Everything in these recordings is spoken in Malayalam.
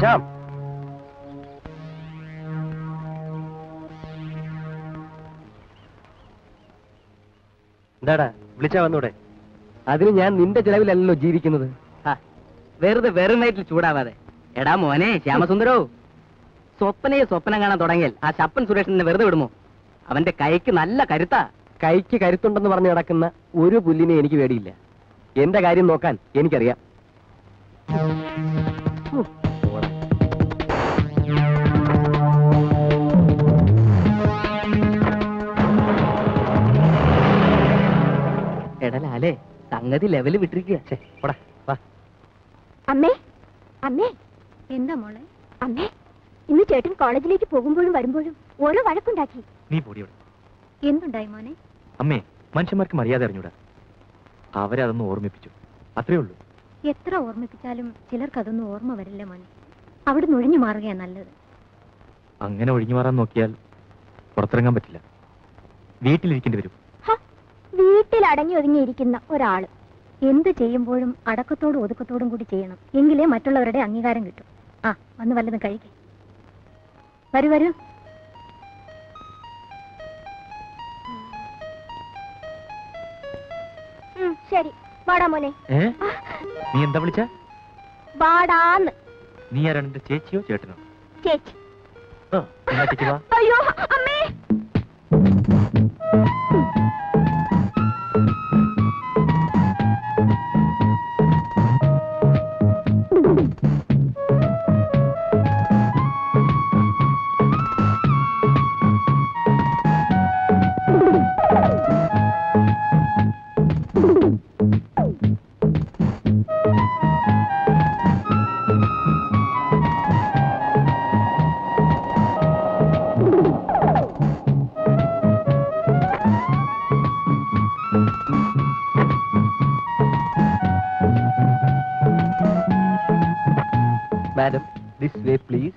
ശ്യാം എന്താടാ വിളിച്ചാ വന്നൂടെ അതിന് ഞാൻ നിന്റെ ചെലവിലല്ലല്ലോ ജീവിക്കുന്നത് വെറുതെ വെറും നൈറ്റിൽ ചൂടാവാതെ എടാ മോനെ ശ്യാമസുന്ദരോ സ്വപ്നയെ സ്വപ്നം കാണാൻ തുടങ്ങിയാൽ ആ ശപ്പൻ സുരേഷിനെ വെറുതെ വിടുമോ അവന്റെ കൈക്ക് നല്ല കരുത്താ കൈക്ക് കരുത്തുണ്ടെന്ന് പറഞ്ഞ് നടക്കുന്ന ഒരു പുല്ലിനെ എനിക്ക് പേടിയില്ല എന്റെ കാര്യം നോക്കാൻ എനിക്കറിയാം ഹും, പോടാ. എടലാലേ സംഗതി ലെവല് വിട്ടിരിക്കുക ഛെ, പോടാ, വാ. അമ്മേ അമ്മേ എന്താ മോളെ അമ്മേ ഇന്ന് ചേട്ടൻ കോളേജിലേക്ക് പോകുമ്പോഴും വരുമ്പോഴും ഓരോ വഴക്കുണ്ടാക്കി നീ പൊടിയോട് എന്തുണ്ടായി മോനെ അമ്മേ മനുഷ്യന്മാർക്ക് മര്യാദ അറിഞ്ഞൂടാ അവരെ അതൊന്ന് ഓർമ്മിപ്പിച്ചു അത്രേ ഉള്ളൂ എത്ര ഓർമ്മിപ്പിച്ചാലും ചിലർക്ക് അതൊന്നും ഓർമ്മ വരില്ല മോനെ അവിടെ ഒഴിഞ്ഞു മാറുകയാ നല്ലത് അങ്ങനെ ഒഴിഞ്ഞു മാറാൻ നോക്കിയാൽ പുറത്തിറങ്ങാൻ പറ്റില്ല വീട്ടിലിരിക്കേണ്ടി വരും വീട്ടിൽ അടങ്ങി ഒതുങ്ങിയിരിക്കുന്ന ഒരാള് എന്ത് ചെയ്യുമ്പോഴും അടക്കത്തോടും ഒതുക്കത്തോടും കൂടി ചെയ്യണം എങ്കിലേ മറ്റുള്ളവരുടെ അംഗീകാരം കിട്ടും ആ വന്ന് വല്ലതും കഴിക്കേ വരൂ വരൂ ഉം, ശരി വാടാ മോനെ ഏ നീ എന്താ വിളിച്ച വാടാന്ന് നീ ആരാണ് എന്റെ ചേച്ചിയോ ചേട്ടനോ ചേച്ചി ആ എന്നാ ചേച്ചി വാ അയ്യോ അമ്മേ മാഡം ദിസ് വേ പ്ലീസ്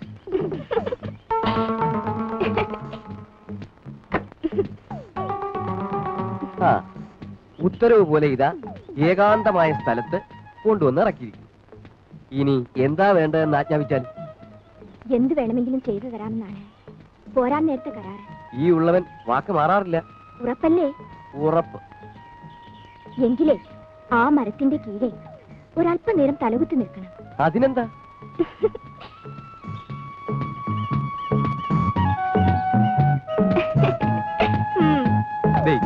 ആ ഉത്തരവ് പോലെ ഇതാ ഏകാന്തമായ സ്ഥലത്ത് കൊണ്ടുവന്ന് ഇറക്കിയിരിക്കുന്നു ഇനി എന്താ വേണ്ടതെന്ന് ആജ്ഞാപിച്ചാൽ എന്ത് വേണമെങ്കിലും ചെയ്തു തരാമെന്നാണ് പോരാൻ നേരത്തെ കരാറ് ഈ ഉള്ളവൻ വാക്ക് മാറാറില്ല ഉറപ്പല്ലേ ഉറപ്പ് എങ്കിലേ ആ മരത്തിന്റെ കീഴെ ഒരല്പനേരം തലകുത്തി നിൽക്കണം അതിനെന്താ ദേ,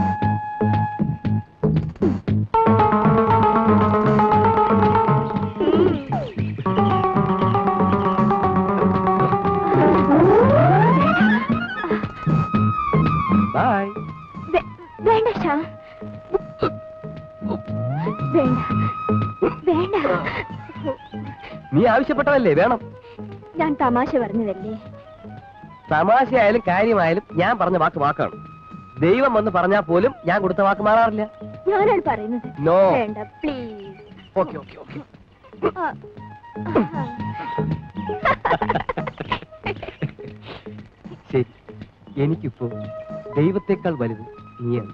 ബൈ വേ- വേണ്ട ഷാ വേണ്ട വേണ്ട നീ ആവശ്യപ്പെട്ടതല്ലേ വേണം ഞാൻ തമാശ പറഞ്ഞതല്ലേ തമാശയായാലും കാര്യമായാലും ഞാൻ പറഞ്ഞ വാക്ക് വാക്കാണ് ദൈവം വന്ന് പറഞ്ഞാൽ പോലും ഞാൻ കൊടുത്ത വാക്ക് മാറാറില്ല ഞാനാണ് പറയുന്നത് നോ വേണ്ട പ്ലീസ് ഓക്കെ ഓക്കെ ഓക്കെ ശരി എനിക്കിപ്പോ ദൈവത്തെക്കാൾ വലുത് നീയാണ്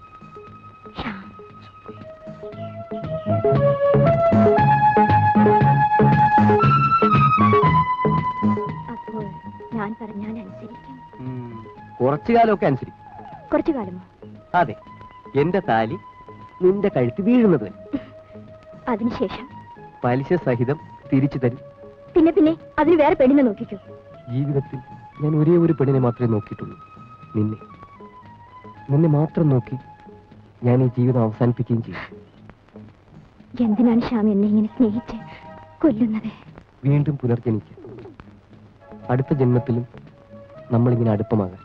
അപ്പോൾ ഞാൻ പറഞ്ഞാൽ അനുസരിക്കും ഉം, കുറച്ചു കാലമൊക്കെ അനുസരിക്കും കുറച്ചു കാലമോ അതെ എന്റെ താലി നിന്റെ കഴുത്ത് വീഴുന്നത് വരെ. അതിനുശേഷം പലിശ സഹിതം തിരിച്ചു തരും പിന്നെ പിന്നെ അതിന് വേറെ പെണ്ണിനെ നോക്കിക്കോ ജീവിതത്തിൽ ഞാൻ ഒരേ ഒരു പെണ്ണിനെ മാത്രമേ നോക്കിയിട്ടുള്ളൂ നിന്നെ നിന്നെ മാത്രം നോക്കി ഞാൻ ഈ ജീവിതം അവസാനിപ്പിക്കുകയും ചെയ്യും എന്തിനാണ് ശ്യാം എന്നെ ഇങ്ങനെ സ്നേഹിച്ച് കൊല്ലുന്നത് വീണ്ടും പുനർജനിക്കുക അടുത്ത ജന്മത്തിലും നമ്മളിങ്ങനെ അടുപ്പമാകാം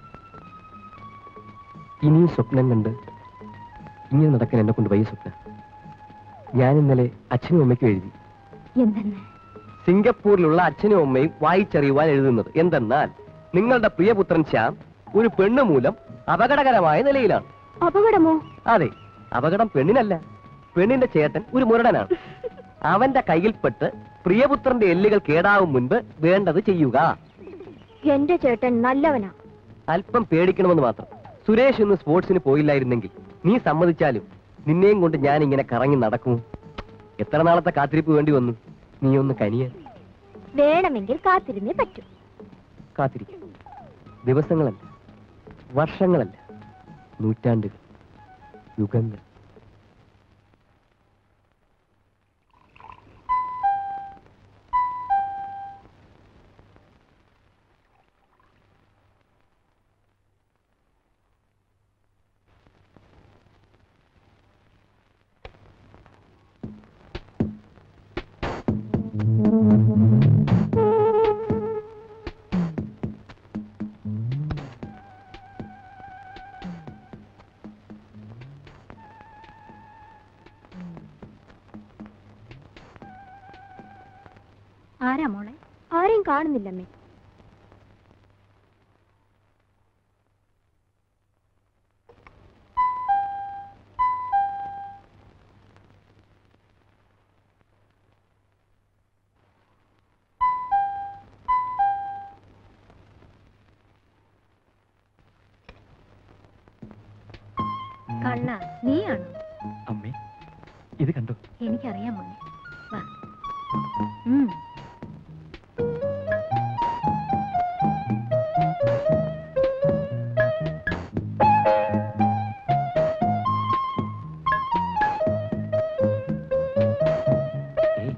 ഇനിയും സ്വപ്നം കണ്ട് ഇങ്ങനെ നടക്കാൻ എന്നെ കൊണ്ട് വയ്യ സ്വപ്ന ഞാൻ ഇന്നലെ അച്ഛനും അമ്മയ്ക്കും എഴുതി എന്തെന്ന് സിംഗപ്പൂരിലുള്ള അച്ഛനും അമ്മയും വായിച്ചറിയുവാൻ എഴുതുന്നത് എന്തെന്നാൽ നിങ്ങളുടെ പ്രിയപുത്രൻ ശ്യാം ഒരു പെണ്ണ് മൂലം അപകടകരമായ നിലയിലാണ് അപകടമോ അതെ അപകടം പെണ്ണിനല്ല പെണ്ണിന്റെ ചേട്ടൻ ഒരു മുരടനാണ് അവന്റെ കയ്യിൽപ്പെട്ട് പ്രിയപുത്രന്റെ എല്ലുകൾ കേടാവും മുൻപ് വേണ്ടത് ചെയ്യുക എന്റെ ചേട്ടൻ നല്ലവനാ അല്പം പേടിക്കണമെന്ന് മാത്രം സുരേഷ് ഇന്ന് സ്പോർട്സിന് പോയില്ലായിരുന്നെങ്കിൽ നീ സമ്മതിച്ചാലും നിന്നെയും കൊണ്ട് ഞാൻ ഇങ്ങനെ കറങ്ങി നടക്കും എത്ര നാളത്തെ കാത്തിരിപ്പ് വേണ്ടി വന്നു നീ ഒന്ന് കനിയ വേണമെങ്കിൽ കാത്തിരുന്നേ പറ്റൂ കാത്തിരിക്കും ദിവസങ്ങളല്ല വർഷങ്ങളല്ല നൂറ്റാണ്ടുകൾ യുഗങ്ങൾ ആരാ മോളെ ആരെയും കാണുന്നില്ലമ്മേ കള്ള നീയാണോ അമ്മേ ഇത് കണ്ടോ എനിക്കറിയാം മോനെ വാ ഉം. ഏയ്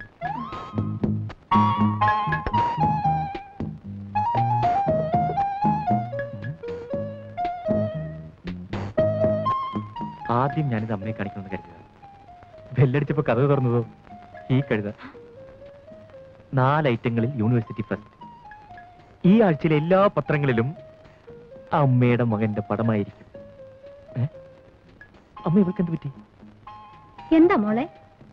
ആദ്യം ഞാനിത് അമ്മയെ കാണിക്കണമെന്ന് കരുതുക ബെല്ലടിച്ചപ്പോ കഥ തുറന്നതോ ഈ കഴുത നാല് ഐറ്റങ്ങളിൽ യൂണിവേഴ്സിറ്റി ഫസ്റ്റ് ഈ ആഴ്ചയിലെ എല്ലാ പത്രങ്ങളിലും അമ്മയുടെ മകന്റെ പടമായിരിക്കും ഏ? അമ്മ ഇവർക്ക് എന്ത് പറ്റി എന്താ മോളെ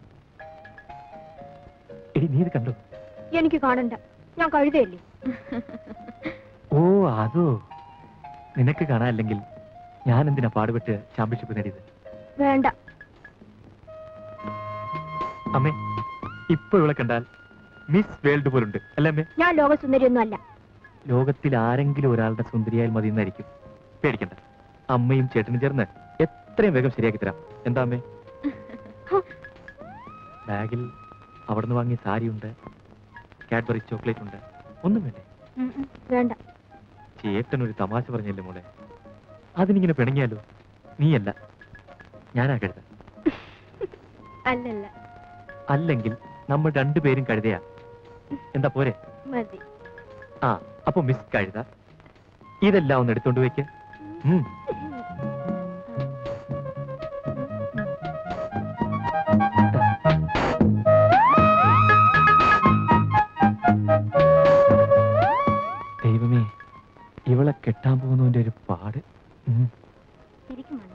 എടി നീ ഇത് കണ്ടോ എനിക്ക് കാണണ്ട ഞാൻ കഴുതയല്ലേ ഓ അതോ നിനക്ക് കാണാനില്ലെങ്കിൽ ഞാൻ എന്തിനാ പാടുപെട്ട് ചാമ്പ്യൻഷിപ്പ് നേടിയത് വേണ്ട അമ്മേ ഇപ്പൊ ഇവിടെ കണ്ടാൽ മിസ് വേൾഡ് പോലുണ്ട് അല്ലേ അമ്മേ ഞാൻ ലോകസുന്ദരിയൊന്നും അല്ല ലോകത്തിൽ ആരെങ്കിലും ഒരാളുടെ സുന്ദരിയായാൽ മതി എന്നായിരിക്കും പേടിക്കണ്ട അമ്മയും ചേട്ടനും ചേർന്ന് എത്രയും വേഗം ശരിയാക്കി തരാം എന്താ അമ്മേ ബാഗിൽ അവിടുന്ന് വാങ്ങിയ സാരിയുണ്ട് കാഡ്ബറി ചോക്ലേറ്റ് ഉണ്ട് ഒന്നും വേണ്ടേ ഉം, ഉം, വേണ്ട ചേട്ടൻ ഒരു തമാശ പറഞ്ഞല്ലേ മോളെ അതിനിങ്ങനെ പിണങ്ങിയാലോ നീയല്ല ഞാനാ കഴുത അല്ലല്ല അല്ലെങ്കിൽ നമ്മൾ രണ്ടുപേരും കഴുതയാ എന്താ പോരെ മതി ആ അപ്പൊ മിസ് കഴുത ഇതെല്ലാം ഒന്ന് എടുത്തോണ്ട് വെക്ക് ഉം. ദൈവമേ ഇവളെ കെട്ടാൻ പോകുന്നതിന്റെ ഒരു പാട് ഉം. ശരിക്കും മോനെ.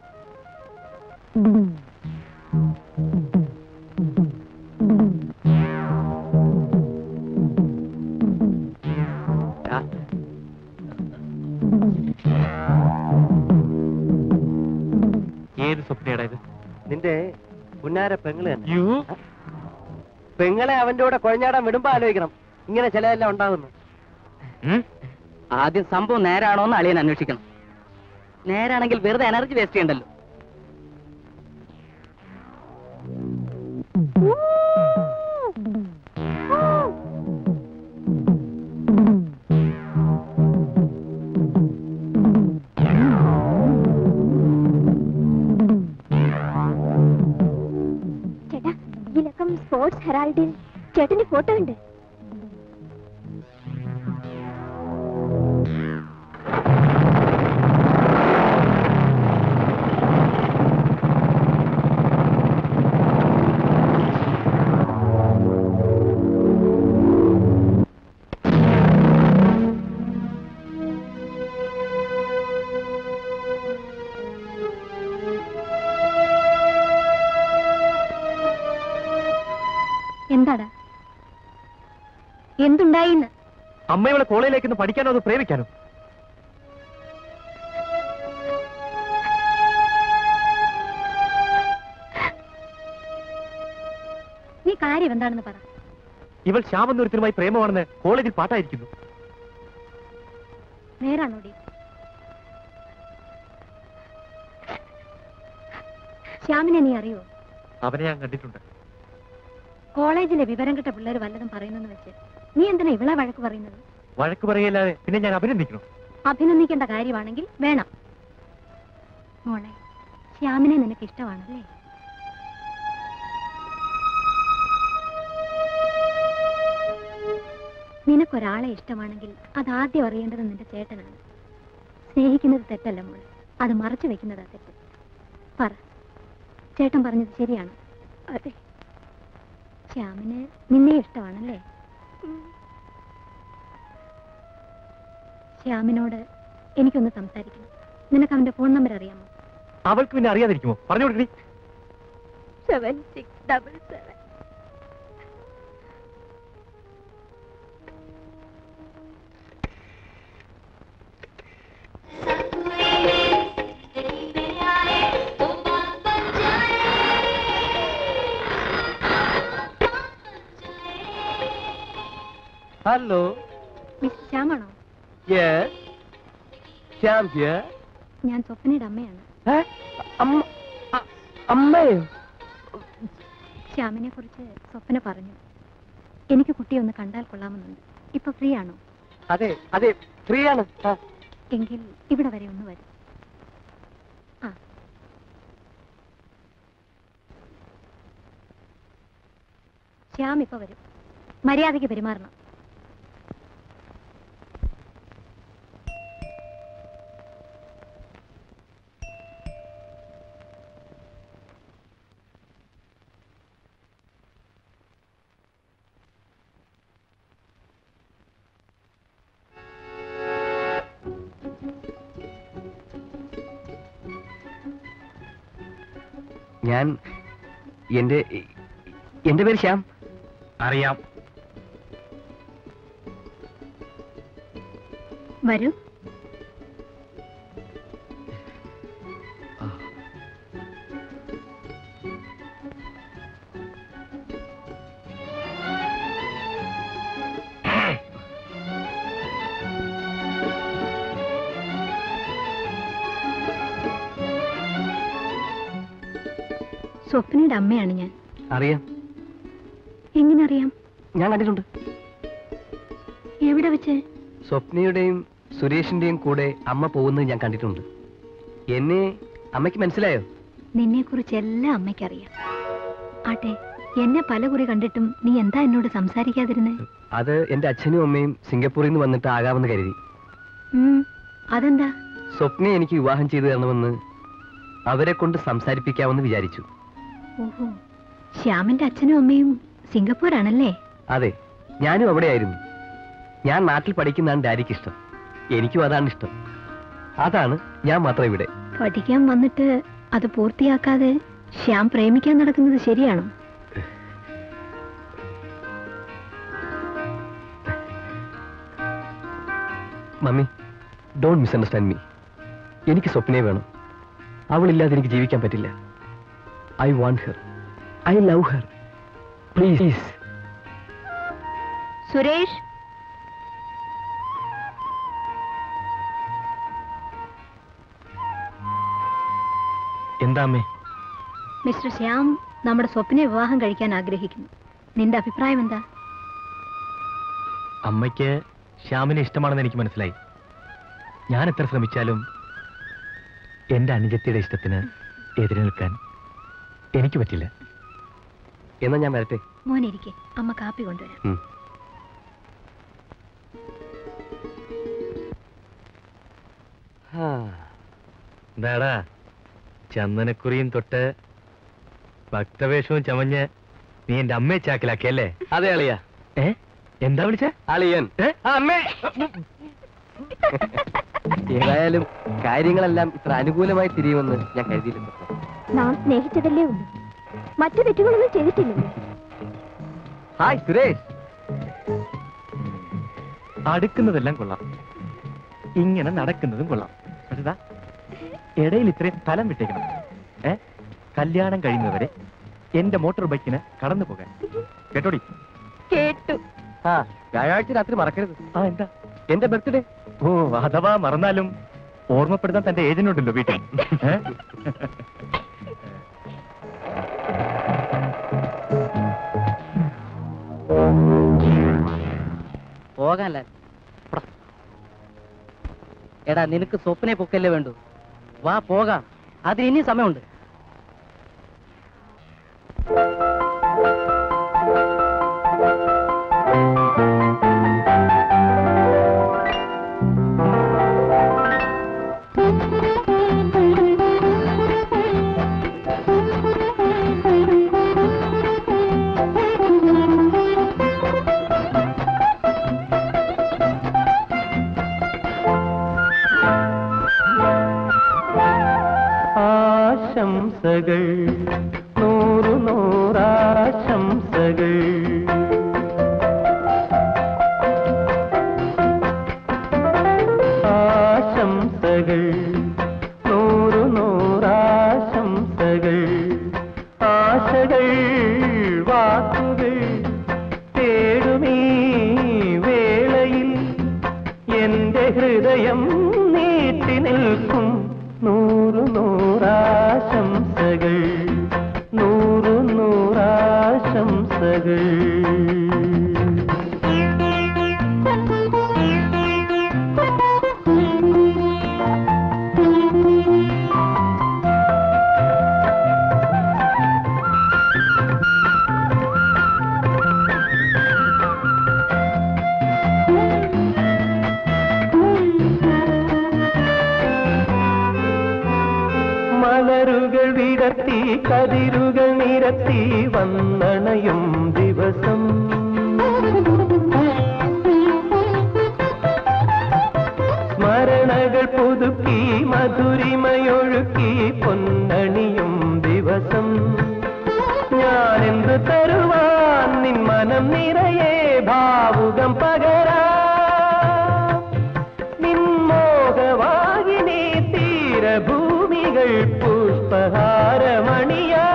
ആ. ഏത് സ്വപ്നയുടെ ഇത് നിന്റെ പുന്നാര പെങ്ങള് തന്നെ യു പെങ്ങളെ അവന്റെ കൂടെ കുഴഞ്ഞാടാൻ വിടുമ്പോ ആലോചിക്കണം ഇങ്ങനെ ചിലതെല്ലാം ഉണ്ടാകുന്നു ആദ്യം സംഭവം നേരാണോ എന്ന് അളിയൻ അന്വേഷിക്കണം നേരാണെങ്കിൽ വെറുതെ എനർജി വേസ്റ്റ് ചെയ്യണ്ടല്ലോ ചേട്ടാ ഈ ലക്കം സ്പോർട്സ് ഹെറാൾഡിൽ ചേട്ടന്റെ ഫോട്ടോ ഉണ്ട് എന്താടാ എന്തുണ്ടായിന്ന് അമ്മ ഇവളെ കോളേജിലേക്ക് ഒന്ന് പഠിക്കാനോ അത് പ്രേമിക്കാനോ നീ കാര്യം എന്താണെന്ന് പറ ഇവൾ ശ്യാമെന്നൊരുത്തരുമായി പ്രേമമാണെന്ന് കോളേജിൽ പാട്ടായിരിക്കുന്നു നേരാണോടി ശ്യാമിനെ നീ അറിയോ അവനെ ഞാൻ കണ്ടിട്ടുണ്ട് കോളേജിലെ വിവരം കിട്ട പിള്ളേർ വല്ലതും പറയുന്നെന്ന് വെച്ച് നീ എന്തിനാ ഇവളെ വഴക്ക് പറയുന്നത് വഴക്ക് പറയല്ലാതെ പിന്നെ ഞാൻ അഭിനന്ദിക്കണം അഭിനന്ദിക്കേണ്ട കാര്യമാണെങ്കിൽ വേണം മോളെ ശ്യാമിനെ നിനക്ക് ഇഷ്ടമാണല്ലേ നിനക്കൊരാളെ ഇഷ്ടമാണെങ്കിൽ അത് ആദ്യം അറിയേണ്ടത് നിന്റെ ചേട്ടനാണ് സ്നേഹിക്കുന്നത് തെറ്റല്ല മോളെ അത് മറച്ചു വെക്കുന്നതാ തെറ്റ് പറ ചേട്ടൻ പറഞ്ഞത് ശരിയാണ് അതെ ശ്യാമിന് നിന്നെ ഇഷ്ടമാണല്ലേ ശ്യാമിനോട് എനിക്കൊന്ന് സംസാരിക്കണം നിനക്ക് അവന്റെ ഫോൺ നമ്പർ അറിയാമോ അവൾക്ക് പിന്നെ അറിയാതിരിക്കുമോ പറഞ്ഞു കൊടുക്കണി seven six double seven hello miss ശ്യാമാണോ യെസ് ശ്യാം ഹിയർ ഞാൻ സ്വപ്നയുടെ അമ്മയാണ് അമ്മ അ- അമ്മയോ ശ്യാമിനെ കുറിച്ച് സ്വപ്ന പറഞ്ഞു എനിക്ക് കുട്ടിയെ ഒന്ന് കണ്ടാൽ കൊള്ളാമെന്നുണ്ട് ഇപ്പൊ ഫ്രീ ആണോ അതെ അതെ ഫ്രീ ആണ് ആ. എങ്കിൽ ഇവിടെ വരെ ഒന്ന് വരും ആ ശ്യാം ഇപ്പൊ വരും മര്യാദയ്ക്ക് പെരുമാറണം ഞാൻ എന്റെ എന്റെ പേര് ശ്യാം അറിയാം വരൂ സ്വപ്നയുടെ അമ്മയാണ് ഞാൻ അറിയാം എങ്ങനെ അറിയാം ഞാൻ കണ്ടിട്ടുണ്ട് എവിടെ വെച്ച് സ്വപ്നയുടെയും സുരേഷിന്റെയും കൂടെ അമ്മ പോകുന്നത് ഞാൻ കണ്ടിട്ടുണ്ട് എന്നെ അമ്മയ്ക്ക് മനസ്സിലായോ നിന്നെ കുറിച്ച് എല്ലാം അമ്മയ്ക്കറിയാം ആട്ടെ എന്നെ പല കുറി കണ്ടിട്ടും നീ എന്താ എന്നോട് സംസാരിക്കാതിരുന്നേ അത് എന്റെ അച്ഛനും അമ്മയും സിംഗപ്പൂരിൽ നിന്ന് വന്നിട്ട് ആകാമെന്ന് കരുതി ഉം, അതെന്താ സ്വപ്നയെ എനിക്ക് വിവാഹം ചെയ്തു തരണമെന്ന് അവരെ കൊണ്ട് സംസാരിപ്പിക്കാമെന്ന് വിചാരിച്ചു ഓഹോ ശ്യാമിന്റെ അച്ഛനും അമ്മയും സിംഗപ്പൂരാണല്ലേ അതെ ഞാനും അവിടെയായിരുന്നു ഞാൻ നാട്ടിൽ പഠിക്കുന്നതാണ് ഡാഡിക്ക് ഇഷ്ടം എനിക്കും അതാണ് ഇഷ്ടം അതാണ് ഞാൻ മാത്രം ഇവിടെ പഠിക്കാൻ വന്നിട്ട് അത് പൂർത്തിയാക്കാതെ ശ്യാം പ്രേമിക്കാൻ നടക്കുന്നത് ശരിയാണോ മമ്മി ഡോണ്ട് മിസ്അണ്ടർസ്റ്റാൻഡ് മീ എനിക്ക് സ്വപ്നയെ വേണം അവളില്ലാതെ എനിക്ക് ജീവിക്കാൻ പറ്റില്ല I want her I love her please Suresh എന്താ അമ്മേ മിസ്റ്റർ ശ്യാം നമ്മുടെ സ്വപ്നയെ വിവാഹം കഴിക്കാൻ ആഗ്രഹിക്കുന്നു നിന്റെ അഭിപ്രായം എന്താ അമ്മയ്ക്ക് ശ്യാമിനെ ഇഷ്ടമാണെന്ന് എനിക്ക് മനസ്സിലായി ഞാൻ എത്ര ശ്രമിച്ചാലും എന്റെ അനുജത്തിയുടെ ഇഷ്ടത്തിന് എതിരെ നിൽക്കാൻ എനിക്ക് പറ്റില്ല എന്നാ ഞാൻ വരട്ടെ മോനിരിക്കെ അമ്മ കാപ്പി കൊണ്ടുവരാം ഉം. ഹാ. എന്താടാ ചന്ദനക്കുറിയും തൊട്ട് ഭക്തവേഷവും ചമഞ്ഞ് നീ എന്റെ അമ്മയെ ചാക്കിലാക്കിയല്ലേ അതെ അളിയ ഏ എന്താ വിളിച്ച അളിയൻ ഏ? അമ്മേ ഏതായാലും കാര്യങ്ങളെല്ലാം ഇത്ര അനുകൂലമായി തിരിയുമെന്ന് ഞാൻ കരുതിയില്ല നാം സ്നേഹിച്ചതല്ലേ ഉള്ളൂ മറ്റു തെറ്റുകളൊന്നും ചെയ്തിട്ടില്ലല്ലോ ഹായ് സുരേഷ് അടുക്കുന്നതെല്ലാം കൊള്ളാം ഇങ്ങനെ നടക്കുന്നതും കൊള്ളാം പക്ഷേ ദാ, ഇടയിൽ ഇത്രയും സ്ഥലം വിട്ടേക്കണം ഏ കല്യാണം കഴിയുന്നവരെ എന്റെ മോട്ടോർ ബൈക്കിന് കടന്നു പോകാൻ കേട്ടോടി കേട്ടു ആ വ്യാഴാഴ്ച രാത്രി മറക്കരുത് ആ എന്താ എന്റെ ബർത്ത്ഡേ ഓ അഥവാ മറന്നാലും ഓർമ്മപ്പെടുത്താൻ തന്റെ ഏജന്റ് ഉണ്ടല്ലോ വീട്ടിൽ ഏ? പോകാൻ ലാൽ പ്ര. എടാ നിനക്ക് സ്വപ്നെ പൊക്കല്ലേ വേണ്ടു വാ പോകാം അതിന് ഇനി സമയമുണ്ട് ആശംസകൾ നൂറു നൂറാശംസകൾ ആശംസകൾ നൂറു നൂറാശംസകൾ ആശകൾ വാക്കുകൾ തേടുമീ വേളയിൽ എന്റെ ഹൃദയം നീട്ടി നിൽക്കും നൂറു നൂറാശംസകൾ നൂറു നൂറാശംസകൾ മലരുകൾ വിടർത്തി കതിരുകൾ നിരത്തി വന്നണയും ദിവസം സ്മരണകൾ പുതുക്കി മധുരിമയൊഴുക്കി പൊന്നണിയും ദിവസം ഞാനെന്ത് തരുവാൻ നിൻ മനം നിറയെ ഭാവുകം പകരാ നിൻമോഹവാഹിനി തീരഭൂമികൾ പുഷ്പഹാരമണിയാ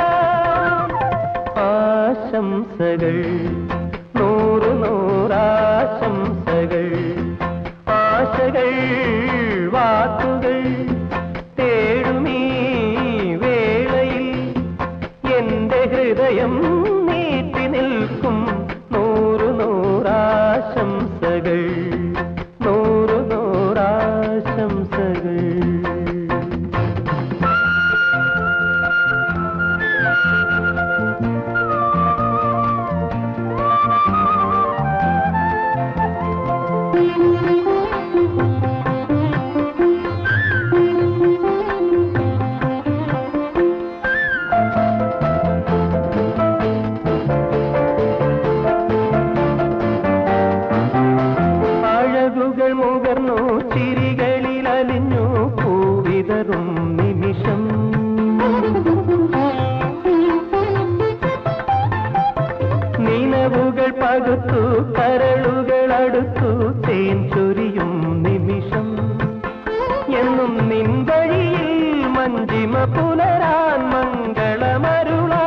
ആശംസകൾ നൂറു നൂറാശംസകൾ ആശകൾ വാക്കുകൾ തേടുമീ വേളയിൽ എന്റെ ഹൃദയം നീട്ടി നിൽക്കും നൂറു നൂറാശംസകൾ നൂറു നൂറാശംസകൾ അഴകുകൾ മുകർന്നു ചിരികളിൽ അലിഞ്ഞു പൂവിതറും നിമിഷം നിലവുകൾ പകുത്തു കരളുകൾ അടുത്തു തേൻ ചൊരിയും നിമിഷം എന്നും നിൻ വഴിയിൽ മഞ്ജിമ പുലരാൻ മംഗളമരുളാ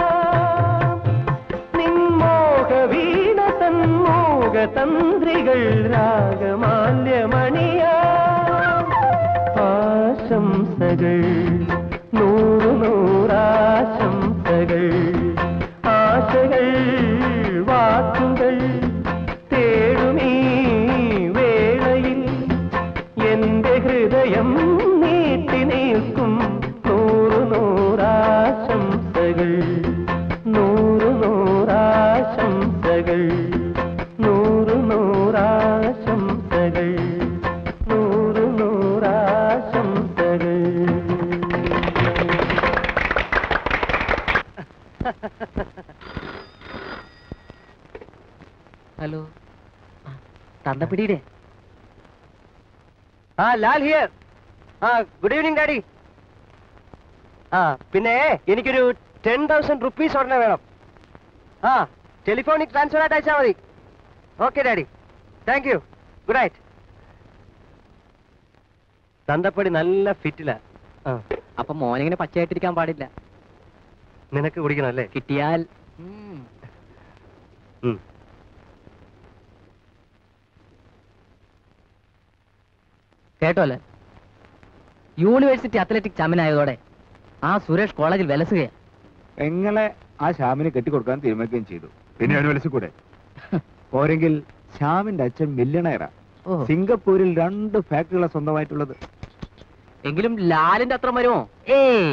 നിൻമോഹ വീണ തന്മോഹ തന്ത്രികൾ രാഗമാല്യമണിയാ ആശംസകൾ നൂറു നൂറാശംസകൾ ആശകൾ വാക്കുകൾ തേടുമീ വേളയിൽ എന്റെ ഹൃദയം നീട്ടി നിൽക്കും നൂറു നൂറാശംസകൾ നൂറു നൂറാശംസകൾ നൂറു നൂറാശംസകൾ നൂറു നൂറാശംസകൾ ഹലോ തന്തപ്പിടിയുടെ ആ ലാൽ ഹിയർ ആ ഗുഡ് ഈവനിങ് ഡാഡി ആ പിന്നെ എനിക്കൊരു ടെൻ തൗസൻഡ് റുപ്പീസ് ഉടനെ വേണം ആ ടെലിഫോണിക് ട്രാൻസ്ഫർ ആയിട്ട് അയച്ചാൽ മതി okay daddy thank you good night തന്തപ്പടി നല്ല ഫിറ്റില ആ അപ്പൊ മോനിങ്ങനെ പച്ചയായിട്ടിരിക്കാൻ പാടില്ല നിനക്ക് കുടിക്കണം അല്ലേ കിട്ടിയാൽ ഉം. ഉം. കേട്ടോ അല്ലേ യൂണിവേഴ്സിറ്റി അത്ലറ്റിക് ചാമ്പ്യൻ ആയതോടെ ആ സുരേഷ് കോളേജിൽ വിലസുകയാ പെങ്ങളെ ആ ശ്യാമിന് കെട്ടിക്കൊടുക്കാൻ തീരുമാനിക്കുകയും ചെയ്തു പിന്നെ യൂണിവേഴ്സിറ്റി കൂടെ പോരെങ്കിൽ ശ്യാമിന്റെ അച്ഛൻ മില്യണയറാ ഓ സിംഗപ്പൂരിൽ രണ്ട് ഫാക്ടറികളാണ് സ്വന്തമായിട്ടുള്ളത് എങ്കിലും ലാലിന്റെ അത്ര വരുമോ ഏയ്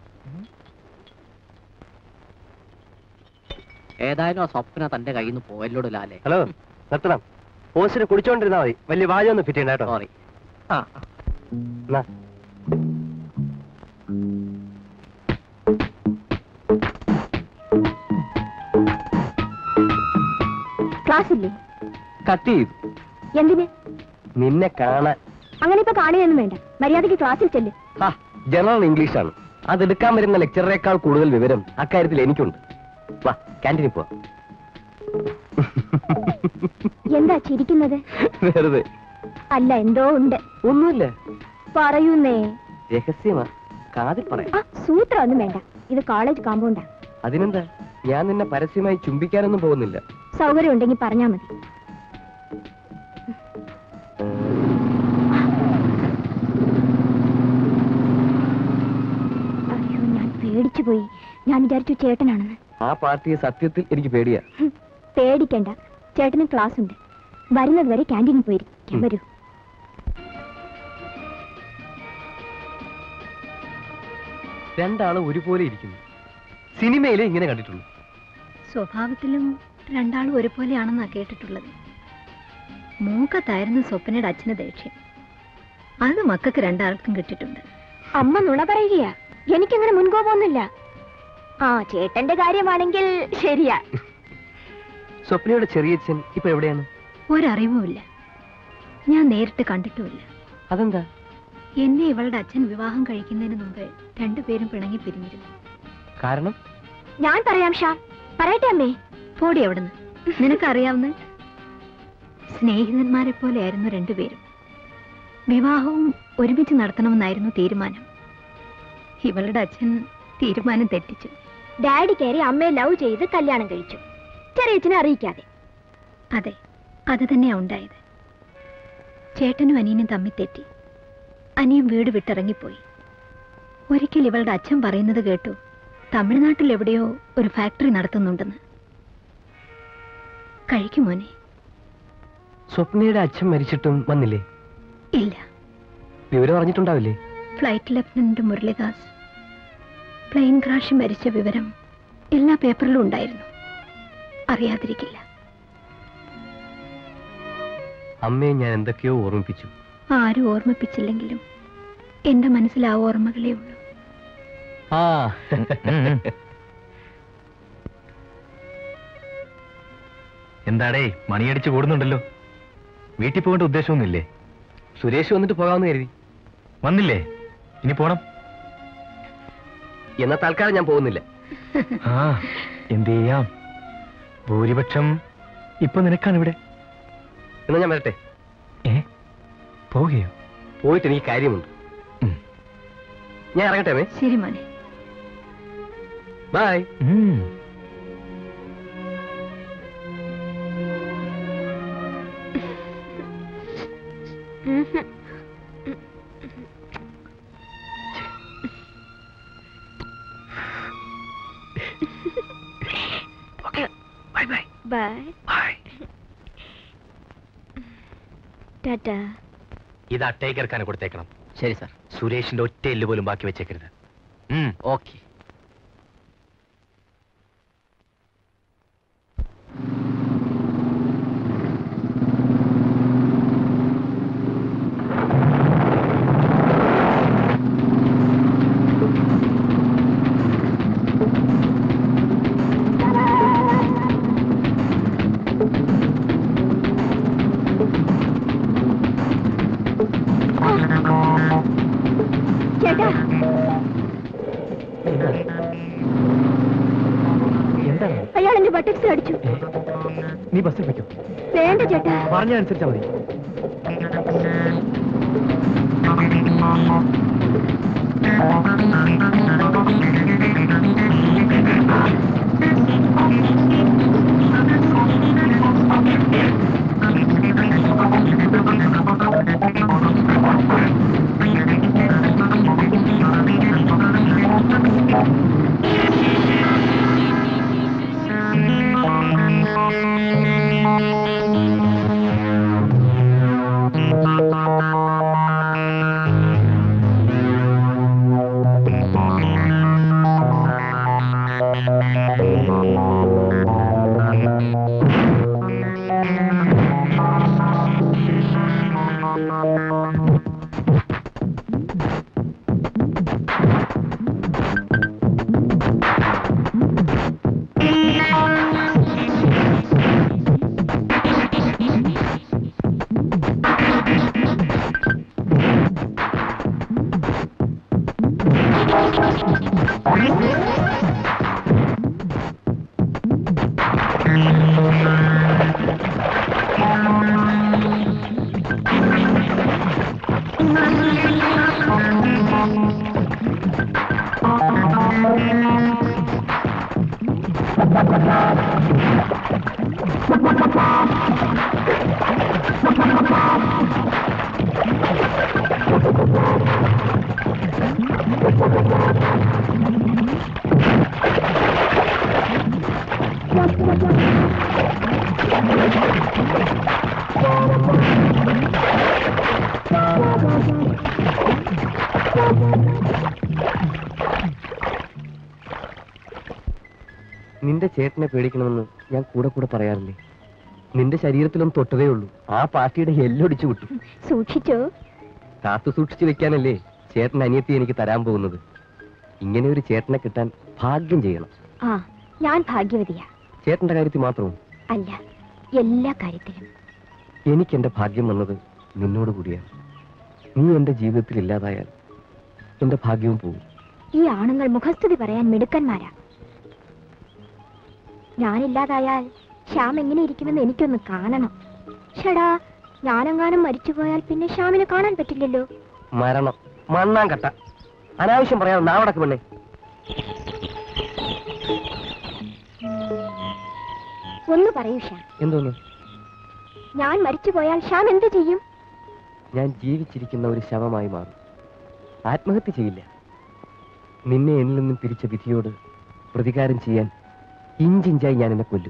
ഏതായാലും ആ സ്വപ്ന തന്റെ കയ്യിൽ നിന്ന് പോയല്ലോട് ലാലേ ഹലോ നിർത്തണം ഓസിന് കുടിച്ചോണ്ടിരുന്നാ മതി വലിയ വാചൊന്നും ഫിറ്റ് കേട്ടോ സോറി എന്നാ. ക്ലാസ് ഇല്ലേ കട്ട് ചെയ്തു എന്തിന് നിന്നെ കാണാൻ അങ്ങനെ ഇപ്പൊ കാണുകയൊന്നും വേണ്ട മര്യാദയ്ക്ക് ക്ലാസ്സിൽ ചെല്ല് ആ ജനറൽ ഇംഗ്ലീഷാണ് അതെടുക്കാൻ വരുന്ന ലെക്ചറേക്കാൾ കൂടുതൽ വിവരം അക്കാര്യത്തിൽ എനിക്കുണ്ട് വാ ക്യാൻറ്റീനിൽ പോ എന്താ ചിരിക്കുന്നത് വെറുതെ അല്ല എന്തോ ഉണ്ട് ഒന്നുമില്ല പറയുന്നേ രഹസ്യമാ കാതിൽ പറയാം ആ സൂത്രം ഒന്നും വേണ്ട ഇത് കോളേജ് കോമ്പൗണ്ടാ അതിനെന്താ ഞാൻ നിന്നെ പരസ്യമായി ചുംബിക്കാനൊന്നും പോകുന്നില്ല സൗകര്യം ഉണ്ടെങ്കിൽ പറഞ്ഞാ മതി അയ്യോ ഞാൻ പേടിച്ചു പോയി ഞാൻ വിചാരിച്ചു ചേട്ടനാണെന്ന് ആ പാർട്ടിയെ സത്യത്തിൽ എനിക്ക് പേടിയാ ഹും, പേടിക്കണ്ട ചേട്ടന് ക്ലാസ് ഉണ്ട് വരുന്നത് വരെ ക്യാൻറ്റീനിൽ പോയിരിക്കും ഉം. വരൂ രണ്ടാളും ഒരുപോലെ ഇരിക്കുന്നു സിനിമയിലെ ഇങ്ങനെ കണ്ടിട്ടുള്ളൂ സ്വഭാവത്തിലും രണ്ടാളും ഒരുപോലെയാണെന്നാ കേട്ടിട്ടുള്ളത് മൂക്കത്തായിരുന്നു സ്വപ്നയുടെ അച്ഛന് ദേഷ്യം അത് മക്കൾക്ക് രണ്ടാൾക്കും കിട്ടിയിട്ടുണ്ട് അമ്മ നുണ പറയുകയാ എനിക്കങ്ങനെ മുൻകോപമൊന്നുമില്ല ആ ചേട്ടന്റെ കാര്യമാണെങ്കിൽ ശരിയാ സ്വപ്നയുടെ ചെറിയച്ഛൻ ഇപ്പൊ എവിടെയാണ് ഒരറിവുമില്ല ഞാൻ നേരിട്ട് കണ്ടിട്ടുമില്ല അതെന്താ എന്നെ ഇവളുടെ അച്ഛൻ വിവാഹം കഴിക്കുന്നതിന് മുമ്പ് രണ്ടുപേരും പിണങ്ങി പിരിഞ്ഞിരുന്നു കാരണം ഞാൻ പറയാം ഷാ പറയട്ടെ അമ്മേ പോടി അവിടുന്ന് നിനക്കറിയാവുന്ന സ്നേഹിതന്മാരെ പോലെയായിരുന്നു രണ്ടുപേരും വിവാഹവും ഒരുമിച്ച് നടത്തണമെന്നായിരുന്നു തീരുമാനം ഇവളുടെ അച്ഛൻ തീരുമാനം തെറ്റിച്ചു ഡാഡി കയറി അമ്മയെ ലവ് ചെയ്ത് കല്യാണം കഴിച്ചു ചെറിയച്ഛനെ അറിയിക്കാതെ അതെ അത് തന്നെയാ ഉണ്ടായത് ചേട്ടനും അനിയനും തമ്മിൽ തെറ്റി അനിയൻ വീട് വിട്ടിറങ്ങിപ്പോയി ഒരിക്കൽ ഇവളുടെ അച്ഛൻ പറയുന്നത് കേട്ടു തമിഴ്നാട്ടിൽ എവിടെയോ ഒരു ഫാക്ടറി നടത്തുന്നുണ്ടെന്ന് കഴിക്കും മോനെ സ്വപ്നയുടെ അച്ഛൻ മരിച്ചിട്ടും വന്നില്ലേ ഇല്ല വിവരം അറിഞ്ഞിട്ടുണ്ടാവില്ലേ flight lieutenant Muralidas plane crash മരിച്ച വിവരം എല്ലാ പേപ്പറിലും ഉണ്ടായിരുന്നു അറിയാതിരിക്കില്ല അമ്മയെ ഞാൻ എന്തൊക്കെയോ ഓർമ്മിപ്പിച്ചു ആരും ഓർമ്മിപ്പിച്ചില്ലെങ്കിലും എന്റെ മനസ്സിൽ ആ ഓർമ്മകളേ ഉള്ളൂ ആ എന്താടേ മണിയടിച്ച് കൂടുന്നുണ്ടല്ലോ വീട്ടിൽ പോകേണ്ട ഉദ്ദേശമൊന്നുമില്ലേ സുരേഷ് വന്നിട്ട് പോകാമെന്ന് കരുതി വന്നില്ലേ ഇനി പോണം എന്നാ തൽക്കാലം ഞാൻ പോകുന്നില്ല ആ എന്ത് ചെയ്യാം ഭൂരിപക്ഷം ഇപ്പൊ നിനക്കാണ് ഇവിടെ എന്നാ ഞാൻ വരട്ടെ ഏ പോവുകയോ പോയിട്ട് എനിക്ക് കാര്യമുണ്ട് ഉം. ഞാൻ ഇറങ്ങട്ടെ മേ ശരി മോനെ ബൈ ഉം. Bye bye bye bye tata ഇത് അട്ടേക്കിറക്കാൻ കൊടുത്തേക്കണം ശരി സാർ സുരേഷിന്റെ ഒറ്റ എല്ല് പോലും ബാക്കി വെച്ചേക്കരുത് ഉം. ഓക്കെ ചേട്ടാ എന്താണ് അയാൾ എന്റെ ബട്ടക്സ് അടിച്ചു നീ ബസ്സിൽ വെക്കോ വേണ്ട ചേട്ടാ പറഞ്ഞ അനുസരിച്ചാ മതി ആ നിന്റെ ചേട്ടനെ പേടിക്കണമെന്ന് ഞാൻ കൂടെ കൂടെ പറയാറില്ലേ നിന്റെ ശരീരത്തിലൊന്നും തൊട്ടതേ ഉള്ളൂ ആ പാർട്ടിയുടെ എല്ലൊടിച്ചു വിട്ടു സൂക്ഷിച്ചോ കാത്തു സൂക്ഷിച്ചു വെക്കാനല്ലേ ചേട്ടൻ അനിയത്തി എനിക്ക് തരാൻ പോകുന്നത് ഇങ്ങനെ ഒരു ചേട്ടനെ കിട്ടാൻ ഭാഗ്യം ചെയ്യണം ആ ഞാൻ ഭാഗ്യവതിയാ ചേട്ടന്റെ കാര്യത്തിൽ മാത്രവും അല്ല എല്ലാ കാര്യത്തിലും എനിക്ക് എന്റെ ഭാഗ്യം വന്നത് നിന്നോട് കൂടിയാണ് നീ എന്റെ ജീവിതത്തിൽ ഇല്ലാതായാൽ എന്റെ ഭാഗ്യവും പോകും ഈ ആണുങ്ങൾ മുഖസ്തുതി പറയാൻ മിടുക്കന്മാരാ ഞാനില്ലാതായാൽ ശ്യാം എങ്ങനെ ഇരിക്കുമെന്ന് എനിക്കൊന്ന് കാണണം ഷടാ ഞാനെങ്ങാനും മരിച്ചുപോയാൽ പിന്നെ ശ്യാമിനെ കാണാൻ പറ്റില്ലല്ലോ മരണം മണ്ണാൻ കട്ട അനാവശ്യം പറയാതെ നാവടക്ക് പെണ്ണേ ഒന്ന് പറയൂ ശ്യാം എന്തോന്ന് ഞാൻ മരിച്ചുപോയാൽ ശ്യാം എന്ത് ചെയ്യും ഞാൻ ജീവിച്ചിരിക്കുന്ന ഒരു ശവമായി മാറും ആത്മഹത്യ ചെയ്യില്ല നിന്നെ എന്നിൽ നിന്നും പിരിച്ച വിധിയോട് പ്രതികാരം ചെയ്യാൻ ഇഞ്ചിഞ്ചായി ഞാൻ എന്നെ കൊല്ലും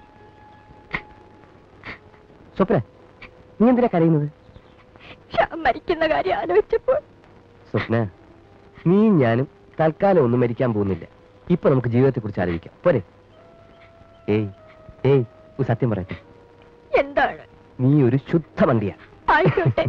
സ്വപ്ന നീ എന്തിനാ കരയുന്നത് ശ്യാം മരിക്കുന്ന കാര്യം ആലോചിച്ചപ്പോൾ സ്വപ്ന നീ ഞാനും തൽക്കാലം ഒന്നും മരിക്കാൻ പോകുന്നില്ല ഇപ്പൊ നമുക്ക് ജീവിതത്തെ കുറിച്ച് ആലോചിക്കാം പോരെ ഏയ് ഏയ് ഒരു സത്യം പറയട്ടെ എന്താണ് നീ ഒരു ശുദ്ധ വണ്ടിയാ ആയിക്കോട്ടെ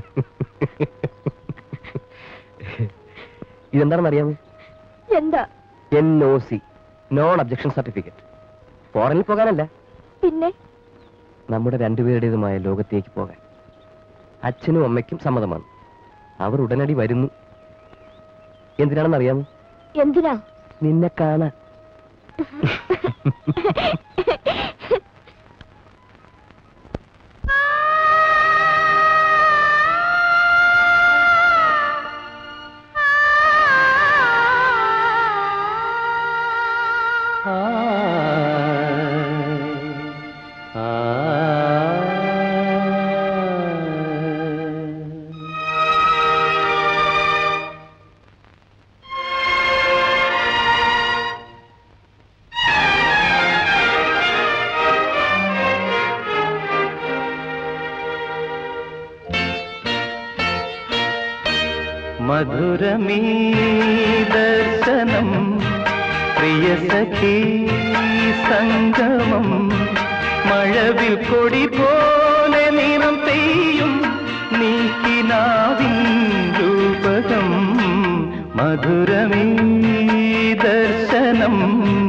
ഇതെന്താണെന്ന് അറിയാമോ എന്താ N O C non objection certificate ഫോറിനിൽ പോകാനല്ല പിന്നെ നമ്മുടെ രണ്ടുപേരുടേതുമായ ലോകത്തേക്ക് പോകാൻ അച്ഛനും അമ്മയ്ക്കും സമ്മതമാണ് അവർ ഉടനടി വരുന്നു എന്തിനാണെന്ന് അറിയാമോ എന്തിനാ നിന്നെ കാണാൻ മധുരമീ ദർശനം പ്രിയ സഖീ സംഗമം മഴവിൽ കൊടി പോലെ നിറം പെയ്യും നീക്കിനാവിൻ രൂപകം മധുരമീ ദർശനം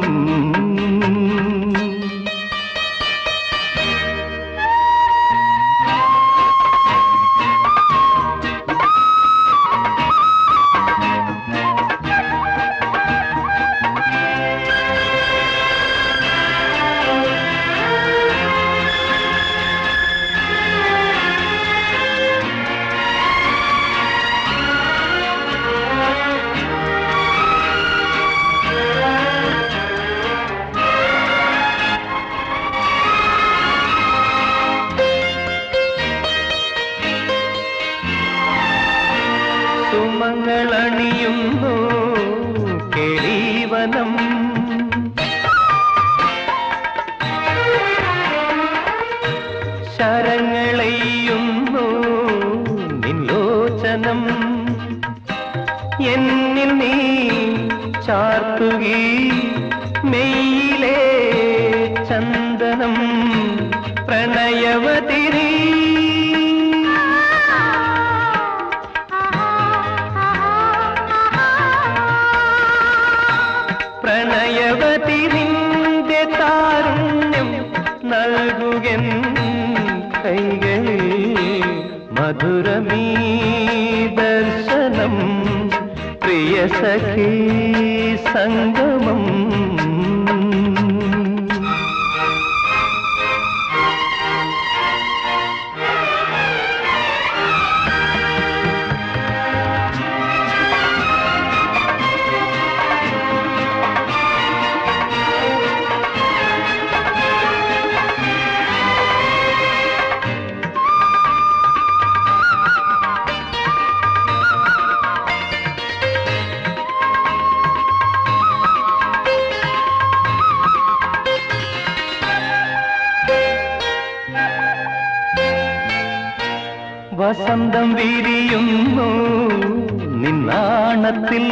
സുമങ്ങളണിയുന്നു കേളീവനം ശരങ്ങളെയ്യുന്നു നിലോചനം എന്നിൽ നീ ചാർത്തുകീ മെയ്യിലെ ചന്ദനം പ്രണയവതിരീ പ്രണയവതി നിന്റെ താരുണ്യം നൽകുകൻ കൈകളിൽ മധുരമീ ദർശനം പ്രിയ സഖി സംഗമം വസന്തം വിരിയുന്നു നിന്നാണത്തിൽ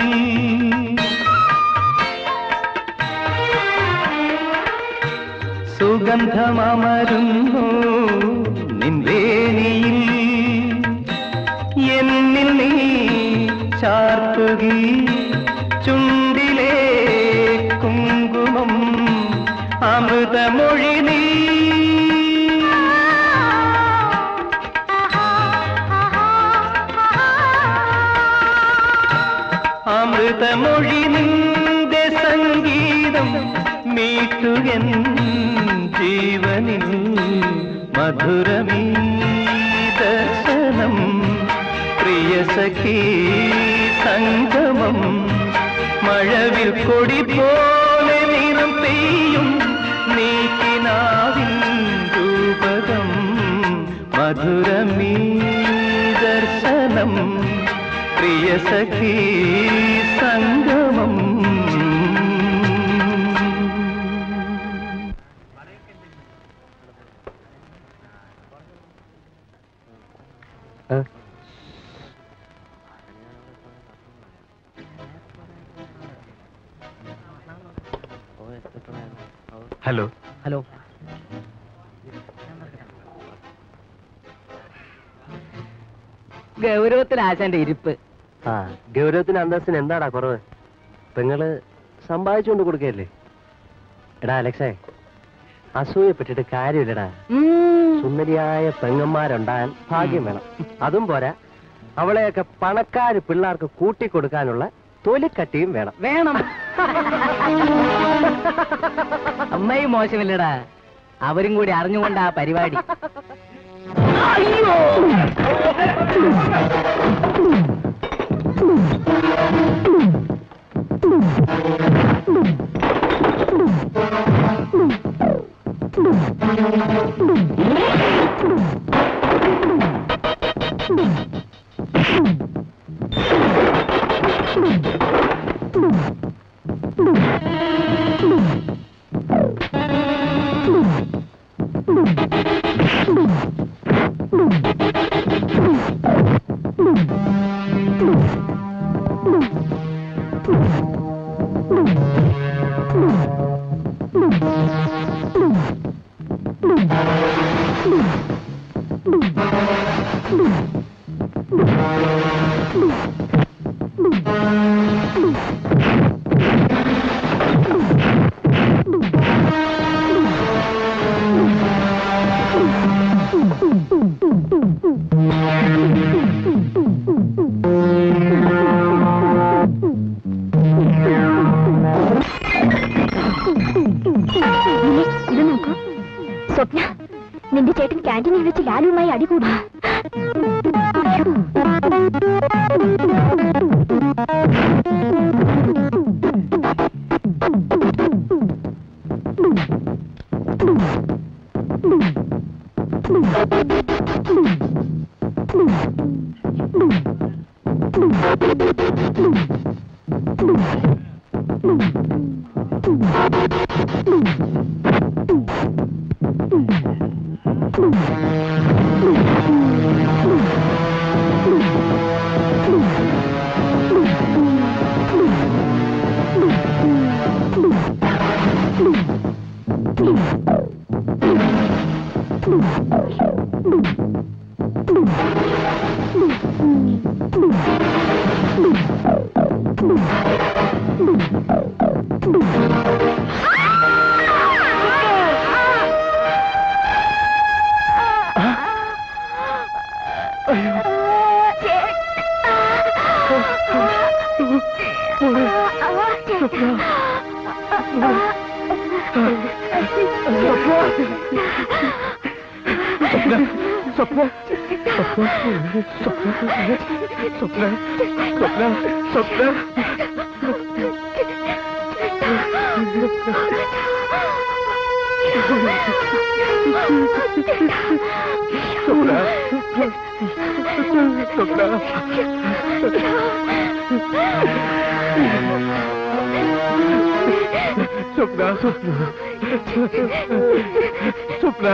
സുഗന്ധമരുന്നു നിന്ദേനിയിൽ എന്നിൽ നീ ചാർത്തുകി ചുണ്ടിലെ കുങ്കുമം അമൃതമൊഴി നീ അമൃതമൊഴി നിന്റെ സംഗീതം മീട്ടുകൻ ജീവനിൽ മധുരമീ ദർശനം പ്രിയ സഖി സംഗമം മഴവിൽ കൊടി പോലെ നിറം പെയ്യും നീക്കിനാവിൻ രൂപകം മധുരമീ ദർശനം പ്രിയ സഖി സംഗമം ഹലോ ഹലോ ഗൗരവത്തിൽ ആശാന്റെ ഇരിപ്പ് ആ ഗൗരവത്തിന് അന്തസ്സിന് എന്താടാ കുറവ് പെങ്ങള് സമ്പാദിച്ചുകൊണ്ട് കൊടുക്കല്ലേ എടാ അലക്സേ അസൂയപ്പെട്ടിട്ട് കാര്യമില്ലടാ സുന്ദരിയായ പെങ്ങന്മാരുണ്ടാകാൻ ഭാഗ്യം വേണം അതും പോരാ അവളെയൊക്കെ പണക്കാര് പിള്ളേർക്ക് കൂട്ടിക്കൊടുക്കാനുള്ള തൊലിക്കട്ടിയും വേണം വേണം അമ്മയും മോശമില്ലടാ അവരും കൂടി അറിഞ്ഞുകൊണ്ട് ആ പരിപാടി ഇത് നോക്കൂ സ്വപ്ന നിന്റെ ചേട്ടൻ ക്യാൻറ്റീനിൽ വെച്ച് ലാലുവുമായി അടികൂടി ആ സ്വപ്ന സ്വപ്ന സ്വപ്ന സ്വപ്ന സ്വപ്ന സ്വപ്ന സ്വപ്ന സ്വപ്ന സ്വപ്ന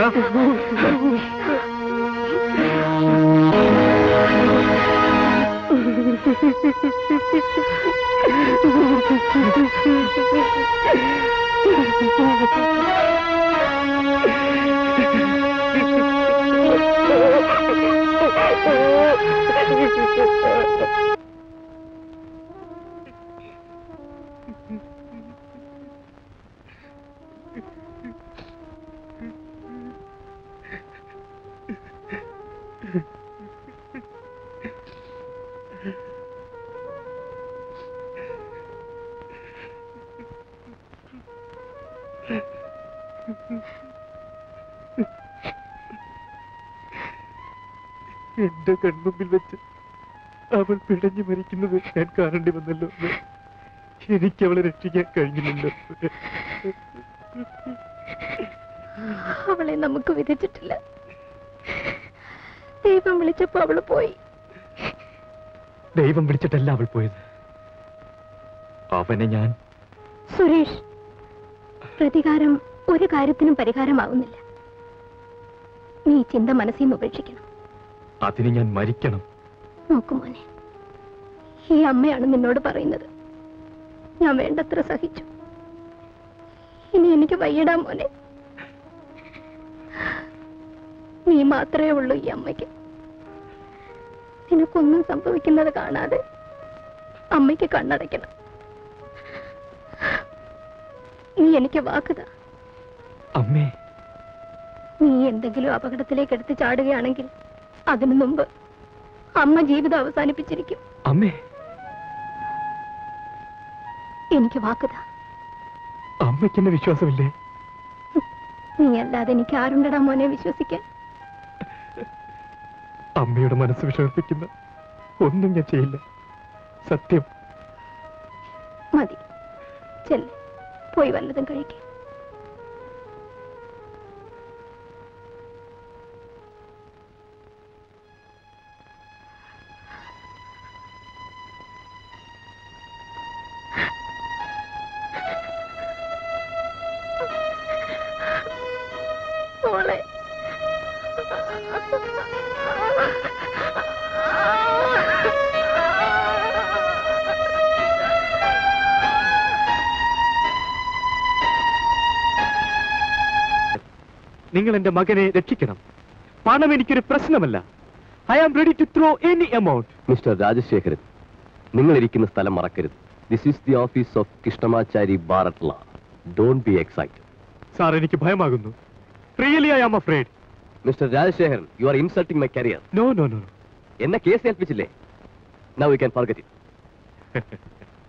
എന്റെ കൺമുമ്പിൽ വെച്ച് അവൾ പിടഞ്ഞു മരിക്കുന്നത് ഞാൻ കാണേണ്ടി വന്നല്ലോ എനിക്ക് അവളെ രക്ഷിക്കാൻ കഴിഞ്ഞില്ലല്ലോ അവളെ നമുക്ക് വിധിച്ചിട്ടില്ല ദൈവം വിളിച്ചപ്പോ അവള് പോയി ദൈവം വിളിച്ചിട്ടല്ല അവൾ പോയത് അവനെ ഞാൻ സുരേഷ് പ്രതികാരം ഒരു കാര്യത്തിനും പരിഹാരമാവുന്നില്ല നീ ഈ ചിന്ത മനസ്സിൽ നിന്ന് ഉപേക്ഷിക്കണം അതിന് ഞാൻ മരിക്കണം നോക്കു മോനെ ഈ അമ്മയാണ് നിന്നോട് പറയുന്നത് ഞാൻ വേണ്ടത്ര സഹിച്ചു ഇനി എനിക്ക് വയ്യടാ മോനെ നീ മാത്രമേ ഉള്ളൂ ഈ അമ്മയ്ക്ക് നിനക്കൊന്നും സംഭവിക്കുന്നത് കാണാതെ അമ്മയ്ക്ക് കണ്ണടയ്ക്കണം നീ എനിക്ക് വാക്കുതാ അമ്മേ നീ എന്തെങ്കിലും അപകടത്തിലേക്ക് എടുത്ത് ചാടുകയാണെങ്കിൽ അതിനു മുമ്പ് അമ്മ ജീവിതം അവസാനിപ്പിച്ചിരിക്കും അമ്മേ എനിക്ക് വാക്കുതാ അമ്മയ്ക്ക് എന്നെ വിശ്വാസമില്ലേ നീ അല്ലാതെ എനിക്ക് ആരുണ്ടടാ മോനെ വിശ്വസിക്കാൻ അമ്മയുടെ മനസ്സ് വിഷമിപ്പിക്കുന്ന ഒന്നും ഞാൻ ചെയ്യില്ല സത്യം മതി ചെല്ല് പോയി വല്ലതും കഴിക്കേ മോളെ നിങ്ങൾ എന്റെ മകനെ രക്ഷിക്കണം പണം എനിക്കൊരു പ്രശ്നമല്ല I am ready to throw any amount mister Rajasekharan നിങ്ങൾ ഇരിക്കുന്ന സ്ഥലം മറക്കരുത് this is the office of Krishnamachari bar at law don't be excited sir എനിക്ക് ഭയമാകുന്നു really I am afraid mister Rajasekharan you are insulting my career no no no എന്നെ കേസ് ഏൽപ്പിച്ചില്ലേ now you can forget it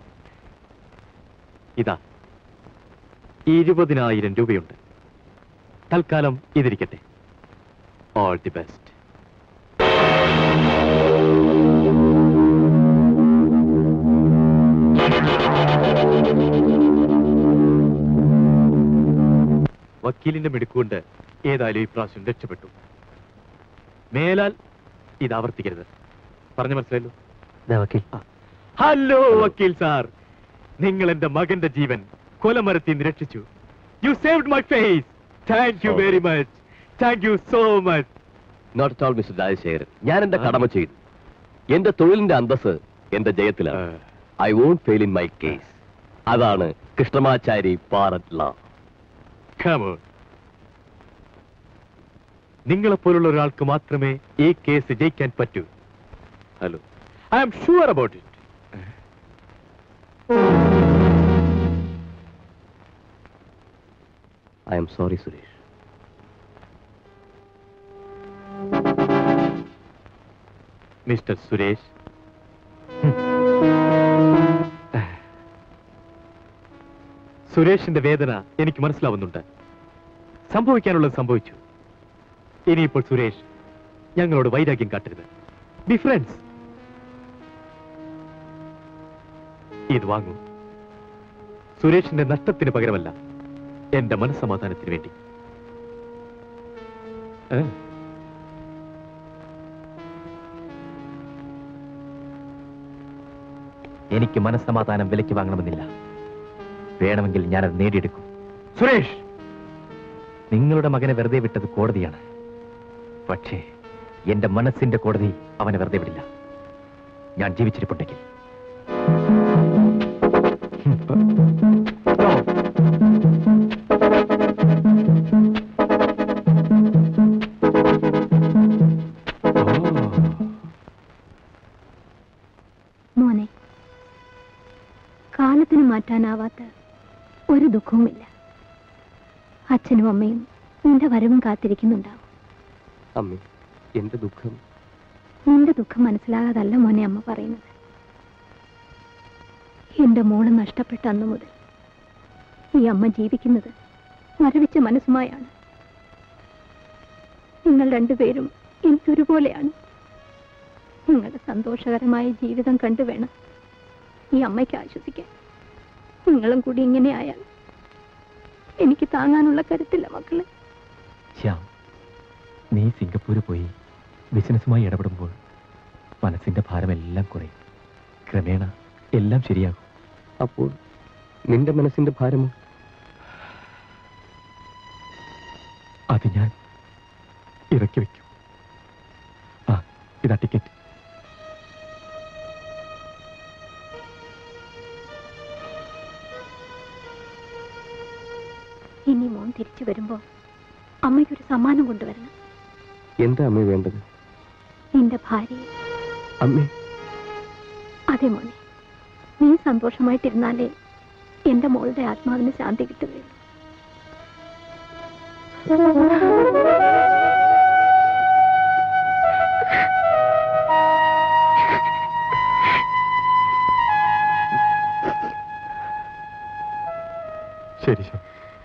ഇതാ ഇരുപതിനായിരം രൂപയുണ്ട് തൽക്കാലം ഇതിരിക്കട്ടെ ഓൾ ദി ബെസ്റ്റ് വക്കീലിന്റെ മിടുക്കുകൊണ്ട് ഏതായാലും ഈ പ്രാവശ്യം രക്ഷപ്പെട്ടു മേലാൽ ഇത് ആവർത്തിക്കരുത് പറഞ്ഞു മനസ്സിലായല്ലോ വക്കീൽ ഹലോ വക്കീൽ സാർ നിങ്ങൾ എന്റെ മകന്റെ ജീവൻ കൊലമരത്തിൽ നിന്ന് രക്ഷിച്ചു you saved my face thank you very much thank you so much not at all mister Rajasekharan ഞാൻ എന്റെ കടമ ചെയ്തു എന്റെ തൊഴിലിന്റെ അന്തസ് എന്റെ ജയത്തിലാണ് I won't fail in my case അതാണ് കൃഷ്ണമാചാരി പാറട്ട്ല നിങ്ങളെപ്പോലുള്ള ഒരാൾക്ക് മാത്രമേ ഈ കേസ് ജയിക്കാൻ പറ്റൂ hello I am sure about it I am sorry Suresh mister Suresh സുരേഷിന്റെ വേദന എനിക്ക് മനസ്സിലാവുന്നുണ്ട് സംഭവിക്കാനുള്ളത് സംഭവിച്ചു ഇനിയിപ്പോൾ സുരേഷ് ഞങ്ങളോട് വൈരാഗ്യം കാട്ടരുത് ബി ഫ്രണ്ട്സ് ഇത് വാങ്ങൂ സുരേഷിന്റെ നഷ്ടത്തിന് പകരമല്ല എന്റെ മനസ്സമാധാനത്തിന് വേണ്ടി ഏ? എനിക്ക് മനസ്സമാധാനം വിലയ്ക്ക് വാങ്ങണമെന്നില്ല വേണമെങ്കിൽ ഞാനത് നേടിയെടുക്കും സുരേഷ് നിങ്ങളുടെ മകനെ വെറുതെ വിട്ടത് കോടതിയാണ് പക്ഷേ എന്റെ മനസ്സിന്റെ കോടതി അവനെ വെറുതെ വിടില്ല ഞാൻ ജീവിച്ചിരിപ്പുണ്ടെങ്കിൽ മോനെ കാലത്തിന് മാറ്റാനാവാത്ത ഒരു ദുഃഖവുമില്ല അച്ഛനും അമ്മയും നിന്റെ വരവും കാത്തിരിക്കുന്നുണ്ടാവും അമ്മേ എന്റെ ദുഃഖം നിന്റെ ദുഃഖം മനസ്സിലാകാതല്ല മോനെ അമ്മ പറയുന്നത് എന്റെ മോള് നഷ്ടപ്പെട്ട അന്നു മുതൽ ഈ അമ്മ ജീവിക്കുന്നത് മരവിച്ച മനസ്സുമായാണ് നിങ്ങൾ രണ്ടുപേരും എനിക്കൊരുപോലെയാണ് നിങ്ങളുടെ സന്തോഷകരമായ ജീവിതം കണ്ടു വേണം ഈ അമ്മയ്ക്ക് ആശ്വസിക്കാൻ നിങ്ങളും കൂടി ഇങ്ങനെ ആയാൽ എനിക്ക് താങ്ങാനുള്ള കരുത്തില്ല മക്കളെ ശ്യാം നീ സിംഗപ്പൂര് പോയി ബിസിനസ്സുമായി ഇടപെടുമ്പോൾ മനസ്സിന്റെ ഭാരമെല്ലാം കുറയും ക്രമേണ എല്ലാം ശരിയാകും അപ്പോൾ നിന്റെ മനസ്സിന്റെ ഭാരമോ അത് ഞാൻ ഇറക്കി വെക്കും ആ ഇതാ ടിക്കറ്റ് ഇനി മോൻ തിരിച്ചു വരുമ്പോ അമ്മയ്ക്കൊരു സമ്മാനം കൊണ്ടുവരണം എന്താ അമ്മ വേണ്ടത് നിന്റെ ഭാര്യയെ അമ്മേ അതെ മോനെ നീ സന്തോഷമായിട്ടിരുന്നാലേ എന്റെ മോളുടെ ആത്മാവിന് ശാന്തി കിട്ടുകയുള്ളൂ ശരി ശ്യാം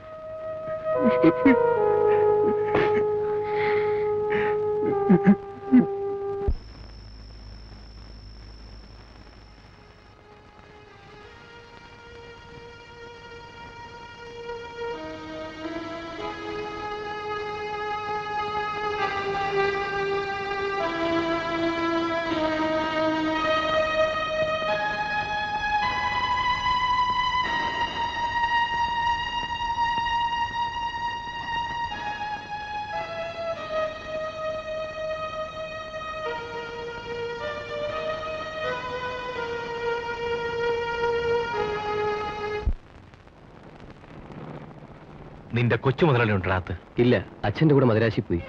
നിന്റെ കൊച്ചു മുതലാളി ഉണ്ടാകത്ത് ഇല്ല അച്ഛന്റെ കൂടെ മദരാശി പോയി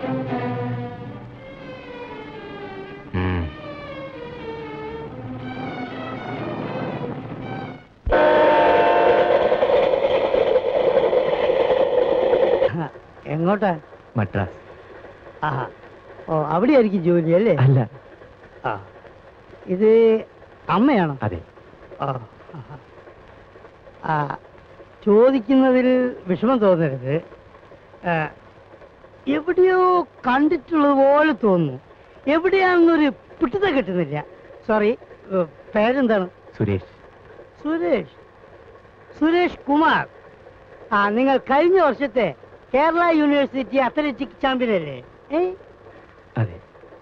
എങ്ങോട്ടാ മദ്രാസ് ആഹാ ഓ അവിടെയായിരിക്കും ജോലി അല്ലേ അല്ല ആ ഇത് അമ്മയാണോ അതെ ആ ആഹാ. ആ ചോദിക്കുന്നതിൽ വിഷമം തോന്നരുത് ആ, എവിടെയോ കണ്ടിട്ടുള്ളത് പോലെ തോന്നുന്നു എവിടെയാണെന്നൊരു പിടുത്തം കിട്ടുന്നില്ല സോറി പേരെന്താണ് സുരേഷ് സുരേഷ് സുരേഷ് കുമാർ ആ നിങ്ങൾ കഴിഞ്ഞ വർഷത്തെ കേരള യൂണിവേഴ്സിറ്റി അത്ലറ്റിക് ചാമ്പ്യൻ അല്ലേ ഏ അതെ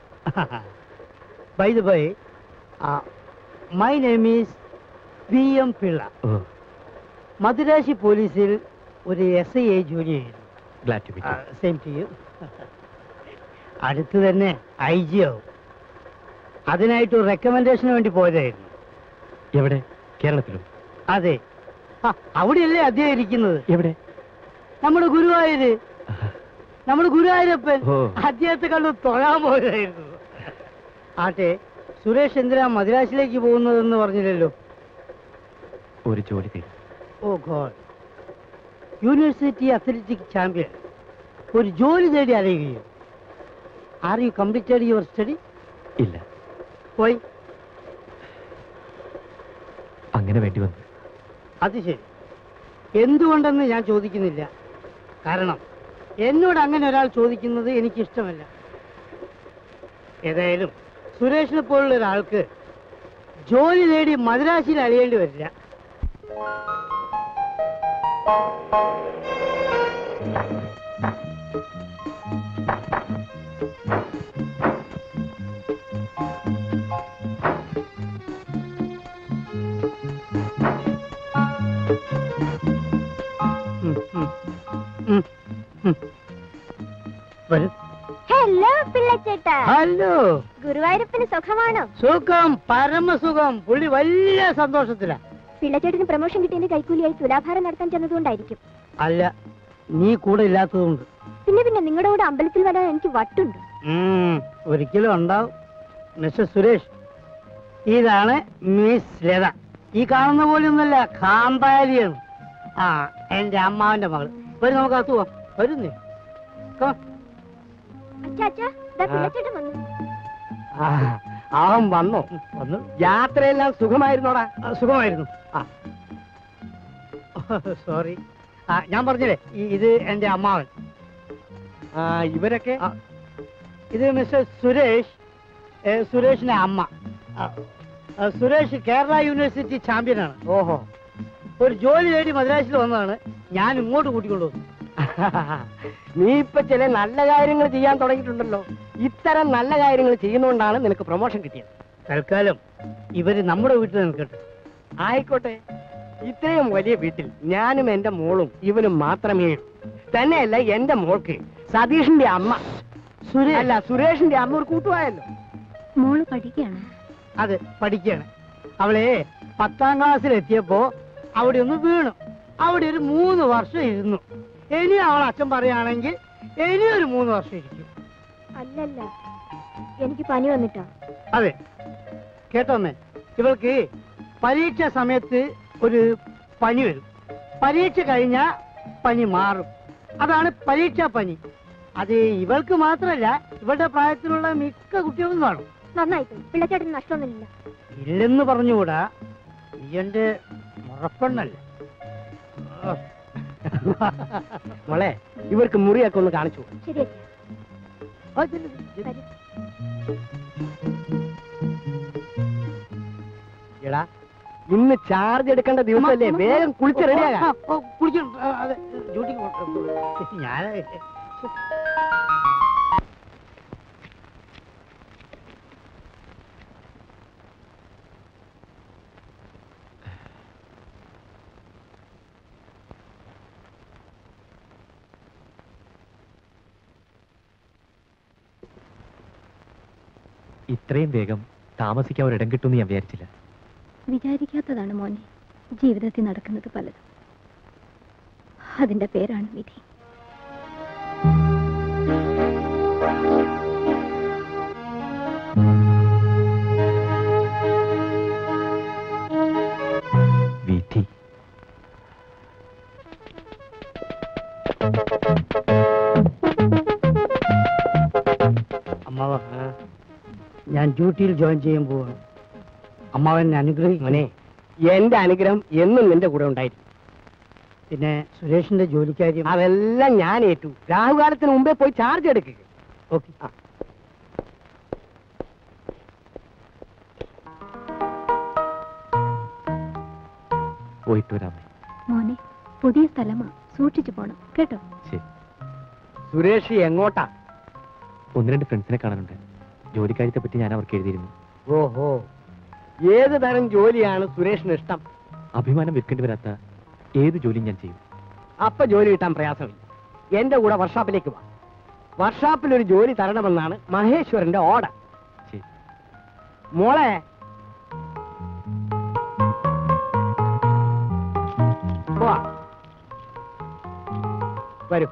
by the by my name is V M Pillai ഓ മദുരാശി പോലീസിൽ ഒരു എസ് ഐ ആയി ജോലി ചെയ്യുന്നു glad to meet same to you അടുത്ത് തന്നെ ഐ ജി ആവും അതിനായിട്ട് ഒരു റെക്കമെൻഡേഷന് വേണ്ടി പോയതായിരുന്നു എവിടെ കേരളത്തിലും അതെ ആ, അവിടെയല്ലേ അദ്ദേഹം ഇരിക്കുന്നത് എവിടെ നമ്മുടെ ഗുരുവായൂര് നമ്മുടെ ഗുരുവായൂരപ്പൻ ഓ. അദ്ദേഹത്തെ കണ്ടു തൊഴാൻ പോയതായിരുന്നു ആട്ടെ സുരേഷ് എന്തിനാ മദ്രാസിലേക്ക് പോകുന്നതെന്ന് പറഞ്ഞില്ലല്ലോ ഒരു ജോലി തരും oh God university athletic champion ഒരു ജോലി തേടി അറിയുകയും are you completed your study ഇല്ല പോയി അങ്ങനെ വേണ്ടി വന്നു അത് ശരി എന്തുകൊണ്ടെന്ന് ഞാൻ ചോദിക്കുന്നില്ല കാരണം എന്നോട് അങ്ങനെ ഒരാൾ ചോദിക്കുന്നത് എനിക്കിഷ്ടമല്ല ഏതായാലും സുരേഷിനെ പോലുള്ള ഒരാൾക്ക് ജോലി നേടി മദ്രാശിയിൽ അലിയേണ്ടി വരില്ല ഉം, ഉം, ഉം, ഉം. വരൂ ഹലോ പിള്ളച്ചേട്ടാ ഹലോ ഗുരുവായൂരപ്പന് സുഖമാണോ സുഖം പരമസുഖം പുള്ളി വലിയ സന്തോഷത്തിലാ പിള്ളച്ചേട്ടന് പ്രൊമോഷൻ കിട്ടിയതിന്റെ കൈക്കൂലിയായി തുലാഭാരം നടത്താൻ ചെന്നതുകൊണ്ടായിരിക്കും അല്ല നീ കൂടെ ഇല്ലാത്തതുകൊണ്ട് പിന്നെ പിന്നെ നിങ്ങളുടെ കൂടെ അമ്പലത്തിൽ വരാൻ എനിക്ക് വട്ടുണ്ട് ഉം, ഒരിക്കലും ഉണ്ടാവും മിസ്റ്റർ സുരേഷ് ഇതാണ് മിസ് ലത ഈ കാണുന്ന പോലെ ഒന്നല്ല കാമ്പാരിയാണ് ആ എന്റെ അമ്മാവന്റെ മകൾ വരും നമുക്ക് അകത്ത് പോവാം വരുന്നേ അച്ഛാ അച്ഛാ ദാ പിള്ളച്ചേട്ടൻ വന്നു അവൻ വന്നോ വന്നു യാത്രയെല്ലാം സുഖമായിരുന്നോടാ ആ, സുഖമായിരുന്നു ആ സോറി ആ ഞാൻ പറഞ്ഞില്ലേ ഈ- ഇത് എന്റെ അമ്മാവൻ ആ ഇവരൊക്കെ ആ, ഇത് മിസ്റ്റർ സുരേഷ് ഏ, സുരേഷിന്റെ അമ്മ ആ, ആ, സുരേഷ് കേരള യൂണിവേഴ്സിറ്റി ചാമ്പ്യനാണ് ഓഹോ ഒരു ജോലി നേടി മദ്രാസിൽ വന്നതാണ് ഞാൻ ഇങ്ങോട്ട് കൂട്ടിക്കൊണ്ടു വന്നു നീ ഇപ്പൊ ചില നല്ല കാര്യങ്ങൾ ചെയ്യാൻ തുടങ്ങിയിട്ടുണ്ടല്ലോ ഇത്തരം നല്ല കാര്യങ്ങൾ ചെയ്യുന്നതുകൊണ്ടാണ് നിനക്ക് പ്രൊമോഷൻ കിട്ടിയത് തൽക്കാലം ഇവര് നമ്മുടെ വീട്ടിൽ നിൽക്കട്ടെ ആയിക്കോട്ടെ ഇത്രയും വലിയ വീട്ടിൽ ഞാനും എന്റെ മോളും ഇവനും മാത്രമേ ഉള്ളൂ. തന്നെയല്ല എന്റെ മോൾക്ക് സതീഷിന്റെ അമ്മ സുരേഷ് അല്ല സുരേഷിന്റെ അമ്മ ഒരു കൂട്ടുവായല്ലോ മോള് പഠിക്കുകയാണ് അത് പഠിക്കുകയാണ് അവളെ പത്താം ക്ലാസ്സിൽ എത്തിയപ്പോ അവിടെ ഒന്ന് വീണു അവിടെ ഒരു മൂന്ന് വർഷം ഇരുന്നു ഇനി അവൾ അച്ഛൻ പറയുകയാണെങ്കിൽ ഇനി ഒരു മൂന്ന് വർഷം ഇരിക്കും അല്ലല്ല എനിക്ക് പനി വന്നിട്ടാ അതെ കേട്ടോന്നേ ഇവൾക്ക് പരീക്ഷ സമയത്ത് ഒരു പനി വരും പരീക്ഷ കഴിഞ്ഞാ പനി മാറും അതാണ് പരീക്ഷാ പനി അത് ഇവൾക്ക് മാത്രമല്ല ഇവളുടെ പ്രായത്തിലുള്ള മിക്ക കുട്ടികൾക്കും കാണും നന്നായിപ്പോയി പിള്ളച്ചേട്ടന് നഷ്ടമൊന്നുമില്ല ഇല്ലെന്ന് പറഞ്ഞുകൂടാ നീ എന്റെ മുറപ്പെണ്ണല്ലേ ആ. മോളെ ഇവർക്ക് മുറിയൊക്കെ ഒന്ന് കാണിച്ചു കൊടുക്ക്. ശരി അച്ഛാ ആ, ചെല്ല്, ചെല്ല്. വരൂ. എടാ ഇന്ന് ചാർജ് എടുക്കേണ്ട ദിവസമല്ലേ വേഗം കുളിച്ച് റെഡിയാകാം ആ, ഓ, കുളിക്കണം ആ, അതെ ഡ്യൂട്ടിക്ക് പോട്ടെ. ഞാൻ ഇത്രയും വേഗം താമസിക്കാൻ ഒരിടം കിട്ടുമെന്ന് ഞാൻ വിചാരിച്ചില്ല വിചാരിക്കാത്തതാണ് മോനെ ജീവിതത്തിൽ നടക്കുന്നത് പലതും അതിന്റെ പേരാണ് വിധി വിധി അമ്മാവ ഞാൻ ഡ്യൂട്ടിയിൽ ജോയിൻ ചെയ്യാൻ പോവാണ് അമ്മാവൻ അനുഗ്രഹിക്കും മോനെ എന്റെ അനുഗ്രഹം എന്നും നിന്റെ കൂടെ ഉണ്ടായിരിക്കും പിന്നെ സുരേഷിന്റെ ജോലിക്കാര്യം അതെല്ലാം ഞാൻ ഏറ്റു രാഹുകാലത്തിന് മുമ്പേ പോയി ചാർജ് എടുക്കുക ഓക്കെ പോയിട്ട് വരാമേ മോനെ പുതിയ സ്ഥലമാ സൂക്ഷിച്ചു പോണം കേട്ടോ ശരി സുരേഷ് എങ്ങോട്ടാ ഒന്ന് രണ്ട് ഫ്രണ്ട്സിനെ കാണാനുണ്ട് ജോലിക്കാര്യത്തെ പറ്റി ഞാൻ അവർക്ക് എഴുതിയിരുന്നു ഓഹോ ഏത് തരം ജോലിയാണ് സുരേഷിന് ഇഷ്ടം അഭിമാനം വിൽക്കേണ്ടി വരാത്ത ഏത് ജോലിയും ഞാൻ ചെയ്യും അപ്പൊ ജോലി കിട്ടാൻ പ്രയാസമില്ല എന്റെ കൂടെ വർഷാപ്പിലേക്ക് വാ വർഷാപ്പിൽ ഒരു ജോലി തരണമെന്നാണ് മഹേശ്വരന്റെ ഓർഡർ ശരി മോളെ വാ. വരൂ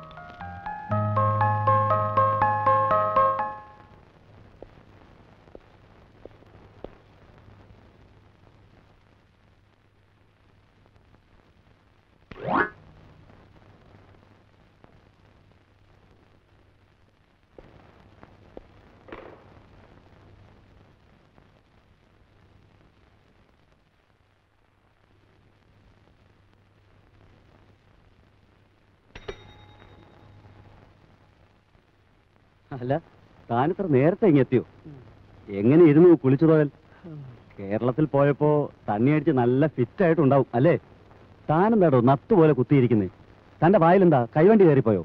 അല്ല താനിത്ര നേരത്തെ ഇങ്ങ് എത്തിയോ എങ്ങനെ ഇരുന്നു കുളിച്ചു പോയാൽ കേരളത്തിൽ പോയപ്പോ തണ്ണി അടിച്ച് നല്ല ഫിറ്റ് ആയിട്ടുണ്ടാവും അല്ലേ താനെന്താടോ നത്ത് പോലെ കുത്തിയിരിക്കുന്നേ തന്റെ വായിലെന്താ കൈവണ്ടി കയറിപ്പോയോ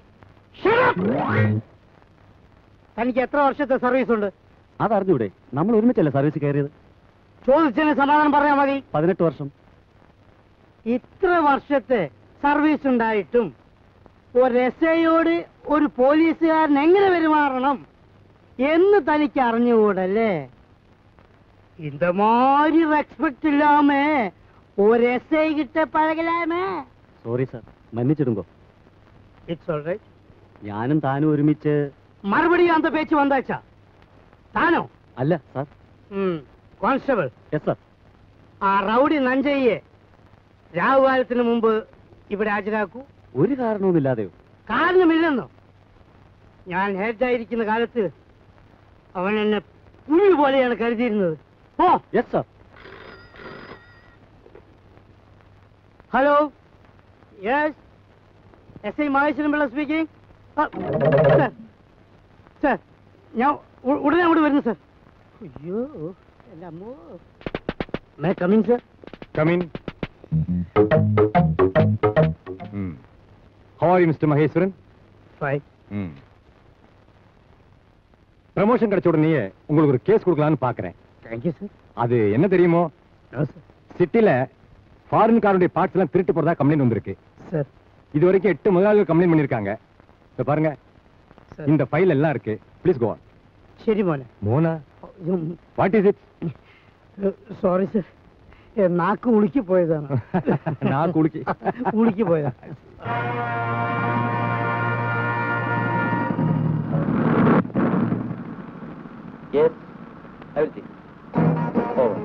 തനിക്ക് എത്ര വർഷത്തെ സർവീസ് ഉണ്ട് അതറിഞ്ഞൂടെ നമ്മൾ ഒരുമിച്ചല്ലേ സർവീസ് കയറിയത് ചോദിച്ചതിന് സമാധാനം പറഞ്ഞാൽ മതി പതിനെട്ട് വർഷം ഇത്ര വർഷത്തെ സർവീസ് ഉണ്ടായിട്ടും ഒരു എസ് ഐയോട് ഒരു പോലീസുകാരൻ എങ്ങനെ പെരുമാറണം എന്ന് തനിക്ക് അറിഞ്ഞുകൂടല്ലേ இந்த மாதிரி ரெஸ்பெக்ட் இல்லாம ஒரு எஸ்ஐ கிட்ட பழகலாமே സോറി സാർ മன்னிச்சிடுங்கோ இட்ஸ் ஆல் ரைட் ഞാനും താനും ഒരുമിച്ച് மறுபடியும் அந்த பேச்சு வந்தாச்சா தானோ അല്ല സാർ ம் கான்ஸ்டபிள் യെസ് സാർ ആ റൗഡി നഞ്ചയ്യെ രാഹുകാലത്തിന് മുമ്പ് ഇവിടെ ഹാജരാക്കൂ ഒരു കാരണവുമില്ലാതെയോ കാരണമില്ലെന്നോ ഞാൻ ഹെഡായിരിക്കുന്ന കാലത്ത് അവൻ എന്നെ പുഴു പോലെയാണ് കരുതിയിരുന്നത് oh yes sir hello yes S I Maheswaran Pillai speaking sir sir ഞാൻ ഉ- ഉടനെ അങ്ങോട്ട് വരുന്നു സാർ അയ്യോ എൻ്റെ അമ്മോ may come in sir come in How are you, Mr. Maheswaran? Fine promotion கிடைச்ச உடனே உங்களுக்கு ஒரு கேஸ் கொடுக்கலான்னு பாக்குறேன் தேங்க்யூ சார் அது என்ன தெரியுமோ நோ சார் சிட்டில ஃபாரின் காருடைய பார்ட்ஸ் எல்லாம் திருட்டு போறதா கம்ப்ளைண்ட் வந்திருக்கு சார் இது வரைக்கும் எட்டு முதலாளிகள் கம்ப்ளைண்ட் பண்ணிருக்காங்க இப்ப பாருங்க சார் இந்த ஃபைல் எல்லாம் இருக்கு ப்ளீஸ் கோ ശരി മോനെ மோனா what is it sorry sir നാക്ക് ഉളുക്കി പോയതാണ് നാക്ക് ഉളുക്കി. ഉളുക്കി പോയതാ Yes, everything. Over.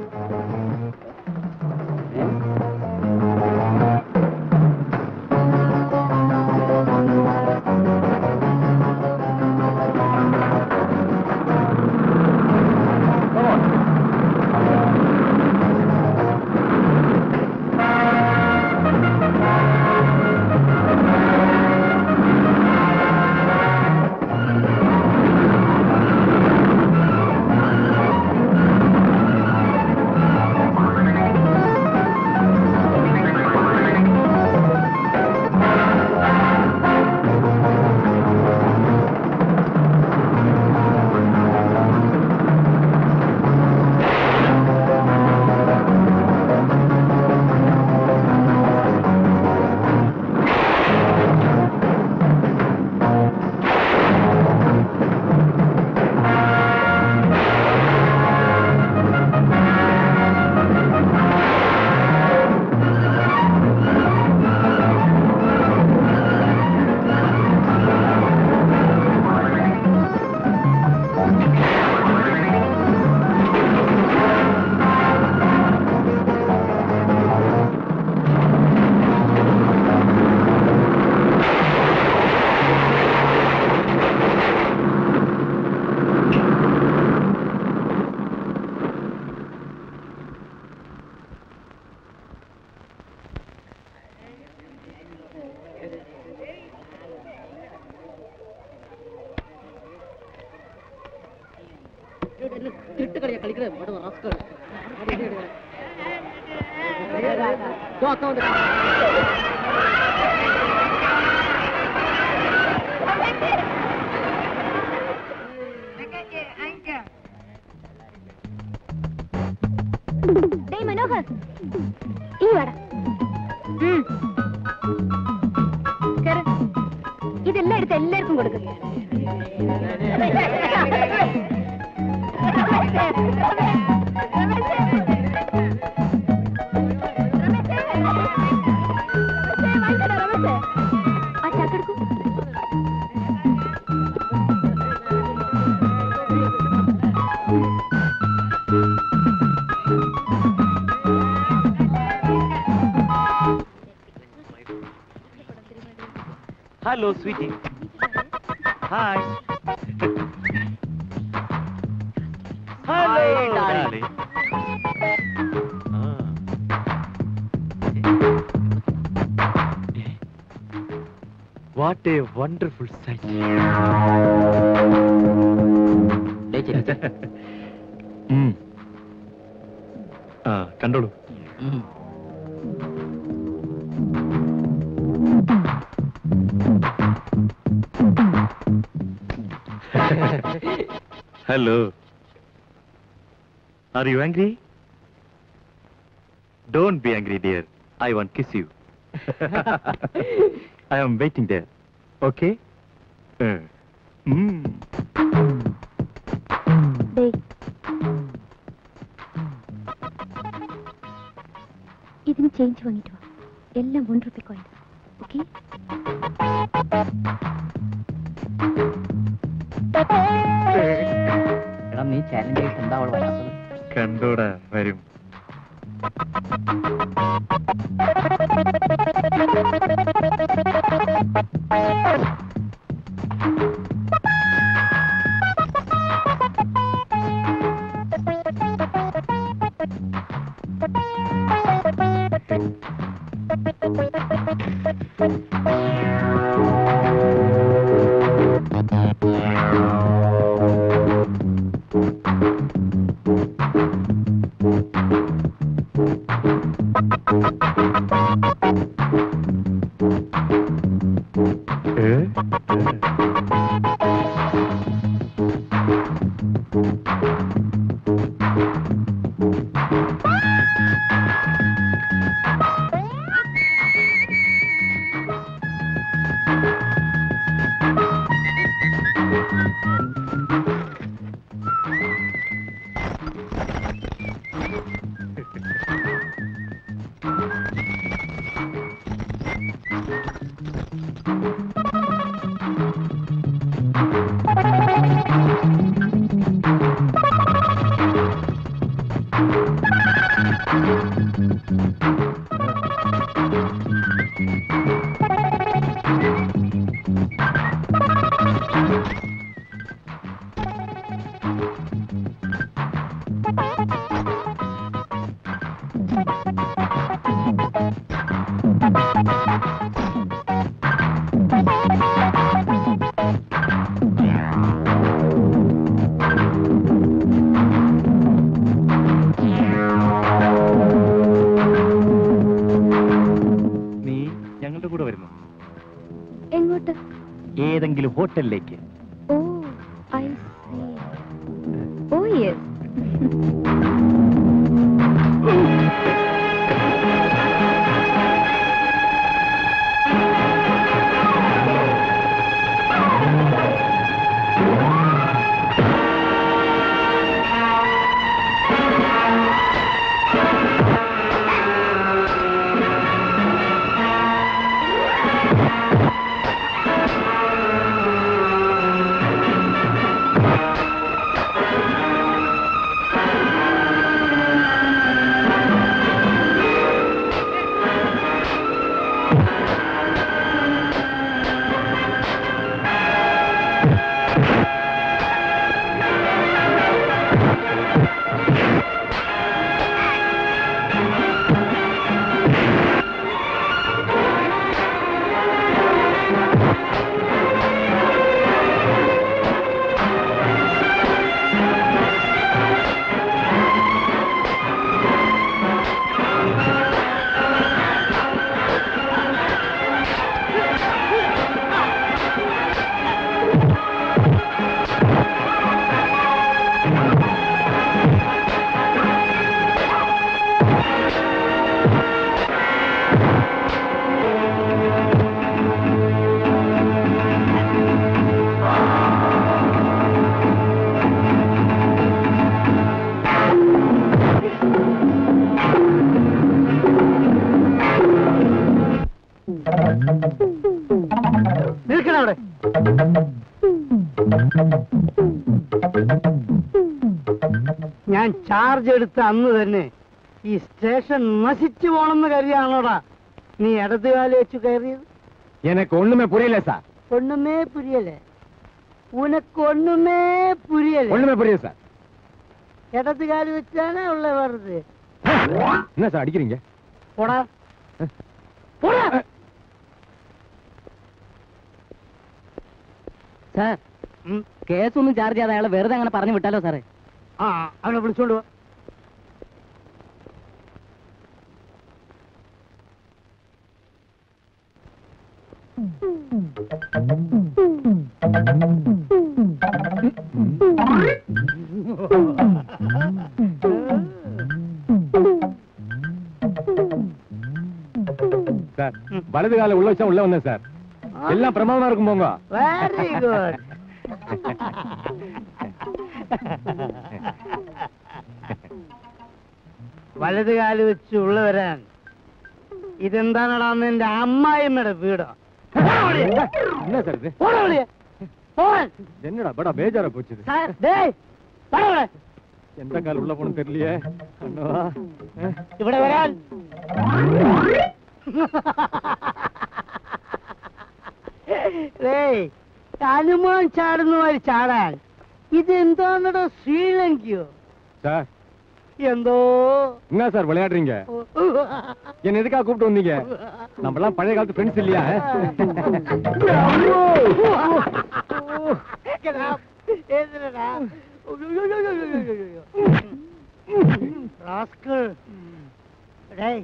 ഡേയ് മനോഹർ ഈ വട ഉം. കേറ്. ഇതെല്ലാം എടുത്ത് എല്ലാവർക്കും കൊടുക്കും ആ ചാക്കെടുക്കൂ hello sweetie hi Hi, darling. What a wonderful sight ദേ ചിരിച്ച്. ആ കണ്ടോളൂ ഉം. Hello are you angry don't be angry dear I won't kiss you I am waiting there okay ദേ ഇതിന് ചേഞ്ച് വാങ്ങിട്ട് വാ എല്ലാം വൺ റുപ്പി കോയിൻ ഓക്കെ എടാ നീ ചാലഞ്ച് ചെയ്തിട്ട് എന്താ അവൾ വരാത്തത് കണ്ടോടാ വരും ഏ? നീ ഞങ്ങളുടെ കൂടെ വരുന്നു എങ്ങോട്ട് ഏതെങ്കിലും ഹോട്ടലിലേക്ക് oh I see oh yes നിൽക്കണം അവിടെ ഞാൻ ചാർജ് എടുത്ത അന്ന് തന്നെ ഈ സ്റ്റേഷൻ നശിച്ചു പോണെന്ന് കരുതിയാണോടാ നീ ഇടതുകാലം വെച്ച് കയറിയത് எனக்கு ஒண்ணுமே புரியல சார் ഒന്നുമേ പുരിയല്ലേ ഉനക്ക് ഒന്നുമേ പുരിയല്ലേ ஒண்ணுமே புரியல சார் ഇടതുകാലം വെച്ചാണ് ഉള്ള വെറുതെ என்ன சார் அடிக்கிறீங்க പോടാ പോടാ സാർ കേസൊന്നും ചാർജ് ചെയ്യാതെ അയാളെ വെറുതെ അങ്ങനെ പറഞ്ഞു വിട്ടാലോ സാറേ ആ അവനെ വിളിച്ചോണ്ട് പോ சார் வலது கால உள்ள வச்சா உள்ள வந்தேன் சார் எல்லாம் பிரமாதமா இருக்கும் போங்க വെരി ഗുഡ് വലത് കാല് വെച്ച് ഉള്ള വരാൻ ഇതെന്താണടാ നിന്റെ അമ്മായിമ്മയുടെ വീടോ என்ன சார் இது പോടാ വെളിയെ. പോവാൻ. என்னடா படா பேஜாரா போச்சு இது. സാർ, ഡേയ്, പോടാ ഇവിടെ. எந்த கால் உள்ள போன தெரியலையே அண்ணா ഇവിടെ വരാൻ ഡേയ്, ഹനുമാൻ ചാടുന്ന മാതിരി ചാടാൻ ഇതെന്താണടോ ശ്രീലങ്കയോ சார் എന്തോ என்ன சார் விளையாடுறீங்க என்ன எதுக்காக கூப்பிட்டு வந்தீங்க நம்ம எல்லாம் பழைய காலத்து ஃப்ரெண்ட்ஸ் இல்லையா എന്തിനാ റാസ്കൾ ഡേയ്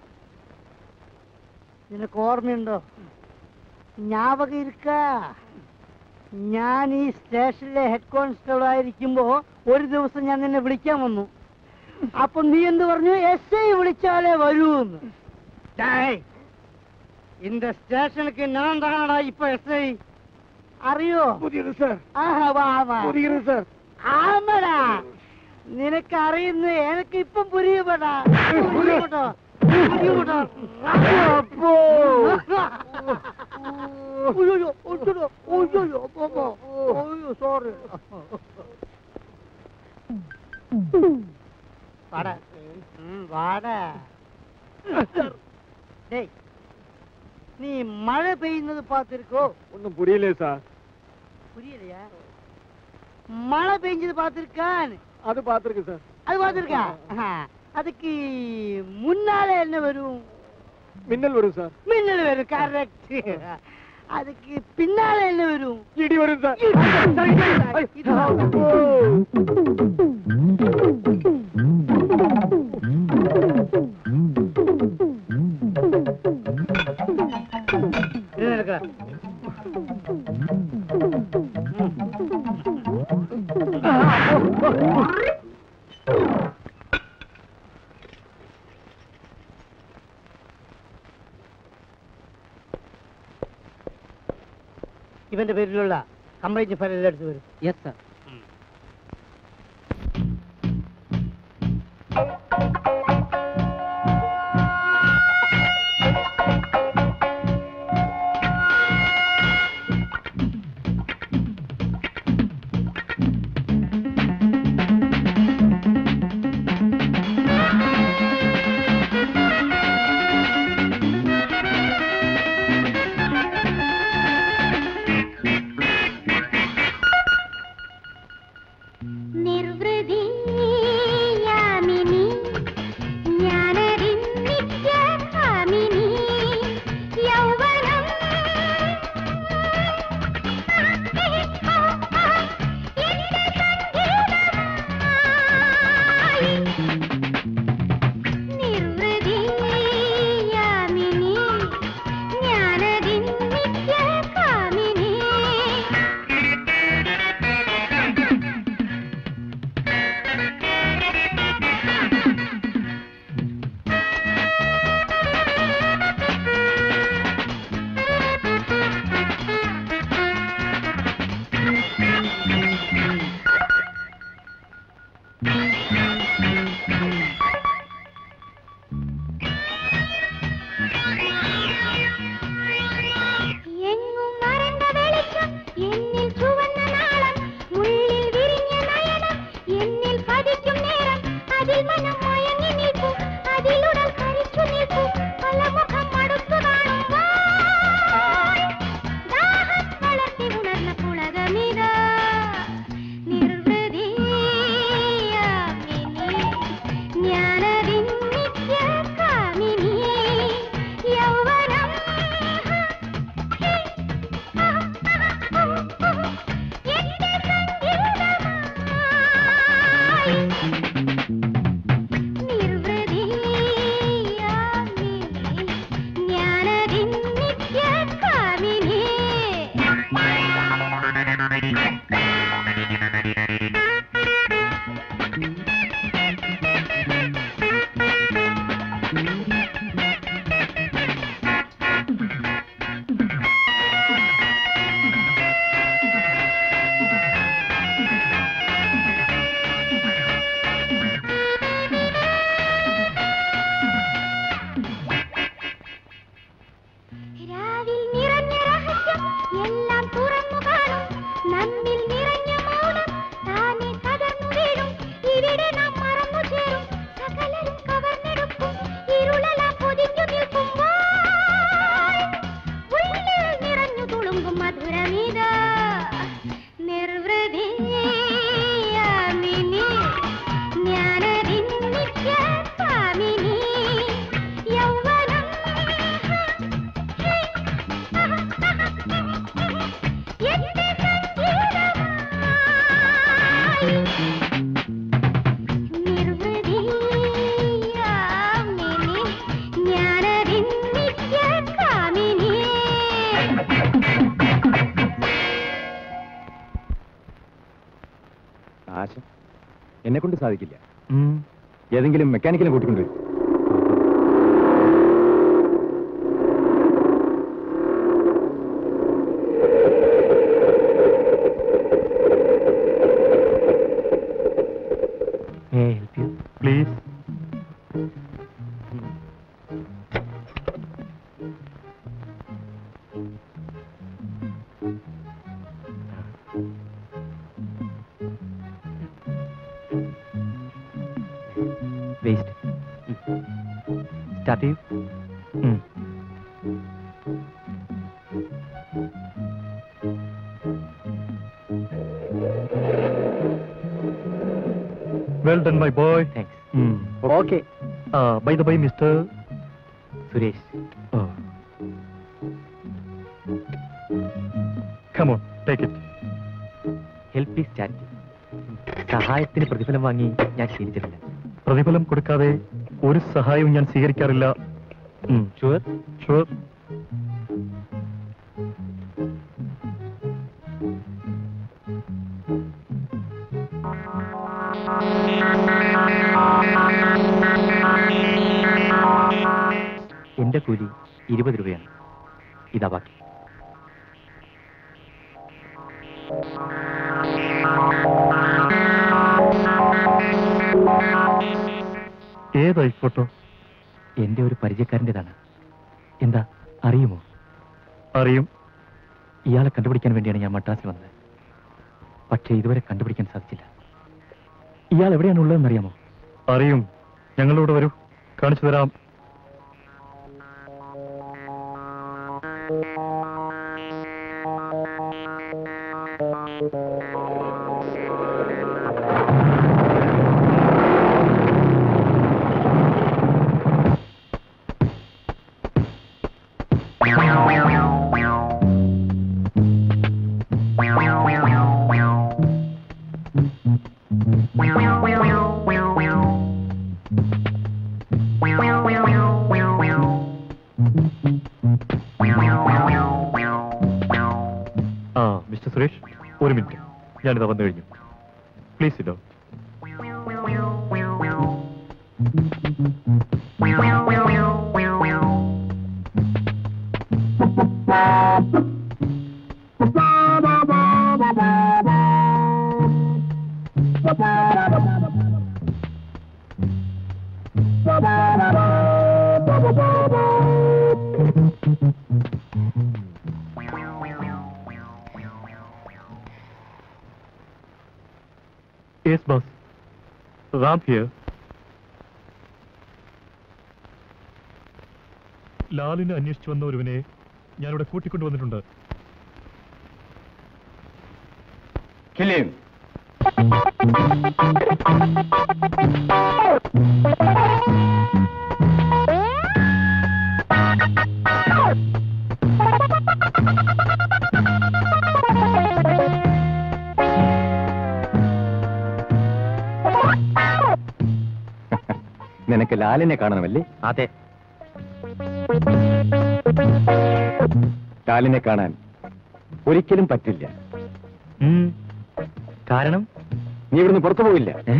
നിനക്ക് ഓർമ്മയുണ്ടോ ஞாபகம் இருக்கா ഞാൻ ഈ സ്റ്റേഷനിലെ ഹെഡ് കോൺസ്റ്റബിൾ ആയിരിക്കുമ്പോ ഒരു ദിവസം ഞാൻ നിന്നെ വിളിക്കാൻ വന്നു അപ്പൊ നീ എന്ത് പറഞ്ഞു എസ് ഐ വിളിച്ചാലേ വരൂന്ന് ഡേയ്, இந்த സ്റ്റേഷനുക്ക് ഞാൻ താണടാ ഇപ്പൊ എസ് ഐ അറിയോ புரியுது சார் ആഹാ, വാ, വാ. புரியுது சார் ആമടാ നിനക്ക് അറിയുന്ന എനിക്ക് ഇപ്പം പുരിയപ്പെടാ പുരിയപ്പെട്ടോ പുരിയപ്പെട്ടോ അപ്പോ അയ്യോ ഒറ്റടോ അയ്യോ അപ്പോ അയ്യോ സോറി വാടാ ഉം, വാടാ டேய் நீ மழை பெய்யுന്നത് பார்த்திருக்கோ ஒன்றும் புரியலையே சார் புரியலையா மழை பெஞ்சது பார்த்திருக்கான் அது பார்த்துருக்கு சார் அது பார்த்திருக்கா ஆஹா. அதுக்கு முன்னால என்ன வரும் மின்னல் வரும் சார் மின்னல் வரும் கரெக்ட் அதுக்கு பின்னால என்ன வரும் இடி வரும் சார் இது அப்போ. என்ன நடக்குற? ഇവന്റെ പേരിലുള്ള കംപ്ലൈന്റ് ഫയൽ എല്ലാം എടുത്തു വരും യെസ് സാർ എന്നെ കൊണ്ട് സാധിക്കില്ല ഉം. ഏതെങ്കിലും മെക്കാനിക്കലും കൂട്ടിക്കൊണ്ടുവരും May I help you? Please. Waste. Start you. Mm. Well done, my boy. Thanks. Mm. Okay Uh, by the way, Mr. Suresh. Oh. Come on, take it. Help is charity. സഹായത്തിന് പ്രതിഫലം വാങ്ങി ഞാൻ ശീലിച്ചിട്ടില്ല പ്രതിഫലം കൊടുക്കാതെ ഒരു സഹായവും ഞാൻ സ്വീകരിക്കാറില്ല ഷുവർ ഷുവർ എന്റെ കൂലി ഇരുപത് രൂപയാണ് ഇതാ ബാക്കി ഏതായി ഫോട്ടോ എന്റെ ഒരു പരിചയക്കാരൻ്റെതാണ് എന്താ അറിയുമോ അറിയും ഇയാളെ കണ്ടുപിടിക്കാൻ വേണ്ടിയാണ് ഞാൻ മദ്രാസിൽ വന്നത് പക്ഷേ ഇതുവരെ കണ്ടുപിടിക്കാൻ സാധിച്ചില്ല ഇയാൾ എവിടെയാണ് ഉള്ളതെന്ന് അറിയാമോ അറിയും ഞങ്ങളോട് വരൂ കാണിച്ചു തരാം ആ മിസ്റ്റർ സുരേഷ് ഒരു മിനിറ്റ് ഞാനിതാ വന്നു കഴിഞ്ഞു പ്ലീസ് ഇതോ Yes, boss. Ram here. ലാലിനെ അന്വേഷിച്ചു വന്ന ഒരുവനെ ഞാനിവിടെ കൂട്ടിക്കൊണ്ടുവന്നിട്ടുണ്ട് കില്ലിയും നിനക്ക് ലാലിനെ കാണണമല്ലേ അതെ ലാലിനെ കാണാൻ ഒരിക്കലും പറ്റില്ല ഉം. കാരണം നീ ഇവിടുന്ന് പുറത്തു പോയില്ല ഏ?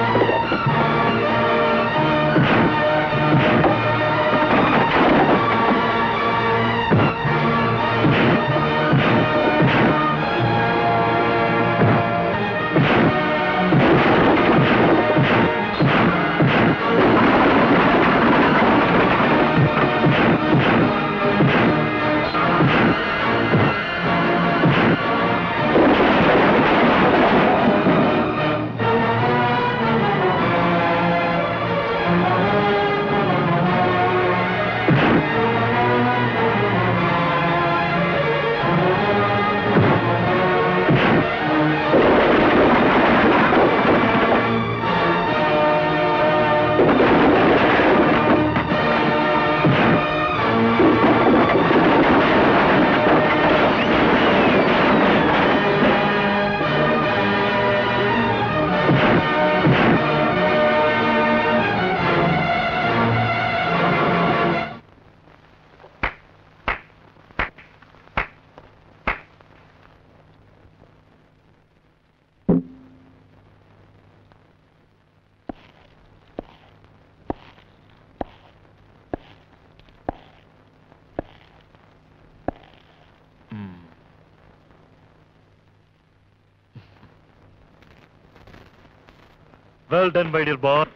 ആ Well done, my dear boy.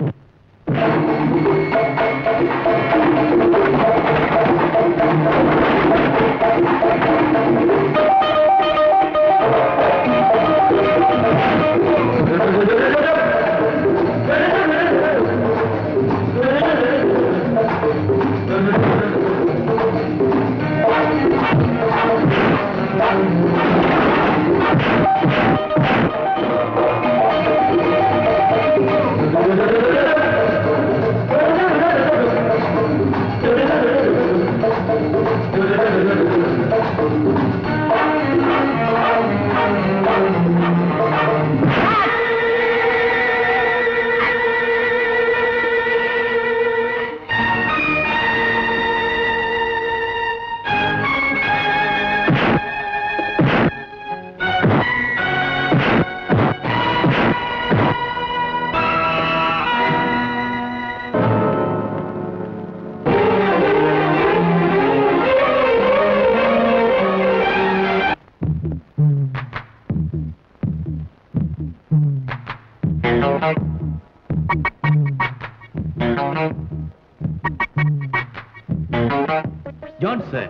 Johnson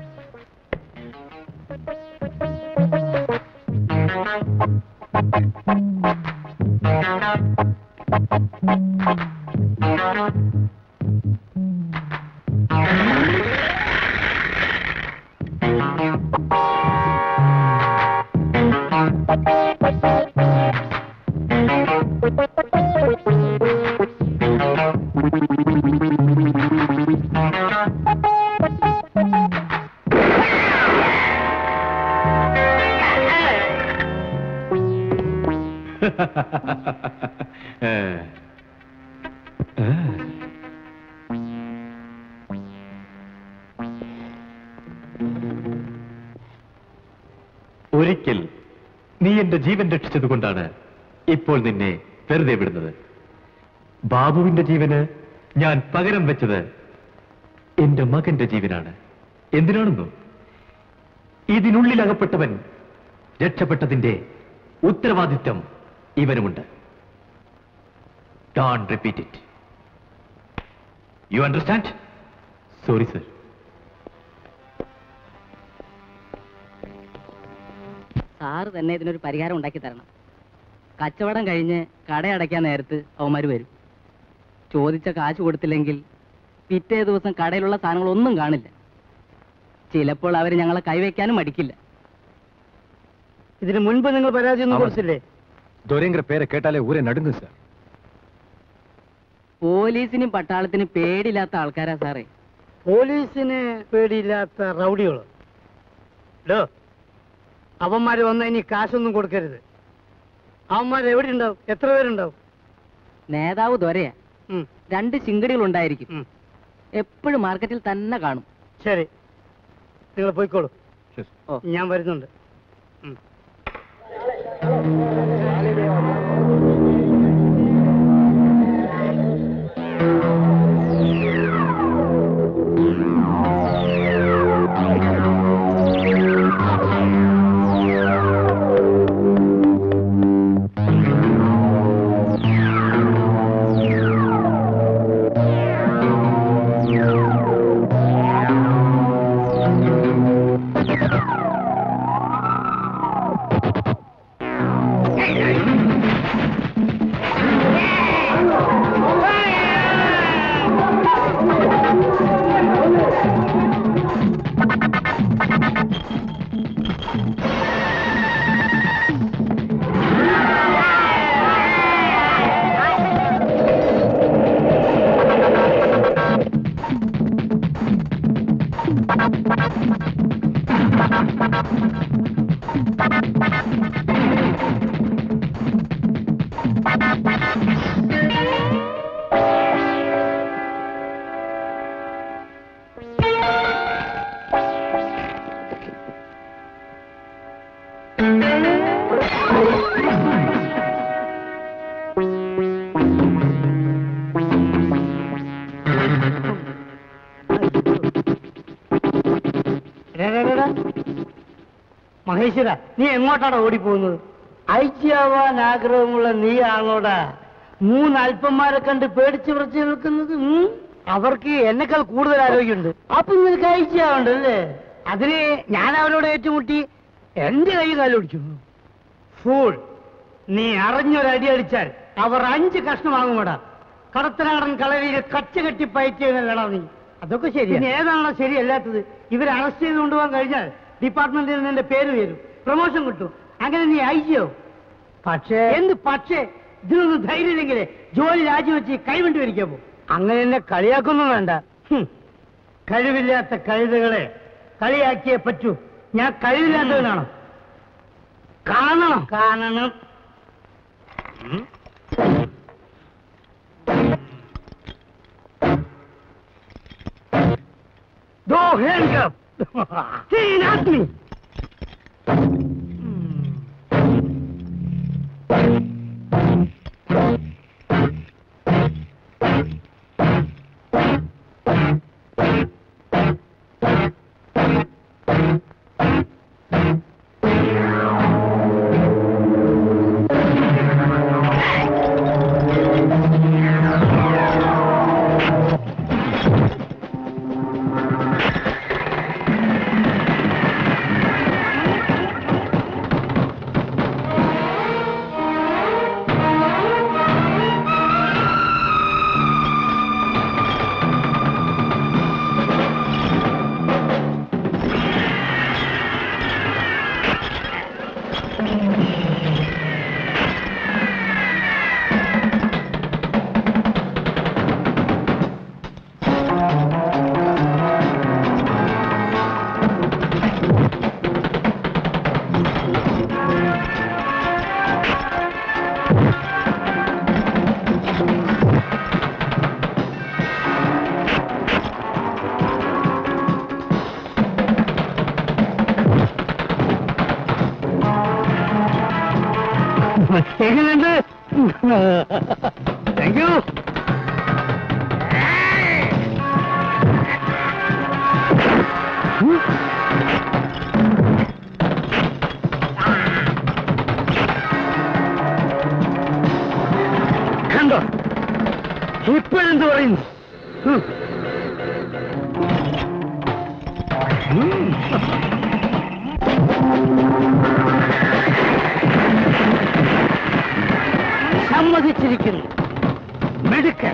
ഒരിക്കൽ നീ എന്റെ ജീവൻ രക്ഷിച്ചതുകൊണ്ടാണ് ഇപ്പോൾ നിന്നെ വെറുതെ വിടുന്നത് ബാബുവിന്റെ ജീവന് ഞാൻ പകരം വെച്ചത് എന്റെ മകന്റെ ജീവനാണ് എന്തിനാണെന്നോ ഇതിനുള്ളിൽ അകപ്പെട്ടവൻ രക്ഷപ്പെട്ടതിന്റെ ഉത്തരവാദിത്വം ഇവനുമുണ്ട് don't repeat it you understand sorry sir sir തന്നെ ഇതിനൊരു പരിഹാരം ഉണ്ടാക്കി തരണം കച്ചവടം കഴിഞ്ഞ് കടയടയ്ക്കാൻ നേരത്ത് അവന്മാർ വരും ചോദിച്ച കാശ് കൊടുത്തില്ലെങ്കിൽ പിറ്റേ ദിവസം കടയിലുള്ള സാധനങ്ങളൊന്നും കാണില്ല ചിലപ്പോൾ അവർ ഞങ്ങളെ കൈവയ്ക്കാനും മടിക്കില്ല ഇതിന് മുൻപ് നിങ്ങൾ പരാതി ഒന്നും അവർ- കൊടുത്തില്ലേ ദൊരേങ്കര പേരെ കേട്ടാലേ ഊരെ നടുങ്ങും സാർ പോലീസിനും പട്ടാളത്തിനും പേടിയില്ലാത്ത ആൾക്കാരാ സാറേ പോലീസിന് പേടിയില്ലാത്ത റൗഡികളോ ഡോ അവന്മാര് വന്ന ഇനി കാശൊന്നും കൊടുക്കരുത് അവന്മാർ എവിടെ ഉണ്ടാവും എത്ര പേരുണ്ടാവും നേതാവ് ദൊരയാ ഉം, രണ്ട് ചിങ്കടികൾ ഉണ്ടായിരിക്കും ഉം. എപ്പോഴും മാർക്കറ്റിൽ തന്നെ കാണും ശരി നിങ്ങൾ പോയിക്കോളൂ ഓ ഞാൻ വരുന്നുണ്ട് ഉം. എടാ, എടാ, എടാ, എടാ. മഹേശ്വര നീ എങ്ങോട്ടാണ് ഓടിപ്പോകുന്നത് ഐക്യാവാൻ ആഗ്രഹമുള്ള നീ ആണോടാ മൂന്ന് അല്പന്മാരെ കണ്ട് പേടിച്ച് വിറച്ച് നിൽക്കുന്നത് ഉം? അവർക്ക് എന്നെക്കാൾ കൂടുതൽ ആരോഗ്യമുണ്ട് അപ്പൊ ഇങ്ങനെ കഴിച്ചാവുണ്ടല്ലേ അതിന് ഞാൻ അവരോട് ഏറ്റുമുട്ടി എന്റെ കൈ കാലൊടിച്ചു ഫൂൾ നീ അറിഞ്ഞൊരടി അടിച്ചാൽ അവർ അഞ്ച് കഷ്ണമാകുമടാ കടത്തനാടൻ കളരിയിൽ കച്ച കെട്ടി പയറ്റിയതല്ലടാ നീ അതൊക്കെ ശരി പിന്നെ ഏതാണോ ശരിയല്ലാത്തത് ഇവരെ അറസ്റ്റ് ചെയ്ത് കൊണ്ടുപോകാൻ കഴിഞ്ഞാൽ ഡിപ്പാർട്ട്മെന്റിൽ നിന്ന് എന്റെ പേര് വരും പ്രൊമോഷൻ കിട്ടും അങ്ങനെ നീ അയച്ചോ പക്ഷേ എന്ത് പക്ഷേ ഇതിനൊന്നും ധൈര്യമില്ലെങ്കിലേ ജോലി രാജിവെച്ച് കൈവണ്ടി വരിക്കാമോ അങ്ങനെ എന്നെ കളിയാക്കൊന്നും വേണ്ട ഹും. കഴിവില്ലാത്ത കഴുതകളെ കളിയാക്കിയേ പറ്റൂ ഞാൻ കഴിവില്ലാത്തവനാണോ കാണണം കാണണം Go hands up! See, not me! എങ്ങനെയുണ്ട് താങ്ക് യു കണ്ടോ ഇപ്പോഴെന്ത് പറയുന്നു ഉം. ഉം. സമ്മതിച്ചിരിക്കുന്നു മിടുക്കൻ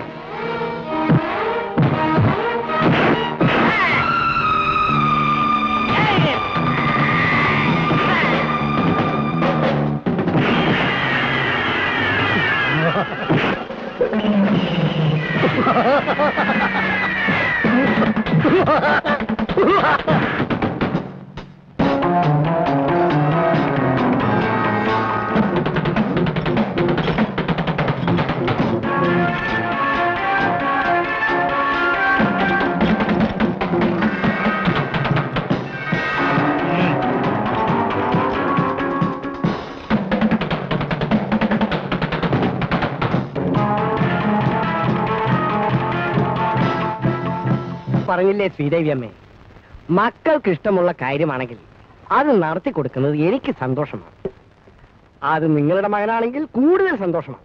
പറഞ്ഞില്ലേ ശ്രീദേവി അമ്മേ മക്കൾക്ക് ഇഷ്ടമുള്ള കാര്യമാണെങ്കിൽ അത് നടത്തി കൊടുക്കുന്നത് എനിക്ക് സന്തോഷമാണ് അത് നിങ്ങളുടെ മകനാണെങ്കിൽ കൂടുതൽ സന്തോഷമാണ്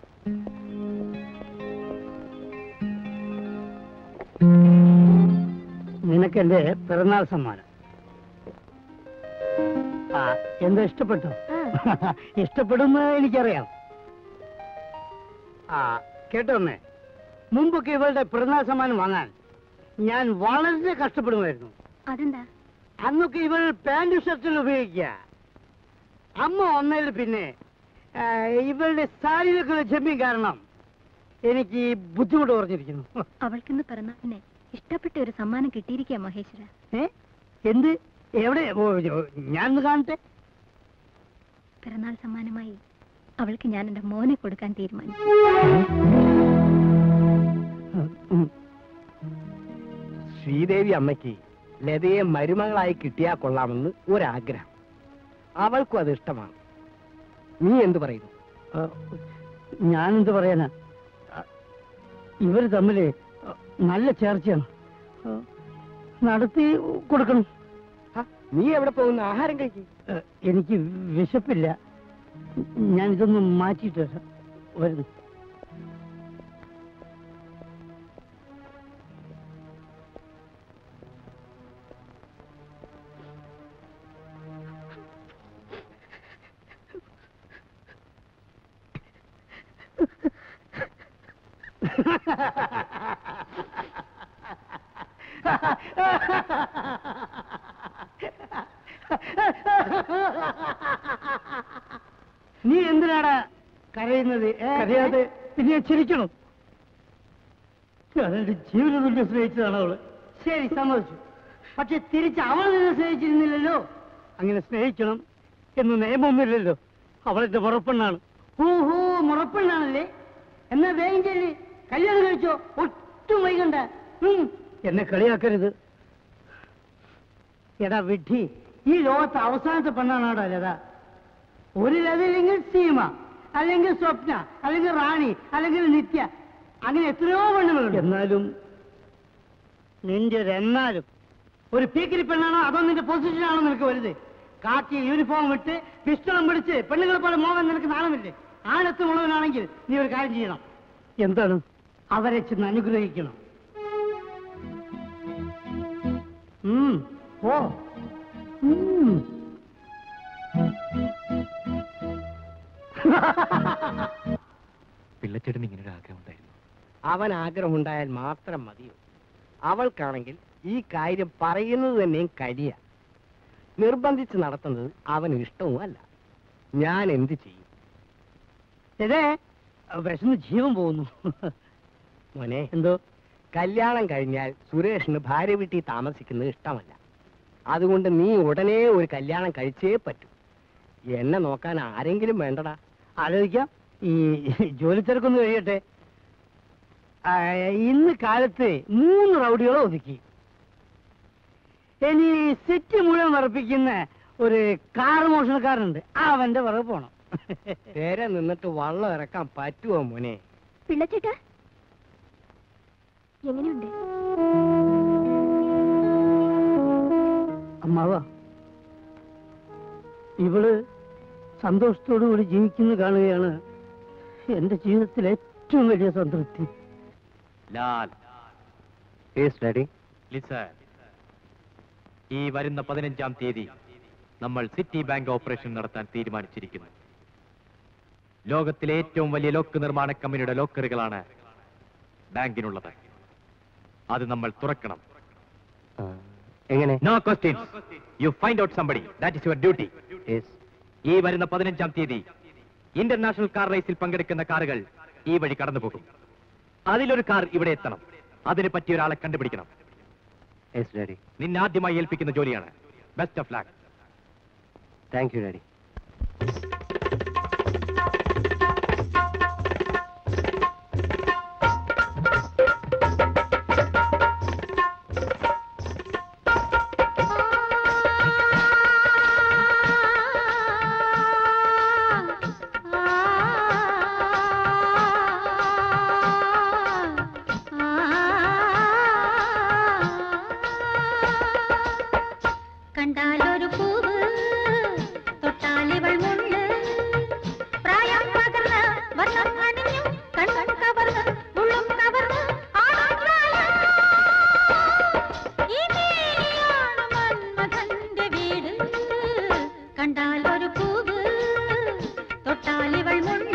നിനക്ക് എന്റെ പിറന്നാൾ സമ്മാനം ആ എന്താ ഇഷ്ടപ്പെട്ടോ ഇഷ്ടപ്പെടുമെന്ന് എനിക്കറിയാം ആ കേട്ടോന്നേ മുമ്പൊക്കെ ഇവളുടെ പിറന്നാൾ സമ്മാനം വാങ്ങാൻ ഞാൻ വളരെ കഷ്ടപ്പെടുമായിരുന്നു അതെന്താ അന്നൊക്കെ ഇവൾ പാന്റ് ഷർട്ടിൽ ഉപയോഗിക്കുക അമ്മ വന്നതിൽ പിന്നെ ആ, ഇവളുടെ സാരിയിലേക്കുള്ള ജമ്യം കാരണം എനിക്ക് ഈ ബുദ്ധിമുട്ട് കുറഞ്ഞിരിക്കുന്നു അവൾക്കിന്ന് പിറന്നാളിന് ഇഷ്ടപ്പെട്ട ഒരു സമ്മാനം കിട്ടിയിരിക്കുക മഹേശ്വര ഏ എന്ത് എവിടെ ഓ, ഓ, ഞാനൊന്ന് കാണട്ടെ പിറന്നാൾ സമ്മാനമായി അവൾക്ക് ഞാൻ എന്റെ മോനെ കൊടുക്കാൻ തീരുമാനിച്ചു ഉം. ശ്രീദേവി അമ്മയ്ക്ക് ലതയെ മരുമകളായി കിട്ടിയാൽ കൊള്ളാമെന്ന് ഒരാഗ്രഹം അവൾക്കും അത് ഇഷ്ടമാണ് നീ എന്തു പറയുന്നു ആ, ഞാനെന്ത് പറയാനാ ആ, ഇവര് തമ്മില് നല്ല ചേർച്ചയാണ് ആ, നടത്തി കൊടുക്കണം ആ, നീ എവിടെ പോകുന്ന ആഹാരം കഴിക്കും ആ, എനിക്ക് വിശപ്പില്ല ഞാൻ ഇതൊന്ന് മാറ്റിയിട്ട് വരാം. വരുന്നു നീ എന്തിനാടാ കരയുന്നത് കരയാതെ പിന്നെ ചിരിക്കണം ഞാൻ എന്റെ ജീവന തുല്യം സ്നേഹിച്ചതാണ് അവള് ശരി സമ്മതിച്ചു പക്ഷെ തിരിച്ച് അവൾ നിന്നെ സ്നേഹിച്ചിരുന്നില്ലല്ലോ അങ്ങനെ സ്നേഹിക്കണം എന്ന് നിയമമൊന്നുമില്ലല്ലോ അവളെന്റെ മുറപ്പെണ്ണാണ് ഓഹോ മുറപ്പെണ്ണാണല്ലേ എന്നാ വേഗം ചെല്ലി കല്യാണം കഴിച്ചോ ഒട്ടും വൈകണ്ട ഉം. എന്നെ കളിയാക്കരുത് എടാ വിഡ്ഢി ഈ ലോകത്തെ അവസാനത്തെ പെണ്ണാണോടാ ലത ഒരു ലതയില്ലെങ്കിൽ സീമ അല്ലെങ്കിൽ സ്വപ്ന അല്ലെങ്കിൽ റാണി അല്ലെങ്കിൽ നിത്യ അങ്ങനെ എത്രയോ പെണ്ണുങ്ങളുണ്ട് എന്നാലും നിന്റെ ഒരു എന്നാലും ഒരു പീക്കിരി പെണ്ണാണോ അതോ നിന്റെ പൊസിഷൻ ആണോ നിനക്ക് വലുത് കാക്കി യൂണിഫോം ഇട്ട് പിസ്റ്റളം പിടിച്ച് പെണ്ണുങ്ങളെ പോലെ മോഹൻ നിനക്ക് നാണമില്ലേ ആഴത്ത് മുളവനാണെങ്കിൽ നീ ഒരു കാര്യം ചെയ്യണം എന്താണ് അവരെ ചെന്ന് അനുഗ്രഹിക്കണം ഉം, ഓ ഉം. പിള്ളച്ചേട്ടന് ഇങ്ങനെ ഒരു ആഗ്രഹം ഉണ്ടായിരുന്നു അവൻ ആഗ്രഹമുണ്ടായാൽ മാത്രം മതിയോ അവൾക്കാണെങ്കിൽ ഈ കാര്യം പറയുന്നത് തന്നെയും കരിയ നിർബന്ധിച്ച് നടത്തുന്നത് അവന് ഇഷ്ടവുമല്ല ഞാൻ എന്ത് ചെയ്യും ഇതേ വിശന്ന് ജീവൻ പോകുന്നു മോനെ എന്തോ കല്യാണം കഴിഞ്ഞാൽ സുരേഷിന് ഭാര്യ വീട്ടിൽ താമസിക്കുന്നത് ഇഷ്ടമല്ല അതുകൊണ്ട് നീ ഉടനെ ഒരു കല്യാണം കഴിച്ചേ പറ്റൂ എന്നെ നോക്കാൻ ആരെങ്കിലും വേണ്ടടാ ആലോചിക്കാം ഈ ജോലി തിരക്കൊന്ന് കഴിയട്ടെ ആ, ഇന്ന് കാലത്ത് മൂന്ന് റൗഡികളെ ഒതുക്കി ഇനി സിറ്റി മുഴുവൻ ഉറപ്പിക്കുന്ന ഒരു കാർ മോഷണക്കാരനുണ്ട് അവന്റെ പുറകെ പോണം നേരെ നിന്നിട്ട് വള്ളം ഇറക്കാൻ പറ്റുമോ മോനെ പിള്ളച്ചേട്ടാ എങ്ങനെയുണ്ട് അമ്മാവ ഇവള് സന്തോഷത്തോടു കൂടി ജീവിക്കുന്നു കാണുകയാണ് എന്റെ ജീവിതത്തിലെ ഏറ്റവും വലിയ സംതൃപ്തി ലാൽ ഡാഡി ലിസൺ ഈ വരുന്ന പതിനഞ്ചാം തീയതി നമ്മൾ സിറ്റി ബാങ്ക് ഓപ്പറേഷൻ നടത്താൻ തീരുമാനിച്ചിരിക്കുന്നു ലോകത്തിലെ ഏറ്റവും വലിയ ലോക്ക് നിർമ്മാണ കമ്പനിയുടെ ലോക്കറുകളാണ് ബാങ്കിനുള്ളത് അത് നമ്മൾ തുറക്കണം എങ്ങനെ no question you find out somebody that is your duty ഈ വരുന്ന പതിനഞ്ചാം തീയതി ഇന്റർനാഷണൽ കാർ റേസിൽ പങ്കെടുക്കുന്ന കാറുകൾ ഈ വഴി കടന്നു പോകും അതിലൊരു കാർ ഇവിടെ എത്തണം അതിന് പറ്റിയ ഒരാളെ കണ്ടുപിടിക്കണം യെസ് ഡാഡി നിന്നെ ആദ്യമായി ഏൽപ്പിക്കുന്ന ജോലിയാണ് best of luck thank you daddy കണ്ടാലൊരു പൂവ് തൊട്ടാലിവൾ മുള്ള് പ്രായം പകർന്ന് വർണ്ണം അണിഞ്ഞു കണ്ണൻ കവർന്ന് ഉള്ളും കവർന്ന് ആടാൻ പ്രായം. ഈ മേനിയാണ് മന്മഥന്റെ വീട് കണ്ടാലൊരു പൂവ് തൊട്ടാലിവൾ മുള്ള്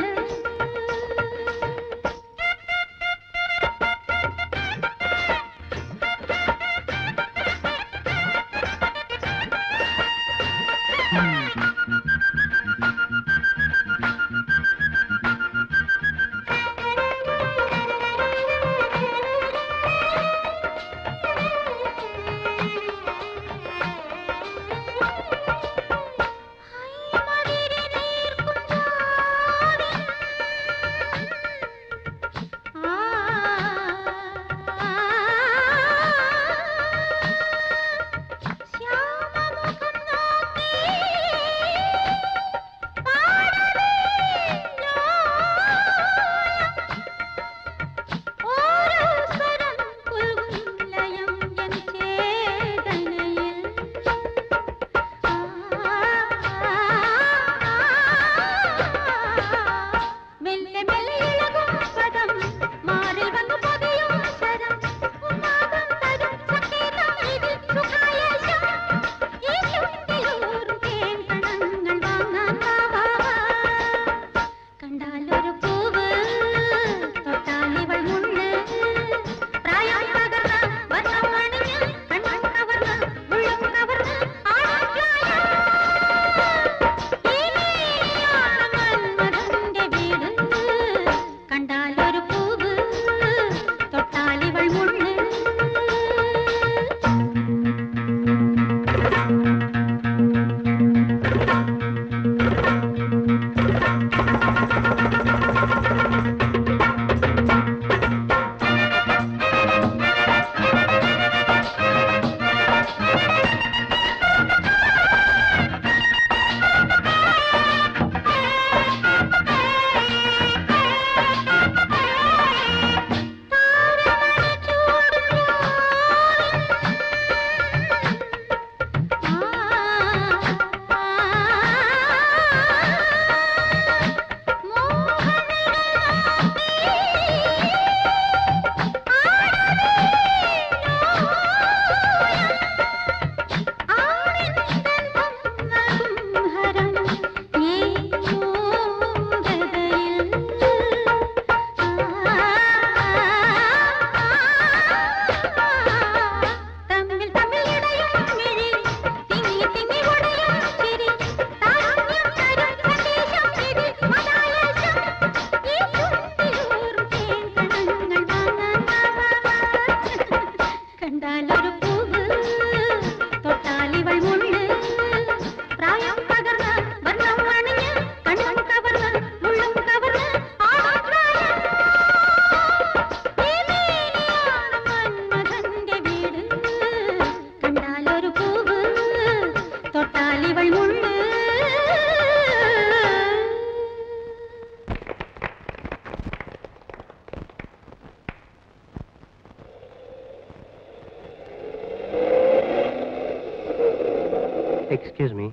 എക്സ്ക്യൂസ് മീ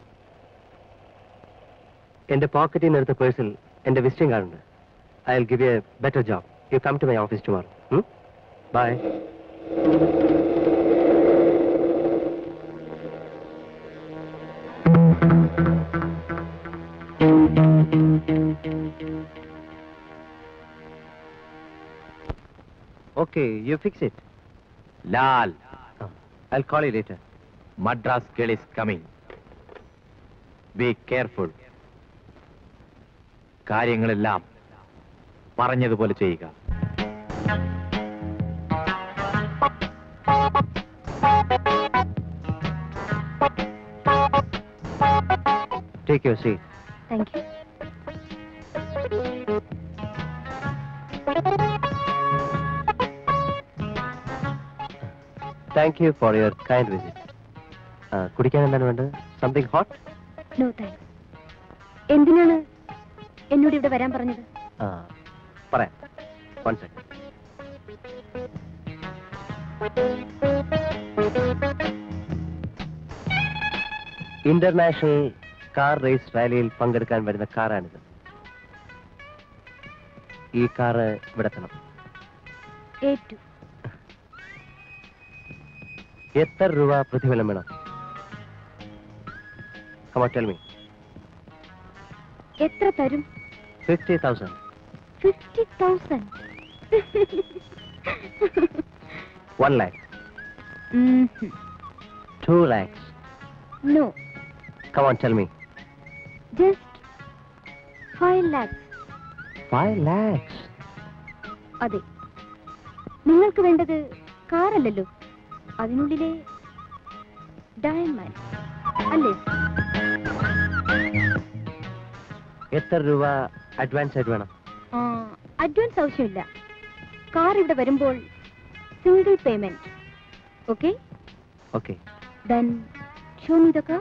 എന്റെ പോക്കറ്റിൽ നിന്ന് എടുത്ത പേഴ്സിൽ എന്റെ വിസിറ്റിംഗ് കാർഡ് ഉണ്ട് I will give a better job you come to my office tomorrow bye Okay, you fix it. Lal Uh, I'll call you later. Madras girl is coming be careful കാര്യങ്ങളെല്ലാം പറഞ്ഞതുപോലെ ചെയ്യുക Take your seat. Thank you Thank you for your kind visit. Uh, കുടിക്കാൻ എന്താണ് വേണ്ടത് സംതിങ് ഹോട്ട് നോ താങ്ക്സ് എന്തിനാണ് എന്നോട് ഇവിടെ വരാൻ പറഞ്ഞത് ആ പറയാം one second international car race റാലിയിൽ പങ്കെടുക്കാൻ വരുന്ന കാറാണിത് ഈ കാറ് ഇവിടെ എത്തണം ഏറ്റു എത്ര രൂപ പ്രതിഫലം വേണം കമോ ടെൽ മീ എത്ര തരും fifty thousand fifty thousand one lakh two lakhs no come on tell me just five lakhs five lakhs അതെ നിങ്ങൾക്ക് വേണ്ടത് കാറല്ലല്ലോ അതിനുള്ളിലെ ഡയമണ്ട് അല്ലേ എത്ര രൂപ അഡ്വാൻസ് ആയിട്ട് വേണം ആ, അഡ്വാൻസ് ആവശ്യമില്ല കാർ ഇവിടെ വരുമ്പോൾ single payment okay okay then show me the car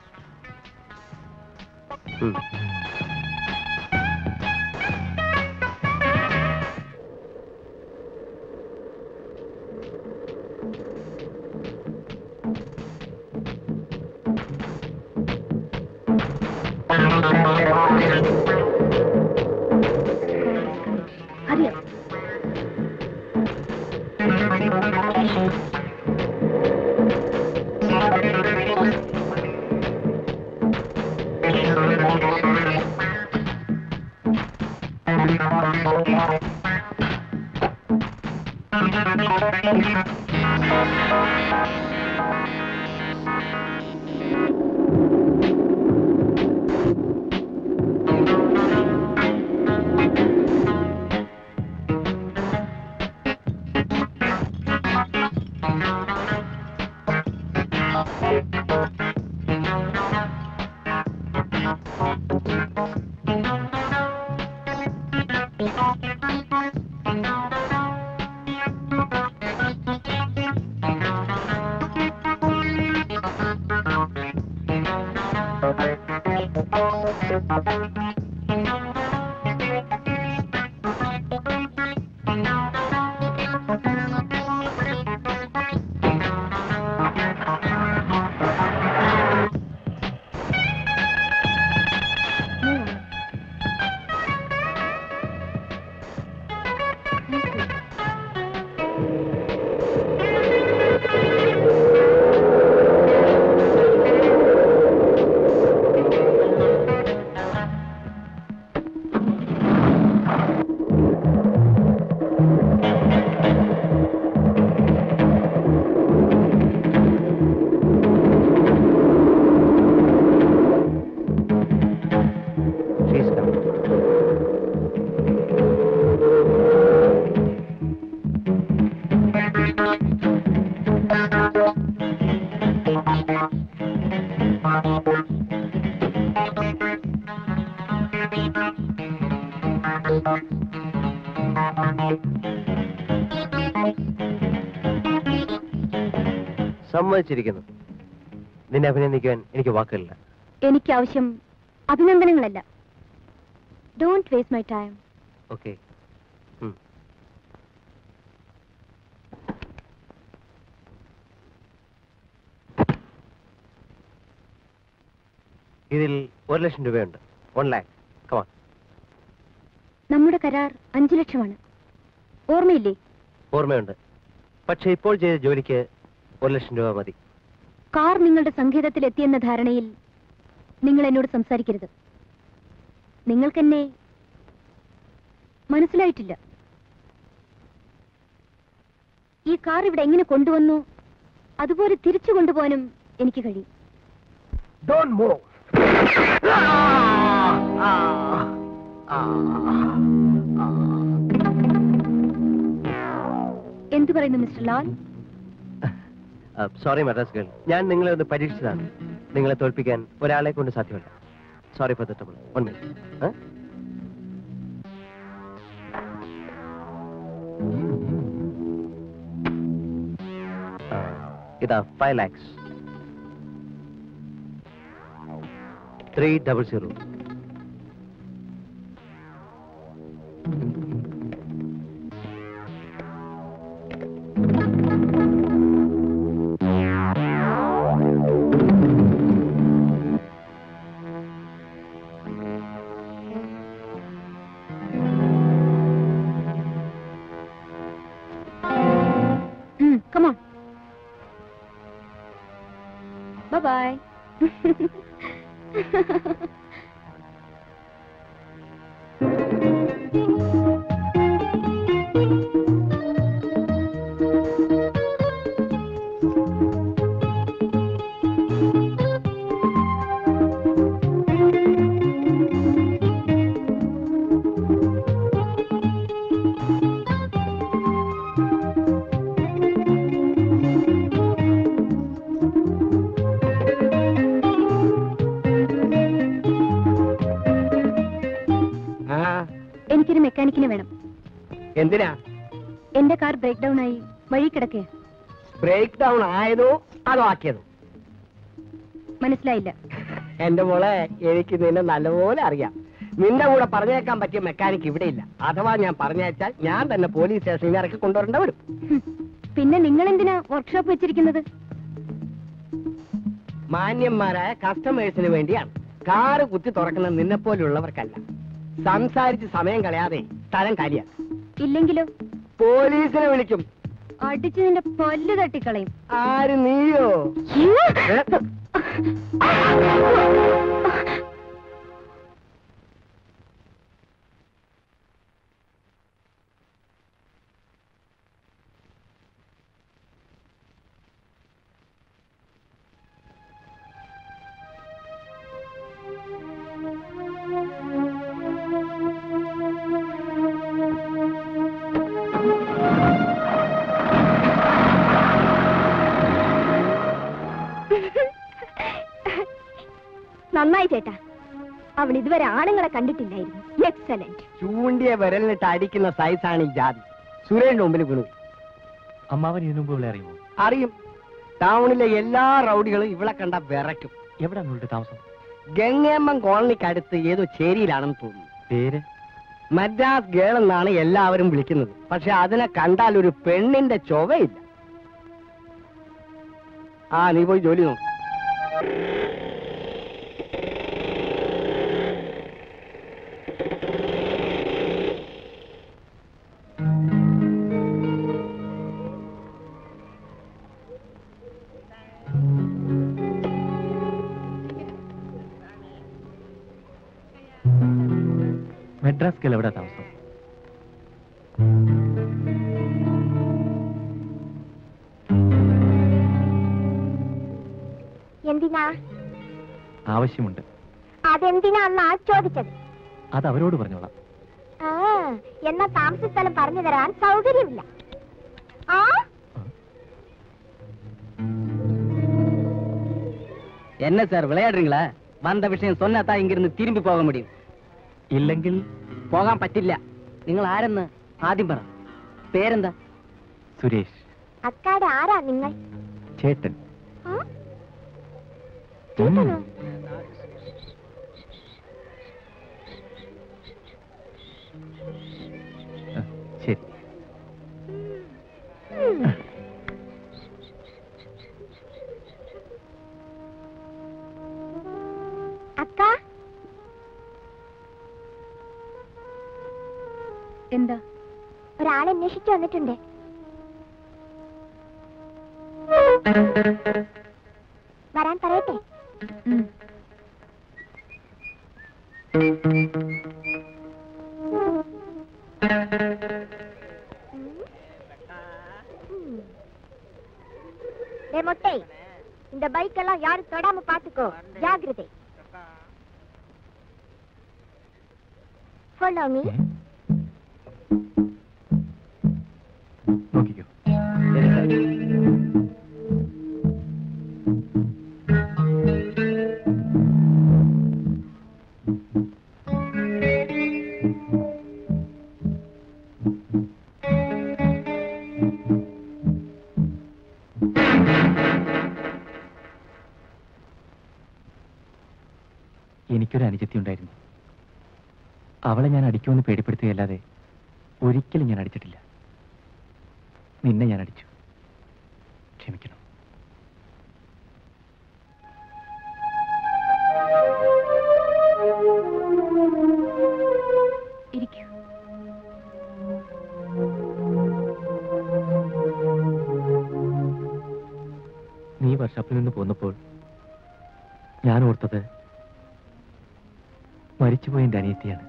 Hurry up. Move on. Thank you. She's coming. സമ്മതിച്ചിരിക്കുന്നു നിന്നെ അഭിനന്ദിക്കാൻ എനിക്ക് വാക്കുകളില്ല എനിക്ക് ആവശ്യം അഭിനന്ദനങ്ങളല്ല don't waste my time okay ഇതിൽ ഒരു ലക്ഷം രൂപയുണ്ട് വൺ ലാക്ക് കമാ നമ്മുടെ കരാർ അഞ്ചു ലക്ഷമാണ് ഓർമ്മയില്ലേ ഓർമ്മയുണ്ട് പക്ഷെ ഇപ്പോൾ ചെയ്ത ജോലിക്ക് ഒരു ലക്ഷം രൂപ മതി കാർ നിങ്ങളുടെ സങ്കേതത്തിൽ എത്തിയെന്ന ധാരണയിൽ നിങ്ങൾ എന്നോട് സംസാരിക്കരുത് നിങ്ങൾക്കെന്നെ മനസ്സിലായിട്ടില്ല ഈ കാർ ഇവിടെ എങ്ങനെ കൊണ്ടുവന്നു അതുപോലെ തിരിച്ചു കൊണ്ടുപോകാനും എനിക്ക് കഴിയും Don't move. എന്തു പറയുന്നു mister Lal sorry Madras girl ഞാൻ നിങ്ങളെ ഒന്ന് പരീക്ഷിച്ചതാണ് നിങ്ങളെ തോൽപ്പിക്കാൻ ഒരാളെ കൊണ്ട് സാധ്യമല്ല sorry for the trouble one minute ഇതാ five lakhs three double zero come on. Bye bye. ആ എനിക്കൊരു മെക്കാനിക്കിനെ വേണം എന്തിനാ എന്റെ കാർ ബ്രേക്ക് ഡൗൺ ആയി വഴി കിടക്കേ ബ്രേക്ക് ഡൗൺ ആയതോ അതോ ആക്കിയതോ മനസ്സിലായില്ല എന്റെ മോളെ എനിക്ക് നിന്നെ നല്ലപോലെ അറിയാം നിന്റെ കൂടെ പറഞ്ഞേക്കാൻ പറ്റിയ മെക്കാനിക് ഇവിടെ ഇല്ല അഥവാ ഞാൻ പറഞ്ഞയച്ചാൽ ഞാൻ തന്നെ പോലീസ് സ്റ്റേഷനിൽ ഇറക്കി കൊണ്ടുവരേണ്ട വരും ഹും. പിന്നെ നിങ്ങൾ എന്തിനാ വർക്ക്ഷോപ്പ് വെച്ചിരിക്കുന്നത് മാന്യന്മാരായ കസ്റ്റമേഴ്സിന് വേണ്ടിയാണ് കാറ് കുത്തി തുറക്കുന്ന നിന്നെ പോലുള്ളവർക്കല്ല സംസാരിച്ച് സമയം കളയാതെ സ്ഥലം കാലിയാണ് ഇല്ലെങ്കിലോ പോലീസിനെ വിളിക്കും അടിച്ച് നിന്റെ പല്ല് തട്ടിക്കളയും ആര് നീയോ ഏ? നന്നായി ചേട്ടാ അവൾ ഇതുവരെ ആണുങ്ങളെ കണ്ടിട്ടില്ലായിരുന്നു എക്സലന്റ് ചൂണ്ടിയ വിരലിനിട്ട് അടിക്കുന്ന സൈസാണ് ഈ ജാതി സുരേഷിന്റെ മുമ്പിൽ വീണു അമ്മാവൻ ഇതിനു മുമ്പ് ഇവിടെ അറിയുമോ അറിയും ടൗണിലെ എല്ലാ റൗഡികളും ഇവളെ കണ്ട വിറയ്ക്കും എവിടെ നിങ്ങളുടെ താമസം ഗംഗേമ്മൻ കോളനിക്ക് അടുത്ത് ഏതോ ചേരിയിലാണെന്ന് തോന്നുന്നു പേര് മദ്രാസ് ഗേൾ എന്നാണ് എല്ലാവരും വിളിക്കുന്നത് പക്ഷെ അതിനെ കണ്ടാൽ ഒരു പെണ്ണിന്റെ ചൊവയില്ല ആ നീ പോയി ജോലി നോക്ക് മെഡ്രാസ് ഗേൾ എവിടെ താമസം എന്തിനാ ആവശ്യമുണ്ട് അതെന്തിനാന്നാ ചോദിച്ചത് അത് അവരോട് പറഞ്ഞോളാം ആ എന്നാ താമസ സ്ഥലം പറഞ്ഞു തരാൻ സൗകര്യമില്ല ആ என்ன சார் விளையாடுறீங்களா வந்த விஷயம் சொன்னாதான் இங்கிருந்து திரும்பி போக முடியும் ഇല്ലെങ്കിൽ പോകാൻ പറ്റില്ല നിങ്ങൾ ആരെന്ന് ആദ്യം പറ പേരെന്താ സുരേഷ് അക്കാടെ ആരാ നിങ്ങൾ ചേട്ടൻ ആ? ഉം. ചേട്ടനോ? ആ, ശരി ഉം. എന്താ ഒരാളെ അന്വേഷിച്ചു വന്നിട്ടുണ്ട് വരാൻ പറയട്ടെ ഉം. டே மொட்டை இந்த பைக் எல்லாம் யாரும் தொடாம பாத்துக்கோ ஜாகிரதை follow me നോക്കിക്കോ എനിക്കൊരു അനുജത്തി ഉണ്ടായിരുന്നു അവളെ ഞാൻ അടിക്കുമെന്ന് പേടിപ്പെടുത്തുകയല്ലാതെ ഒരിക്കലും ഞാൻ അടിച്ചിട്ടില്ല നിന്നെ ഞാൻ അടിച്ചു ക്ഷമിക്കണം ഇരിക്കൂ നീ വർഷാപ്പിൽ നിന്ന് പോന്നപ്പോൾ ഞാൻ ഓർത്തത് മരിച്ചുപോയ എൻ്റെ അനിയത്തിയാണ്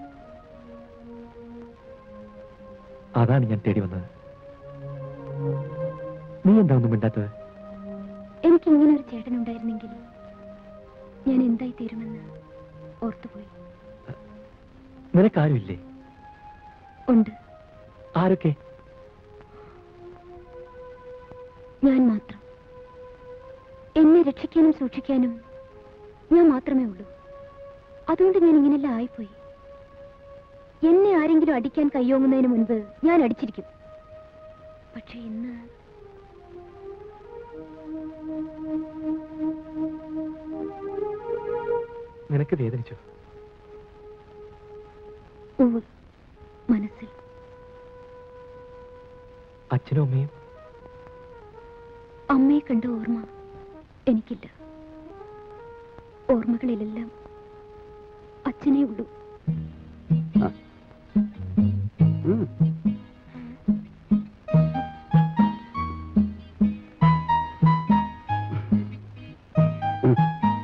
അതാണ് ഞാൻ തേടി വന്നത് നീ എന്താ ഒന്നും മിണ്ടാത്തത് എനിക്ക് ഇങ്ങനെ ഒരു ചേട്ടൻ ഉണ്ടായിരുന്നെങ്കിൽ ഞാൻ എന്തായി തീരുമെന്ന് ഓർത്തുപോയി നിനക്കാരുമില്ലേ ഉണ്ട് ആരൊക്കെ ഞാൻ മാത്രം എന്നെ രക്ഷിക്കാനും സൂക്ഷിക്കാനും ഞാൻ മാത്രമേ ഉള്ളൂ അതുകൊണ്ട് ഞാൻ ഇങ്ങനെല്ലാം ആയിപ്പോയി എന്നെ ആരെങ്കിലും അടിക്കാൻ കയ്യോങ്ങുന്നതിന് മുൻപ് ഞാൻ അടിച്ചിരിക്കും പക്ഷെ ഇന്ന് നിനക്ക് വേദനിച്ചോ ഉവ് മനസ്സിൽ അച്ഛനും അമ്മയും അമ്മയെ കണ്ട ഓർമ്മ എനിക്കില്ല ഓർമ്മകളിലെല്ലാം അച്ഛനേ ഉള്ളൂ ഉം. ഉം.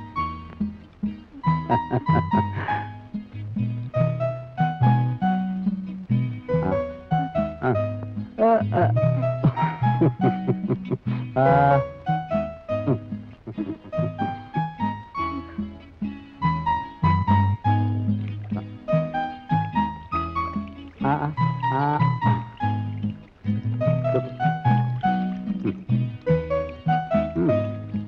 ആ. ആ. ആ. ആ. ഉം. ആ ആ ആ ഉം. ഉം.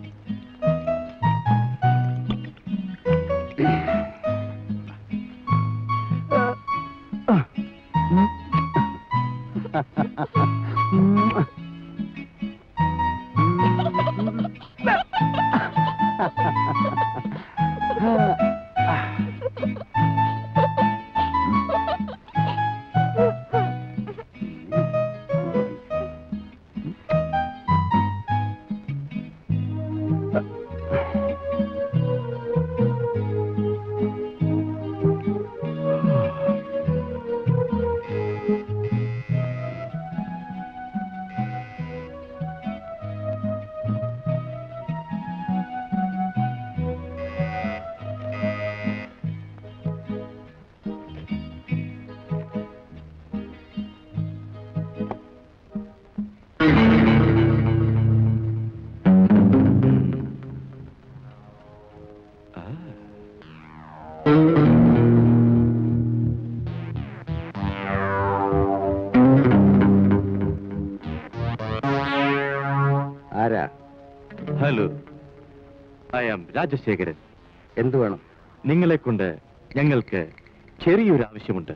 ആരാ ഹലോ ഐ ആം രാജശേഖരൻ എന്തു വേണം നിങ്ങളെ കൊണ്ട് ഞങ്ങൾക്ക് ചെറിയൊരു ആവശ്യമുണ്ട്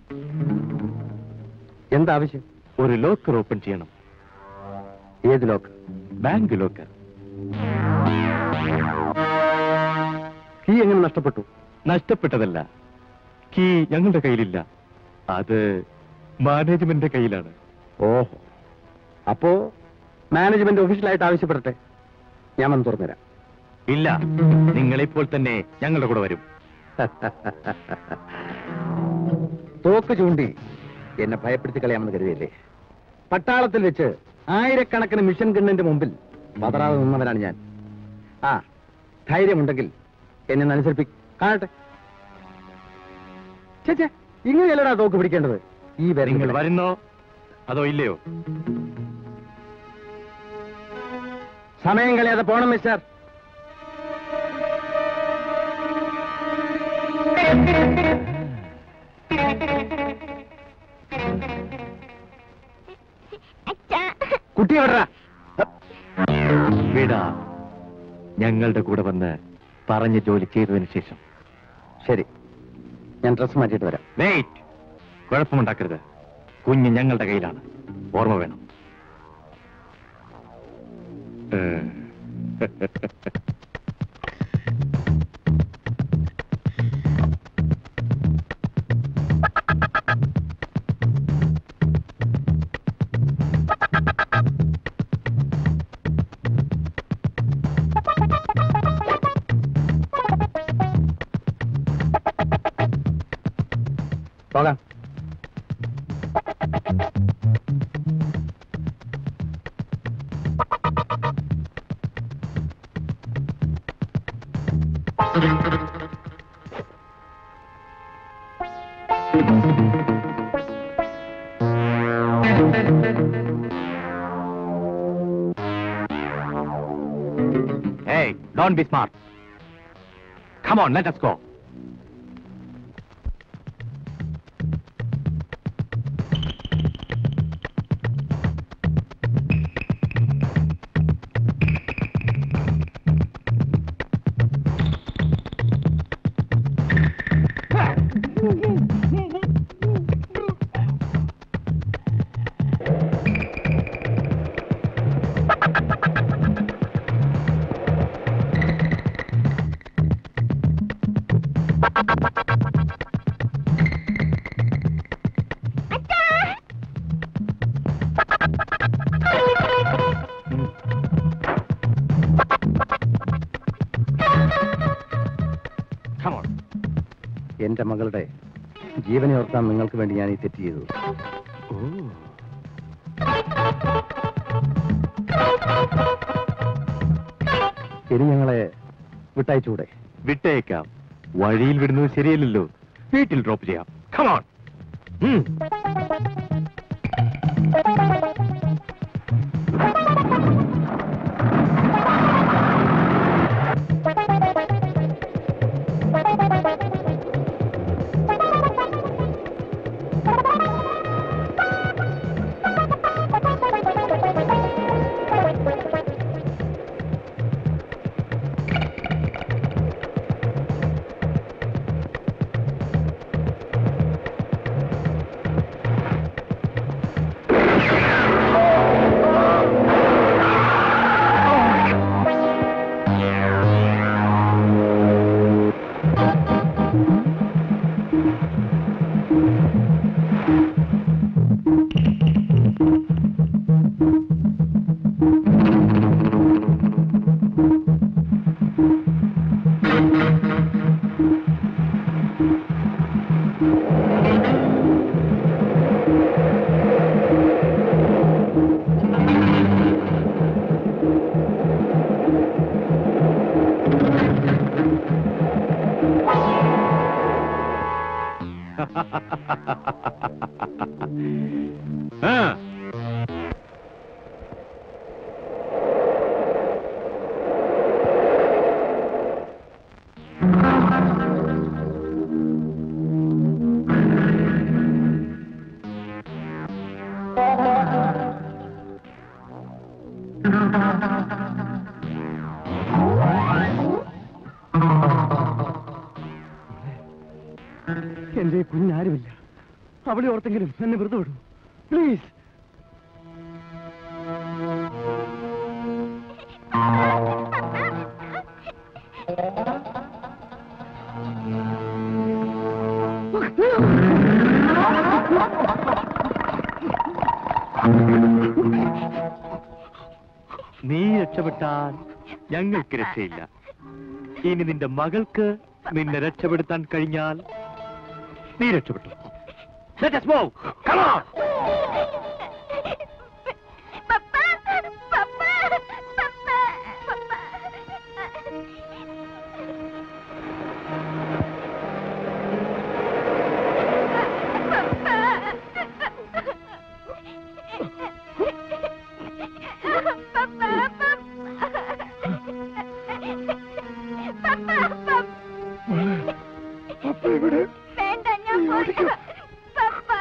എന്താവശ്യം ഒരു ലോക്കർ ഓപ്പൺ ചെയ്യണം ഏത് ലോക്ക് ബാങ്ക് ലോക്കർ കീ എങ്ങനെ നഷ്ടപ്പെട്ടു നഷ്ടപ്പെട്ടതല്ല കീ ഞങ്ങളുടെ കയ്യിലില്ല അത് മാനേജ്മെന്റ് കയ്യിലാണ് ഓഹോ അപ്പോ മാനേജ്മെന്റ് ഒഫീഷ്യലായിട്ട് ആവശ്യപ്പെടട്ടെ ഞാൻ വന്ന് തുറന്നുതരാം ഇല്ല നിങ്ങളിപ്പോൾ തന്നെ ഞങ്ങളുടെ കൂടെ വരും തോക്ക് ചൂണ്ടി എന്നെ ഭയപ്പെടുത്തി കളയാമെന്ന് കരുതിയല്ലേ പട്ടാളത്തിൽ വെച്ച് ആയിരക്കണക്കിന് മിഷൻ ഗണ്ണിന്റെ മുമ്പിൽ പതറാതെ നിന്നവനാണ് ഞാൻ ആ ധൈര്യമുണ്ടെങ്കിൽ എന്നെ ഒന്ന് അനുസരിപ്പി കാണട്ടെ ചേച്ചേ ഇങ്ങനെയല്ലടാ തോക്ക് പിടിക്കേണ്ടത് ഈ നിങ്ങൾ വരുന്നോ അതോ ഇല്ലയോ സമയം കളയാതെ പോണം മിസ്റ്റർ കുട്ടി എവിടാ വിടാ ഞങ്ങളുടെ കൂടെ വന്ന് പറഞ്ഞ ജോലി ചെയ്തതിന് ശേഷം ശരി ഞാൻ ഡ്രസ് മാറ്റിയിട്ട് വരാം വെയിറ്റ് കുഴപ്പമുണ്ടാക്കരുത് കുഞ്ഞ് ഞങ്ങളുടെ കയ്യിലാണ് ഓർമ്മ വേണം ഏ. പോകാം Hey, don't be smart. Come on, let us go. Come on. എന്റെ മകളുടെ ജീവനെ ഓർത്താൻ നിങ്ങൾക്ക് വേണ്ടി ഞാൻ ഈ തെറ്റ് ചെയ്തു ഇനി ഞങ്ങളെ വിട്ടയച്ചൂടെ വിട്ടേക്കാം വഴിയിൽ വിടുന്നത് ശരിയല്ലല്ലോ വീട്ടിൽ ഡ്രോപ്പ് ചെയ്യാം കമോൺ ആ എന്റെ കുഞ്ഞാരുമില്ല അവളെ ഓർത്തെങ്കിലും എന്നെ വെറുതെ വിടൂ പ്ലീസ് നീ രക്ഷപ്പെട്ടാൽ ഞങ്ങൾക്ക് രക്ഷയില്ല ഇനി നിന്റെ മകൾക്ക് നിന്നെ രക്ഷപ്പെടുത്താൻ കഴിഞ്ഞാൽ നീ രക്ഷപ്പെട്ടു Let us move. Come on. പപ്പാ പപ്പാ പപ്പാ പപ്പാ വേണ്ട ഞാൻ പോയില്ല പപ്പ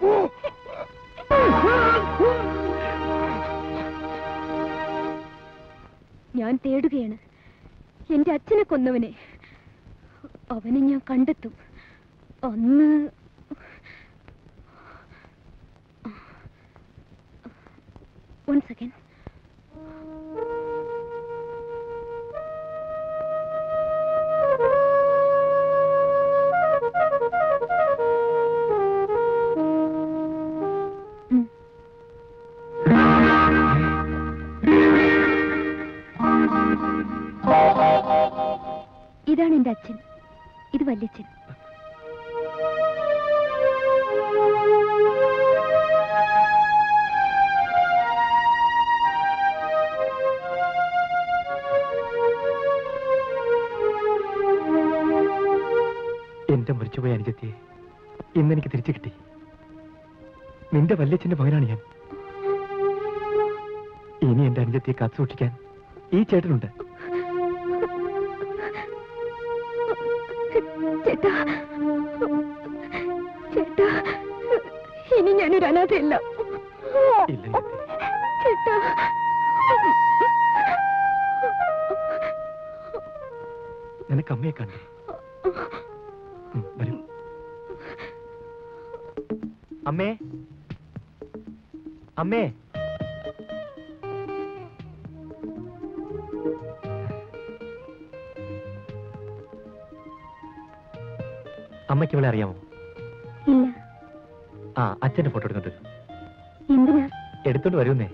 ഞാൻ തേടുകയാണ് എന്റെ അച്ഛനെ കൊന്നവനെ അവനെ ഞാൻ കണ്ടെത്തും അന്ന് വൺ സെക്കൻഡ് ഇതാണ് എന്റെ അച്ഛൻ ഇത് വല്യച്ഛൻ എന്റെ മരിച്ചുപോയ അനുജത്തിയെ ഇന്നെനിക്ക് തിരിച്ചു കിട്ടി നിന്റെ വല്യച്ഛന്റെ മകനാണ് ഞാൻ ഇനി എന്റെ അനുജത്തിയെ കാത്തു സൂക്ഷിക്കാൻ ഈ ചേട്ടനുണ്ട് ചേട്ടാ ചേട്ടാ ഇനി ഞാനൊരു അനാഥയല്ല ഇല്ല അനുജത്തി. ചേട്ടാ നിനക്ക് അമ്മയെ കണ്ടു ഉം, വരൂ അമ്മേ അമ്മേ അമ്മയ്ക്ക് ഇവളെ അറിയാമോ ഇല്ല ആ അച്ഛന്റെ ഫോട്ടോ എടുത്തോണ്ട് വരൂ എന്തിനാ എടുത്തോണ്ട് വരുന്നേ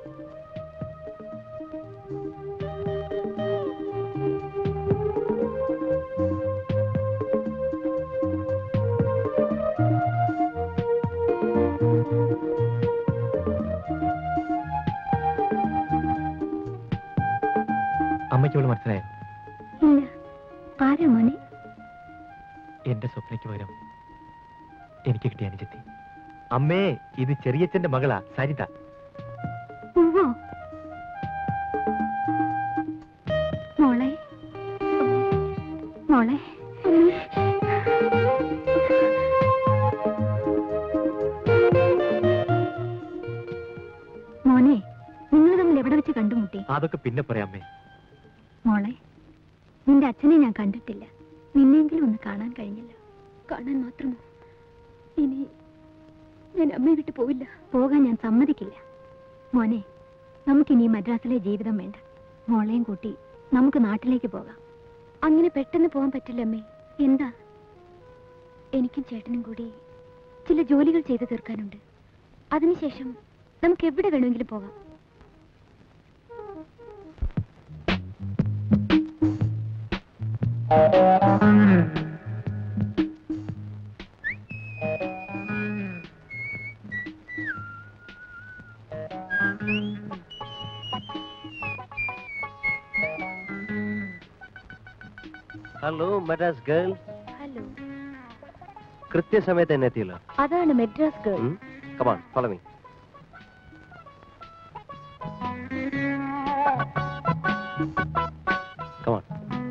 അമ്മയ്ക്ക് ഇവള് മനസ്സിലായോ ഇല്ല ആരാ മോനെ എന്റെ സ്വപ്നയ്ക്ക് പകരം എനിക്ക് കിട്ടിയ അനുജത്തി അമ്മേ ഇത് ചെറിയച്ഛന്റെ മകളാ സരിത ഉവ്വോ മോളെ മോളെ മോനെ നിങ്ങൾ തമ്മിൽ എവിടെ വെച്ച് കണ്ടുമുട്ടി അതൊക്കെ പിന്നെ പറയാം അമ്മേ മോളെ നിന്റെ അച്ഛനെ ഞാൻ കണ്ടിട്ടില്ല നിന്നെങ്കിലും ഒന്ന് കാണാൻ കഴിഞ്ഞില്ല കാണാൻ മാത്രമോ ഇനി ഞാൻ അമ്മയെ വിട്ട് പോവില്ല പോകാൻ ഞാൻ സമ്മതിക്കില്ല മോനെ നമുക്കിനി ഈ മദ്രാസിലെ ജീവിതം വേണ്ട മോളെയും കൂട്ടി നമുക്ക് നാട്ടിലേക്ക് പോകാം അങ്ങനെ പെട്ടെന്ന് പോകാൻ പറ്റില്ല അമ്മേ എന്താ എനിക്കും ചേട്ടനും കൂടി ചില ജോലികൾ ചെയ്തു തീർക്കാനുണ്ട് അതിനുശേഷം നമുക്ക് എവിടെ വേണമെങ്കിലും പോകാം ഹലോ മദ്രാസ് ഗേൾ ഹലോ കൃത്യസമയത്ത് തന്നെ എത്തിയല്ലോ അതാണ് Madras girl come on follow me come on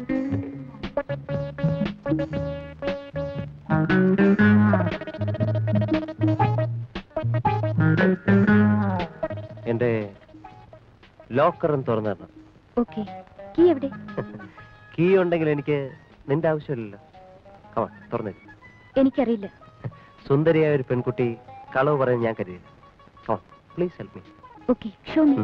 എന്റെ ലോക്കറും തുറന്നു തരണം ഓക്കെ കീ എവിടെ കീ ഉണ്ടെങ്കിൽ എനിക്ക് നിന്റെ ആവശ്യമില്ലല്ലോ കമാൺ തുറന്നേ എനിക്കറിയില്ല സുന്ദരിയായ ഒരു പെൺകുട്ടി കളവ് പറയാൻ ഞാൻ കരുതിയില്ല come on please help me okay show me ഉം.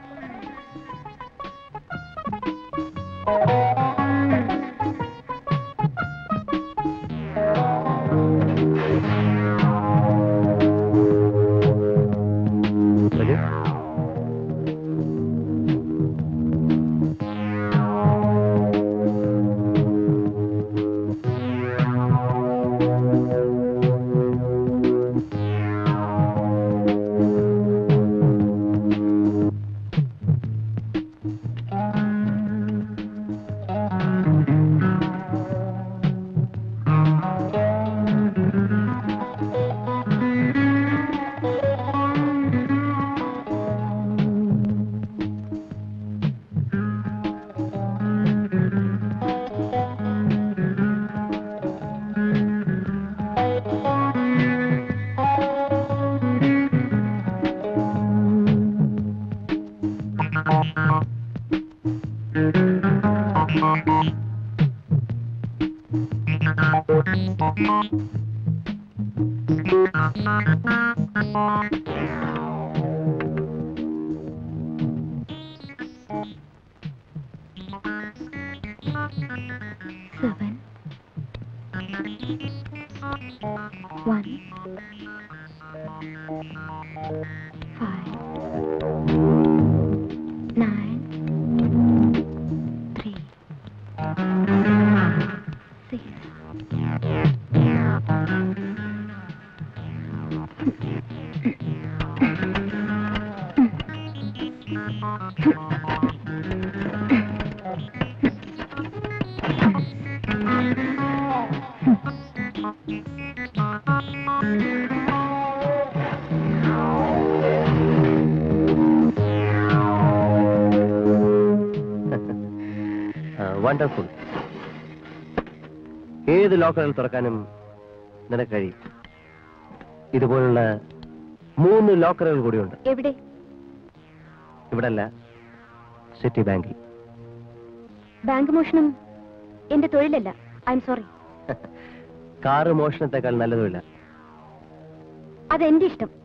വരൂ. seven, one, five, nine, three, six. Wonderful ഏത് ലോക്കറുകൾ തുറക്കാനും നിനക്ക് കഴിയും ഇതുപോലുള്ള മൂന്ന് ലോക്കറുകൾ കൂടിയുണ്ട് എവിടെ ഇവിടെ അല്ല സിറ്റി ബാങ്കിൽ ബാങ്ക് മോഷണം എന്റെ തൊഴിലല്ല ഐ എം സോറി കാറ് മോഷണത്തെക്കാൾ നല്ലതുമില്ല അതെന്റെ ഇഷ്ടം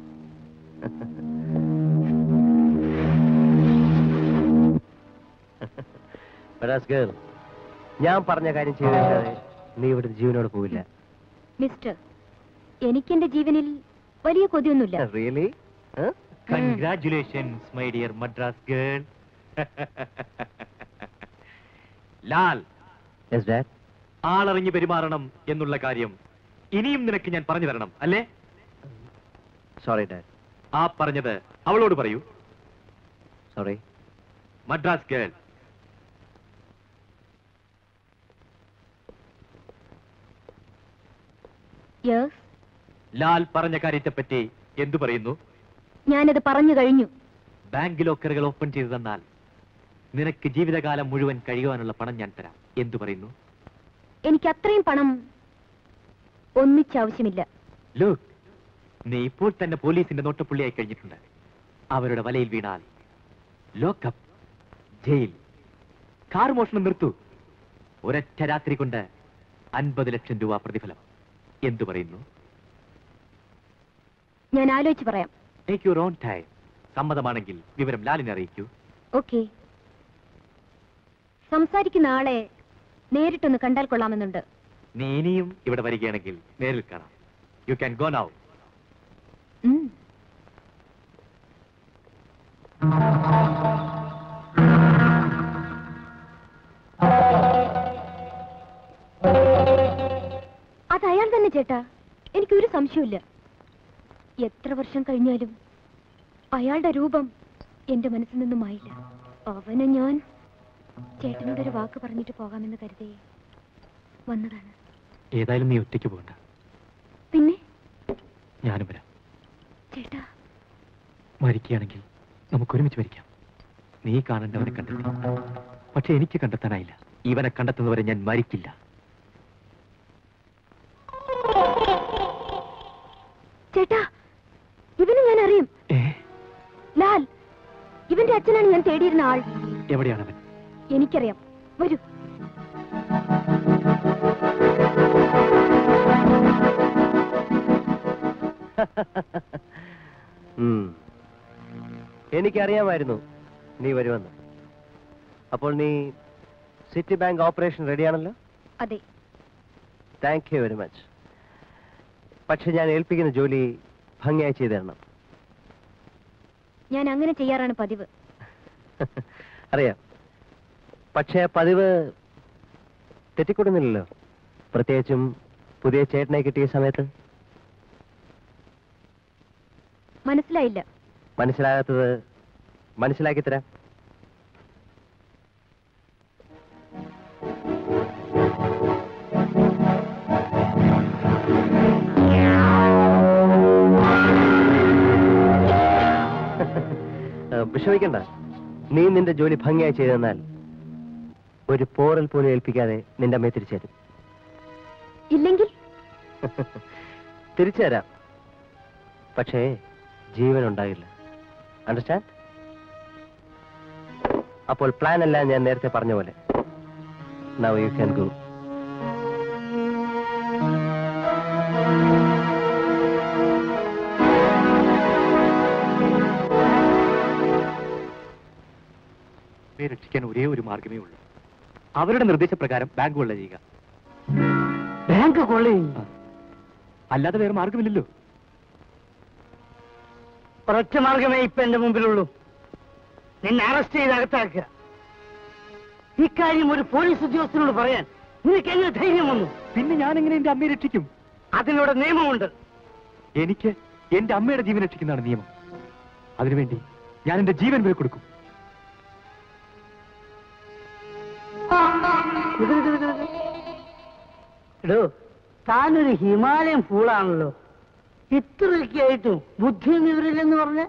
Whereas girl, ഞാൻ പറഞ്ഞ കാര്യം ചെയ്താൽ നീ ഇവിടെ ജീവനോട് പോവില്ല മിസ്റ്റർ എനിക്കെന്റെ ജീവനിൽ വലിയ കൊതിയൊന്നുമില്ല really congratulations my dear Madras girl Lal yes dad ആളറിഞ്ഞ് പെരുമാറണം എന്നുള്ള കാര്യം ഇനിയും നിനക്ക് ഞാൻ പറഞ്ഞു തരണം അല്ലേ സോറി ഡാഡ് ആ പറഞ്ഞത് അവളോട് പറയൂ sorry Madras girl yes Lal പറഞ്ഞ കാര്യത്തെപ്പറ്റി എന്തു പറയുന്നു ഞാനത് പറഞ്ഞു കഴിഞ്ഞു ബാങ്ക് ലോക്കറുകൾ ഓപ്പൺ ചെയ്തു തന്നാൽ നിനക്ക് ജീവിതകാലം മുഴുവൻ കഴിയുവാനുള്ള പണം ഞാൻ തരാം എന്തു പറയുന്നു എനിക്ക് അത്രയും പണം ഒന്നിച്ചാവശ്യമില്ല ലുക്ക് നീ ഇപ്പോൾ തന്നെ പോലീസിന്റെ നോട്ടപ്പുള്ളിയായി കഴിഞ്ഞിട്ടുണ്ട് അവരുടെ വലയിൽ വീണാൽ ലോക്കപ്പ് ജയിൽ കാർ മോഷണം നിർത്തൂ ഒരൊറ്റ രാത്രി കൊണ്ട് അൻപത് ലക്ഷം രൂപ പ്രതിഫലം എന്തു പറയുന്നു ഞാൻ ആലോചിച്ച് പറയാം ടേക്ക് യുവർ ഓൺ ടൈം സമ്മതമാണെങ്കിൽ വിവരം ലാലിനെ അറിയിക്കൂ ഓക്കെ സംസാരിക്കുന്ന ആളെ നേരിട്ടൊന്ന് കണ്ടാൽ കൊള്ളാമെന്നുണ്ട് നീ ഇനിയും ഇവിടെ വരികയാണെങ്കിൽ നേരിൽ കാണാം യു ക്യാൻ ഗോ നൗ ഉം. അത് അയാൾ തന്നെ ചേട്ടാ എനിക്കൊരു സംശയമില്ല എത്ര വർഷം കഴിഞ്ഞാലും അയാളുടെ രൂപം എന്റെ മനസ്സിൽ നിന്നും മായില്ല അവനെ ഞാൻ ചേട്ടനോടൊരു വാക്ക് പറഞ്ഞിട്ട് പോകാമെന്ന് കരുതി വന്നതാണ് ഏതായാലും നീ ഒറ്റയ്ക്ക് പോകണ്ട പിന്നെ ഞാനും വരാം ചേട്ടാ മരിക്കുകയാണെങ്കിൽ നമുക്ക് ഒരുമിച്ച് മരിക്കാം നീ കാണേണ്ടവനെ കണ്ടെത്തി പക്ഷെ എനിക്ക് കണ്ടെത്താനായില്ല ഇവനെ കണ്ടെത്തുന്നവരെ ഞാൻ മരിക്കില്ല ചേട്ടാ ഇവനെ ഞാൻ അറിയും ഏ ലാൽ ഇവന്റെ അച്ഛനാണ് ഞാൻ തേടിയിരുന്ന ആൾ എവിടെയാണവൻ എനിക്കറിയാം വരൂ ഉം. എനിക്കറിയാമായിരുന്നു നീ വരുമെന്ന് അപ്പോൾ നീ സിറ്റി ബാങ്ക് ഓപ്പറേഷൻ റെഡിയാണല്ലോ അതെ താങ്ക് യു വെരി മച്ച് പക്ഷെ ഞാൻ ഏൽപ്പിക്കുന്ന ജോലി ഭംഗിയായി ചെയ്തു തരണം ഞാൻ അങ്ങനെ ചെയ്യാറാണ് പതിവ് അറിയാം പക്ഷേ ആ പതിവ് തെറ്റിക്കൊടുന്നില്ലല്ലോ പ്രത്യേകിച്ചും പുതിയ ചേട്ടനെ കിട്ടിയ സമയത്ത് മനസ്സിലായില്ല മനസ്സിലാകാത്തത് മനസ്സിലാക്കി തരാം ഏഹ്, വിഷമിക്കണ്ട നീ നിന്റെ ജോലി ഭംഗിയായി ചെയ്തു തന്നാൽ ഒരു പോറൽ പോലും ഏൽപ്പിക്കാതെ നിന്റെ അമ്മയെ തിരിച്ചു തരും ഇല്ലെങ്കിൽ തിരിച്ചു തരാം പക്ഷേ ജീവൻ ഉണ്ടാകില്ല അണ്ടർസ്റ്റാൻഡ് അപ്പോൾ പ്ലാൻ എല്ലാം ഞാൻ നേരത്തെ പറഞ്ഞ പോലെ നൗ യു ക്യാൻ ഗോ രക്ഷിക്കാൻ ഒരേ ഒരു മാർഗമേ ഉള്ളൂ അവരുടെ നിർദ്ദേശപ്രകാരം ബാങ്ക് കൊള്ള ചെയ്യുക ബാങ്ക് കൊള്ളയും അല്ലാതെ വേറെ മാർഗമില്ലല്ലോ ഒരൊറ്റ മാർഗമേ ഇപ്പൊ എന്റെ മുമ്പിലുള്ളൂ നിന്നെ അറസ്റ്റ് ചെയ്ത് അകത്താക്കുക ഇക്കാര്യം ഒരു പോലീസ് ഉദ്യോഗസ്ഥനോട് പറയാൻ നിനക്ക് എങ്ങനെ ധൈര്യം വന്നു പിന്നെ ഞാൻ എങ്ങനെ എന്റെ അമ്മയെ രക്ഷിക്കും അതിനോട് നിയമമുണ്ട് എനിക്ക് എന്റെ അമ്മയുടെ ജീവൻ രക്ഷിക്കുന്നതാണ് നിയമം അതിനുവേണ്ടി ഞാൻ എന്റെ ജീവൻ വരെ കൊടുക്കും ഇത് ഇത് ഇത് ഇത്. എടോ താനൊരു ഹിമാലയൻ ഫൂളാണല്ലോ ഇത്രയൊക്കെ ആയിട്ടും ബുദ്ധി വിവരില്ലെന്ന് പറഞ്ഞ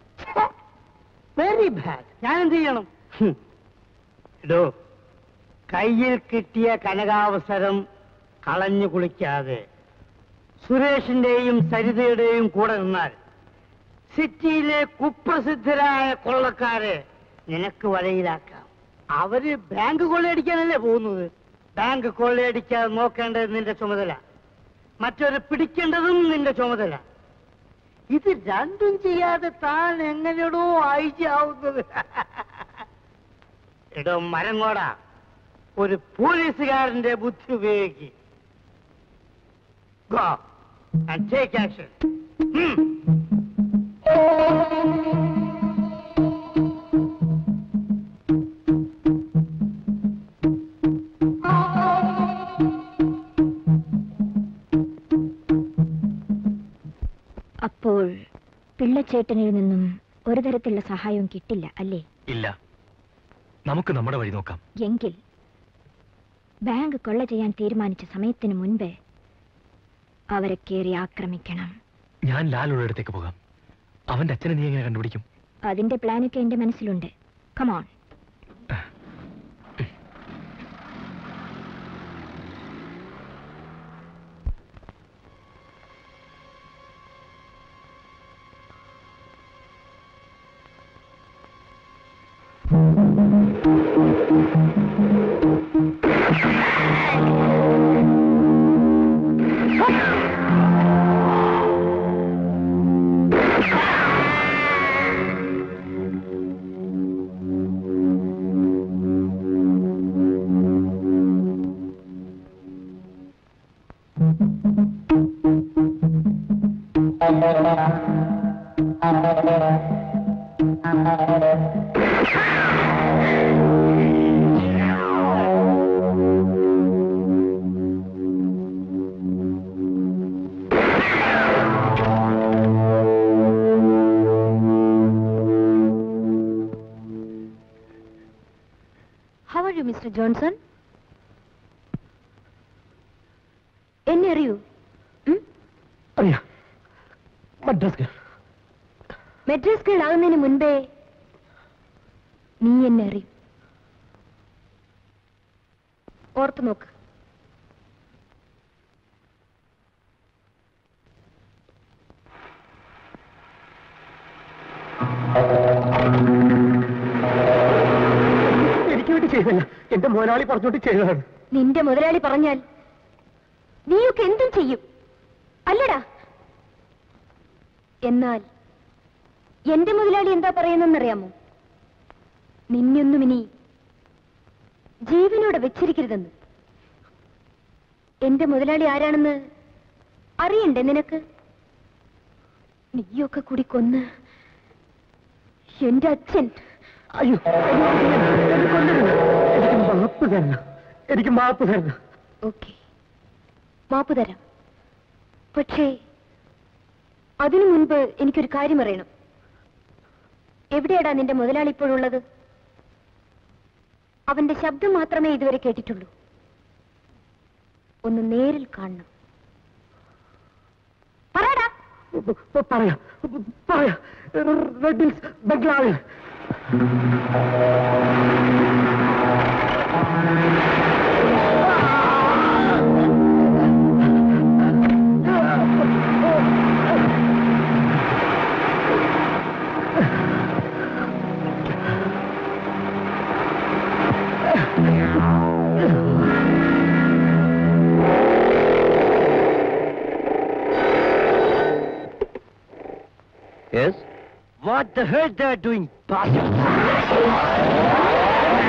വെരി ബാഡ് ഞാൻ എന്ത് ചെയ്യണം ഹും. എടോ കയ്യിൽ കിട്ടിയ കനകാവസരം കളഞ്ഞു കുളിക്കാതെ സുരേഷിന്റെയും സരിതയുടെയും കൂടെ നിന്നാൽ സിറ്റിയിലെ കുപ്രസിദ്ധരായ കൊള്ളക്കാരെ നിനക്ക് വലയിലാക്കാം അവര് ബാങ്ക് കൊള്ളയടിക്കാനല്ലേ പോകുന്നത് ബാങ്ക് കൊള്ളയടിക്കാതെ നോക്കേണ്ടത് നിന്റെ ചുമതല മറ്റൊരു പിടിക്കേണ്ടതും നിന്റെ ചുമതല ഇത് രണ്ടും ചെയ്യാതെ താൻ എങ്ങനെയോ ആവുന്നത് എടോ മരങ്ങോടാ ഒരു പോലീസുകാരന്റെ ബുദ്ധി ഉപയോഗിക്കുക Go and take action. Hmm. അപ്പോൾ പിള്ളച്ചേട്ടനിൽ നിന്നും ഒരു തരത്തിലുള്ള സഹായവും കിട്ടില്ല അല്ലേ ഇല്ല നമുക്ക് നമ്മുടെ വഴി നോക്കാം എങ്കിൽ ബാങ്ക് കൊള്ള ചെയ്യാൻ തീരുമാനിച്ച സമയത്തിന് മുൻപേ അവരെ കയറി ആക്രമിക്കണം ഞാൻ ലാലുള്ള അടുത്തേക്ക് പോകാം അവന്റെ അച്ഛനെ നീ എങ്ങനെ കണ്ടുപിടിക്കും അതിന്റെ പ്ലാനൊക്കെ എന്റെ മനസ്സിലുണ്ട് come on how are you mister Johnson എന്നെ അറിയൂ ഉം? അറിയാം മദ്രാസ് മെഡ്രസ് ഗേൾ ആകുന്നതിന് മുൻപേ നീ എന്നെ അറിയും ഓർത്തു നോക്ക് എനിക്ക് വേണ്ടി ചെയ്തല്ല എന്റെ മോനാളി പറഞ്ഞോട്ട് ചെയ്തതാണ് നിന്റെ മുതലാളി പറഞ്ഞാൽ നീയൊക്കെ എന്തും ചെയ്യും അല്ലടാ എന്നാൽ എന്റെ മുതലാളി എന്താ പറയുന്നെന്നറിയാമോ നിന്നൊന്നും ഇനി ജീവനോടെ വെച്ചിരിക്കരുതെന്ന് എന്റെ മുതലാളി ആരാണെന്ന് അറിയണ്ടേ നിനക്ക് നീയൊക്കെ കൂടി കൊന്ന് എന്റെ അച്ഛൻ അയ്യോ എന്നെ കൊല്ലരുത്. എനിക്ക് മാപ്പ് തരണം എനിക്ക് മാപ്പ് തരണം ഓക്കെ മാപ്പ് തരാം പക്ഷേ അതിനു മുൻപ് എനിക്കൊരു കാര്യം അറിയണം എവിടെയാടാ നിന്റെ മുതലാളി ഇപ്പോഴുള്ളത് അവന്റെ ശബ്ദം മാത്രമേ ഇതുവരെ കേട്ടിട്ടുള്ളൂ ഒന്ന് നേരിൽ കാണണം പറയടാ പ- പറയാം പറയാം റെഡ് ഹിൽസ് ബംഗ്ലാവിൽ yes What the hell they are doing, bastard?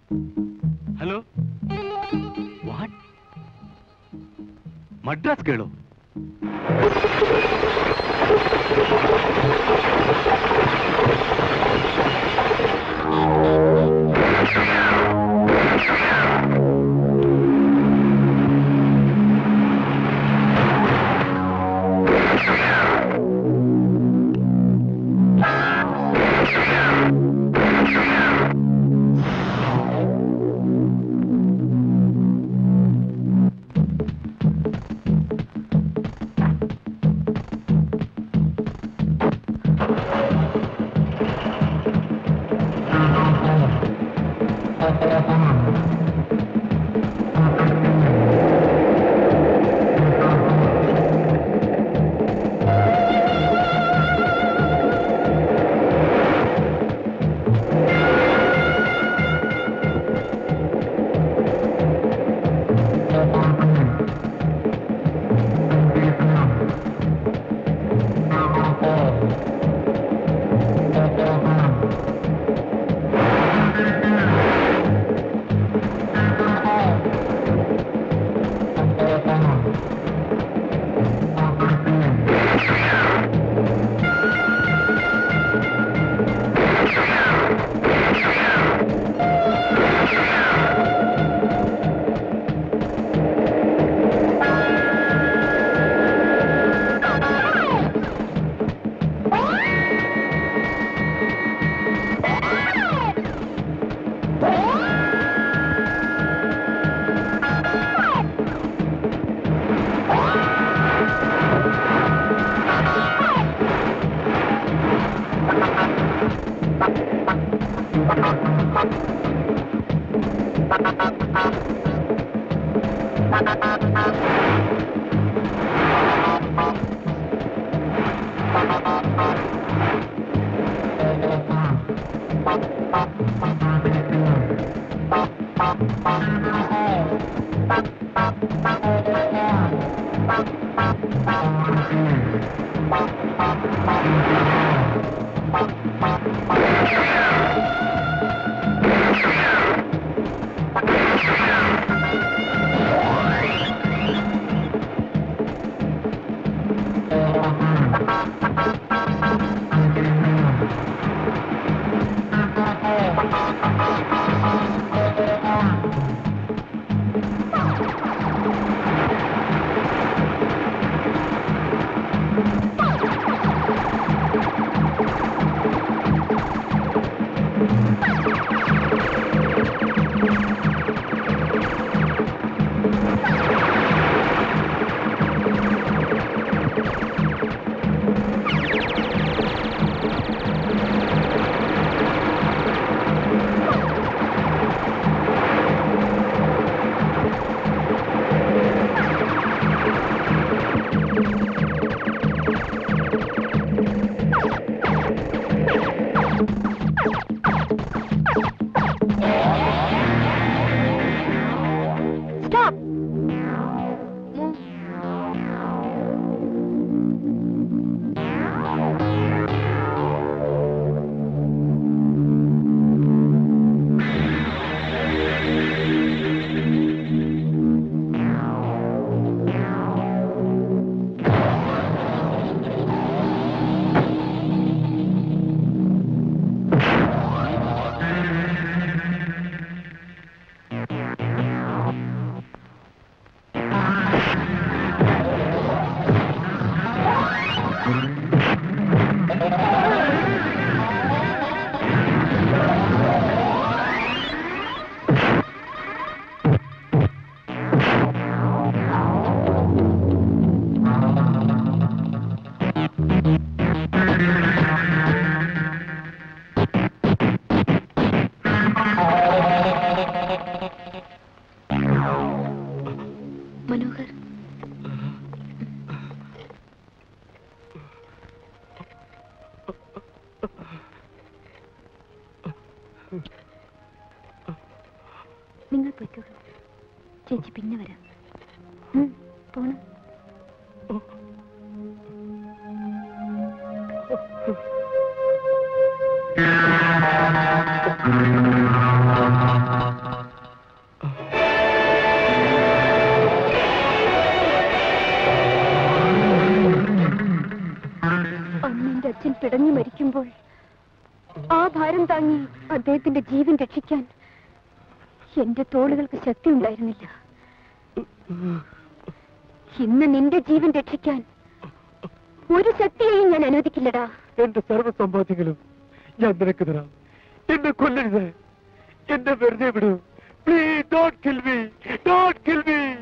Hello what Madras കേളോ Stop! മനോഹർ നിങ്ങൾ പൊയ്ക്കോളൂ ചേച്ചി പിന്നെ വരാം ഉം, പോണം Thank you. അദ്ദേഹത്തിന്റെ ജീവൻ രക്ഷിക്കാൻ എന്റെ തോളുകൾക്ക് ശക്തി ഉണ്ടായിരുന്നില്ല ഇന്ന് നിന്റെ ജീവൻ രക്ഷിക്കാൻ ഒരു ശക്തിയെയും ഞാൻ അനുവദിക്കില്ലടാ എന്റെ സർവ്വ സമ്പാദ്യങ്ങളും ഞാൻ നിനക്ക് തരാം എന്നെ കൊല്ലരുത് എന്നെ വെറുതെ വിടൂ please dot kill me dot kill me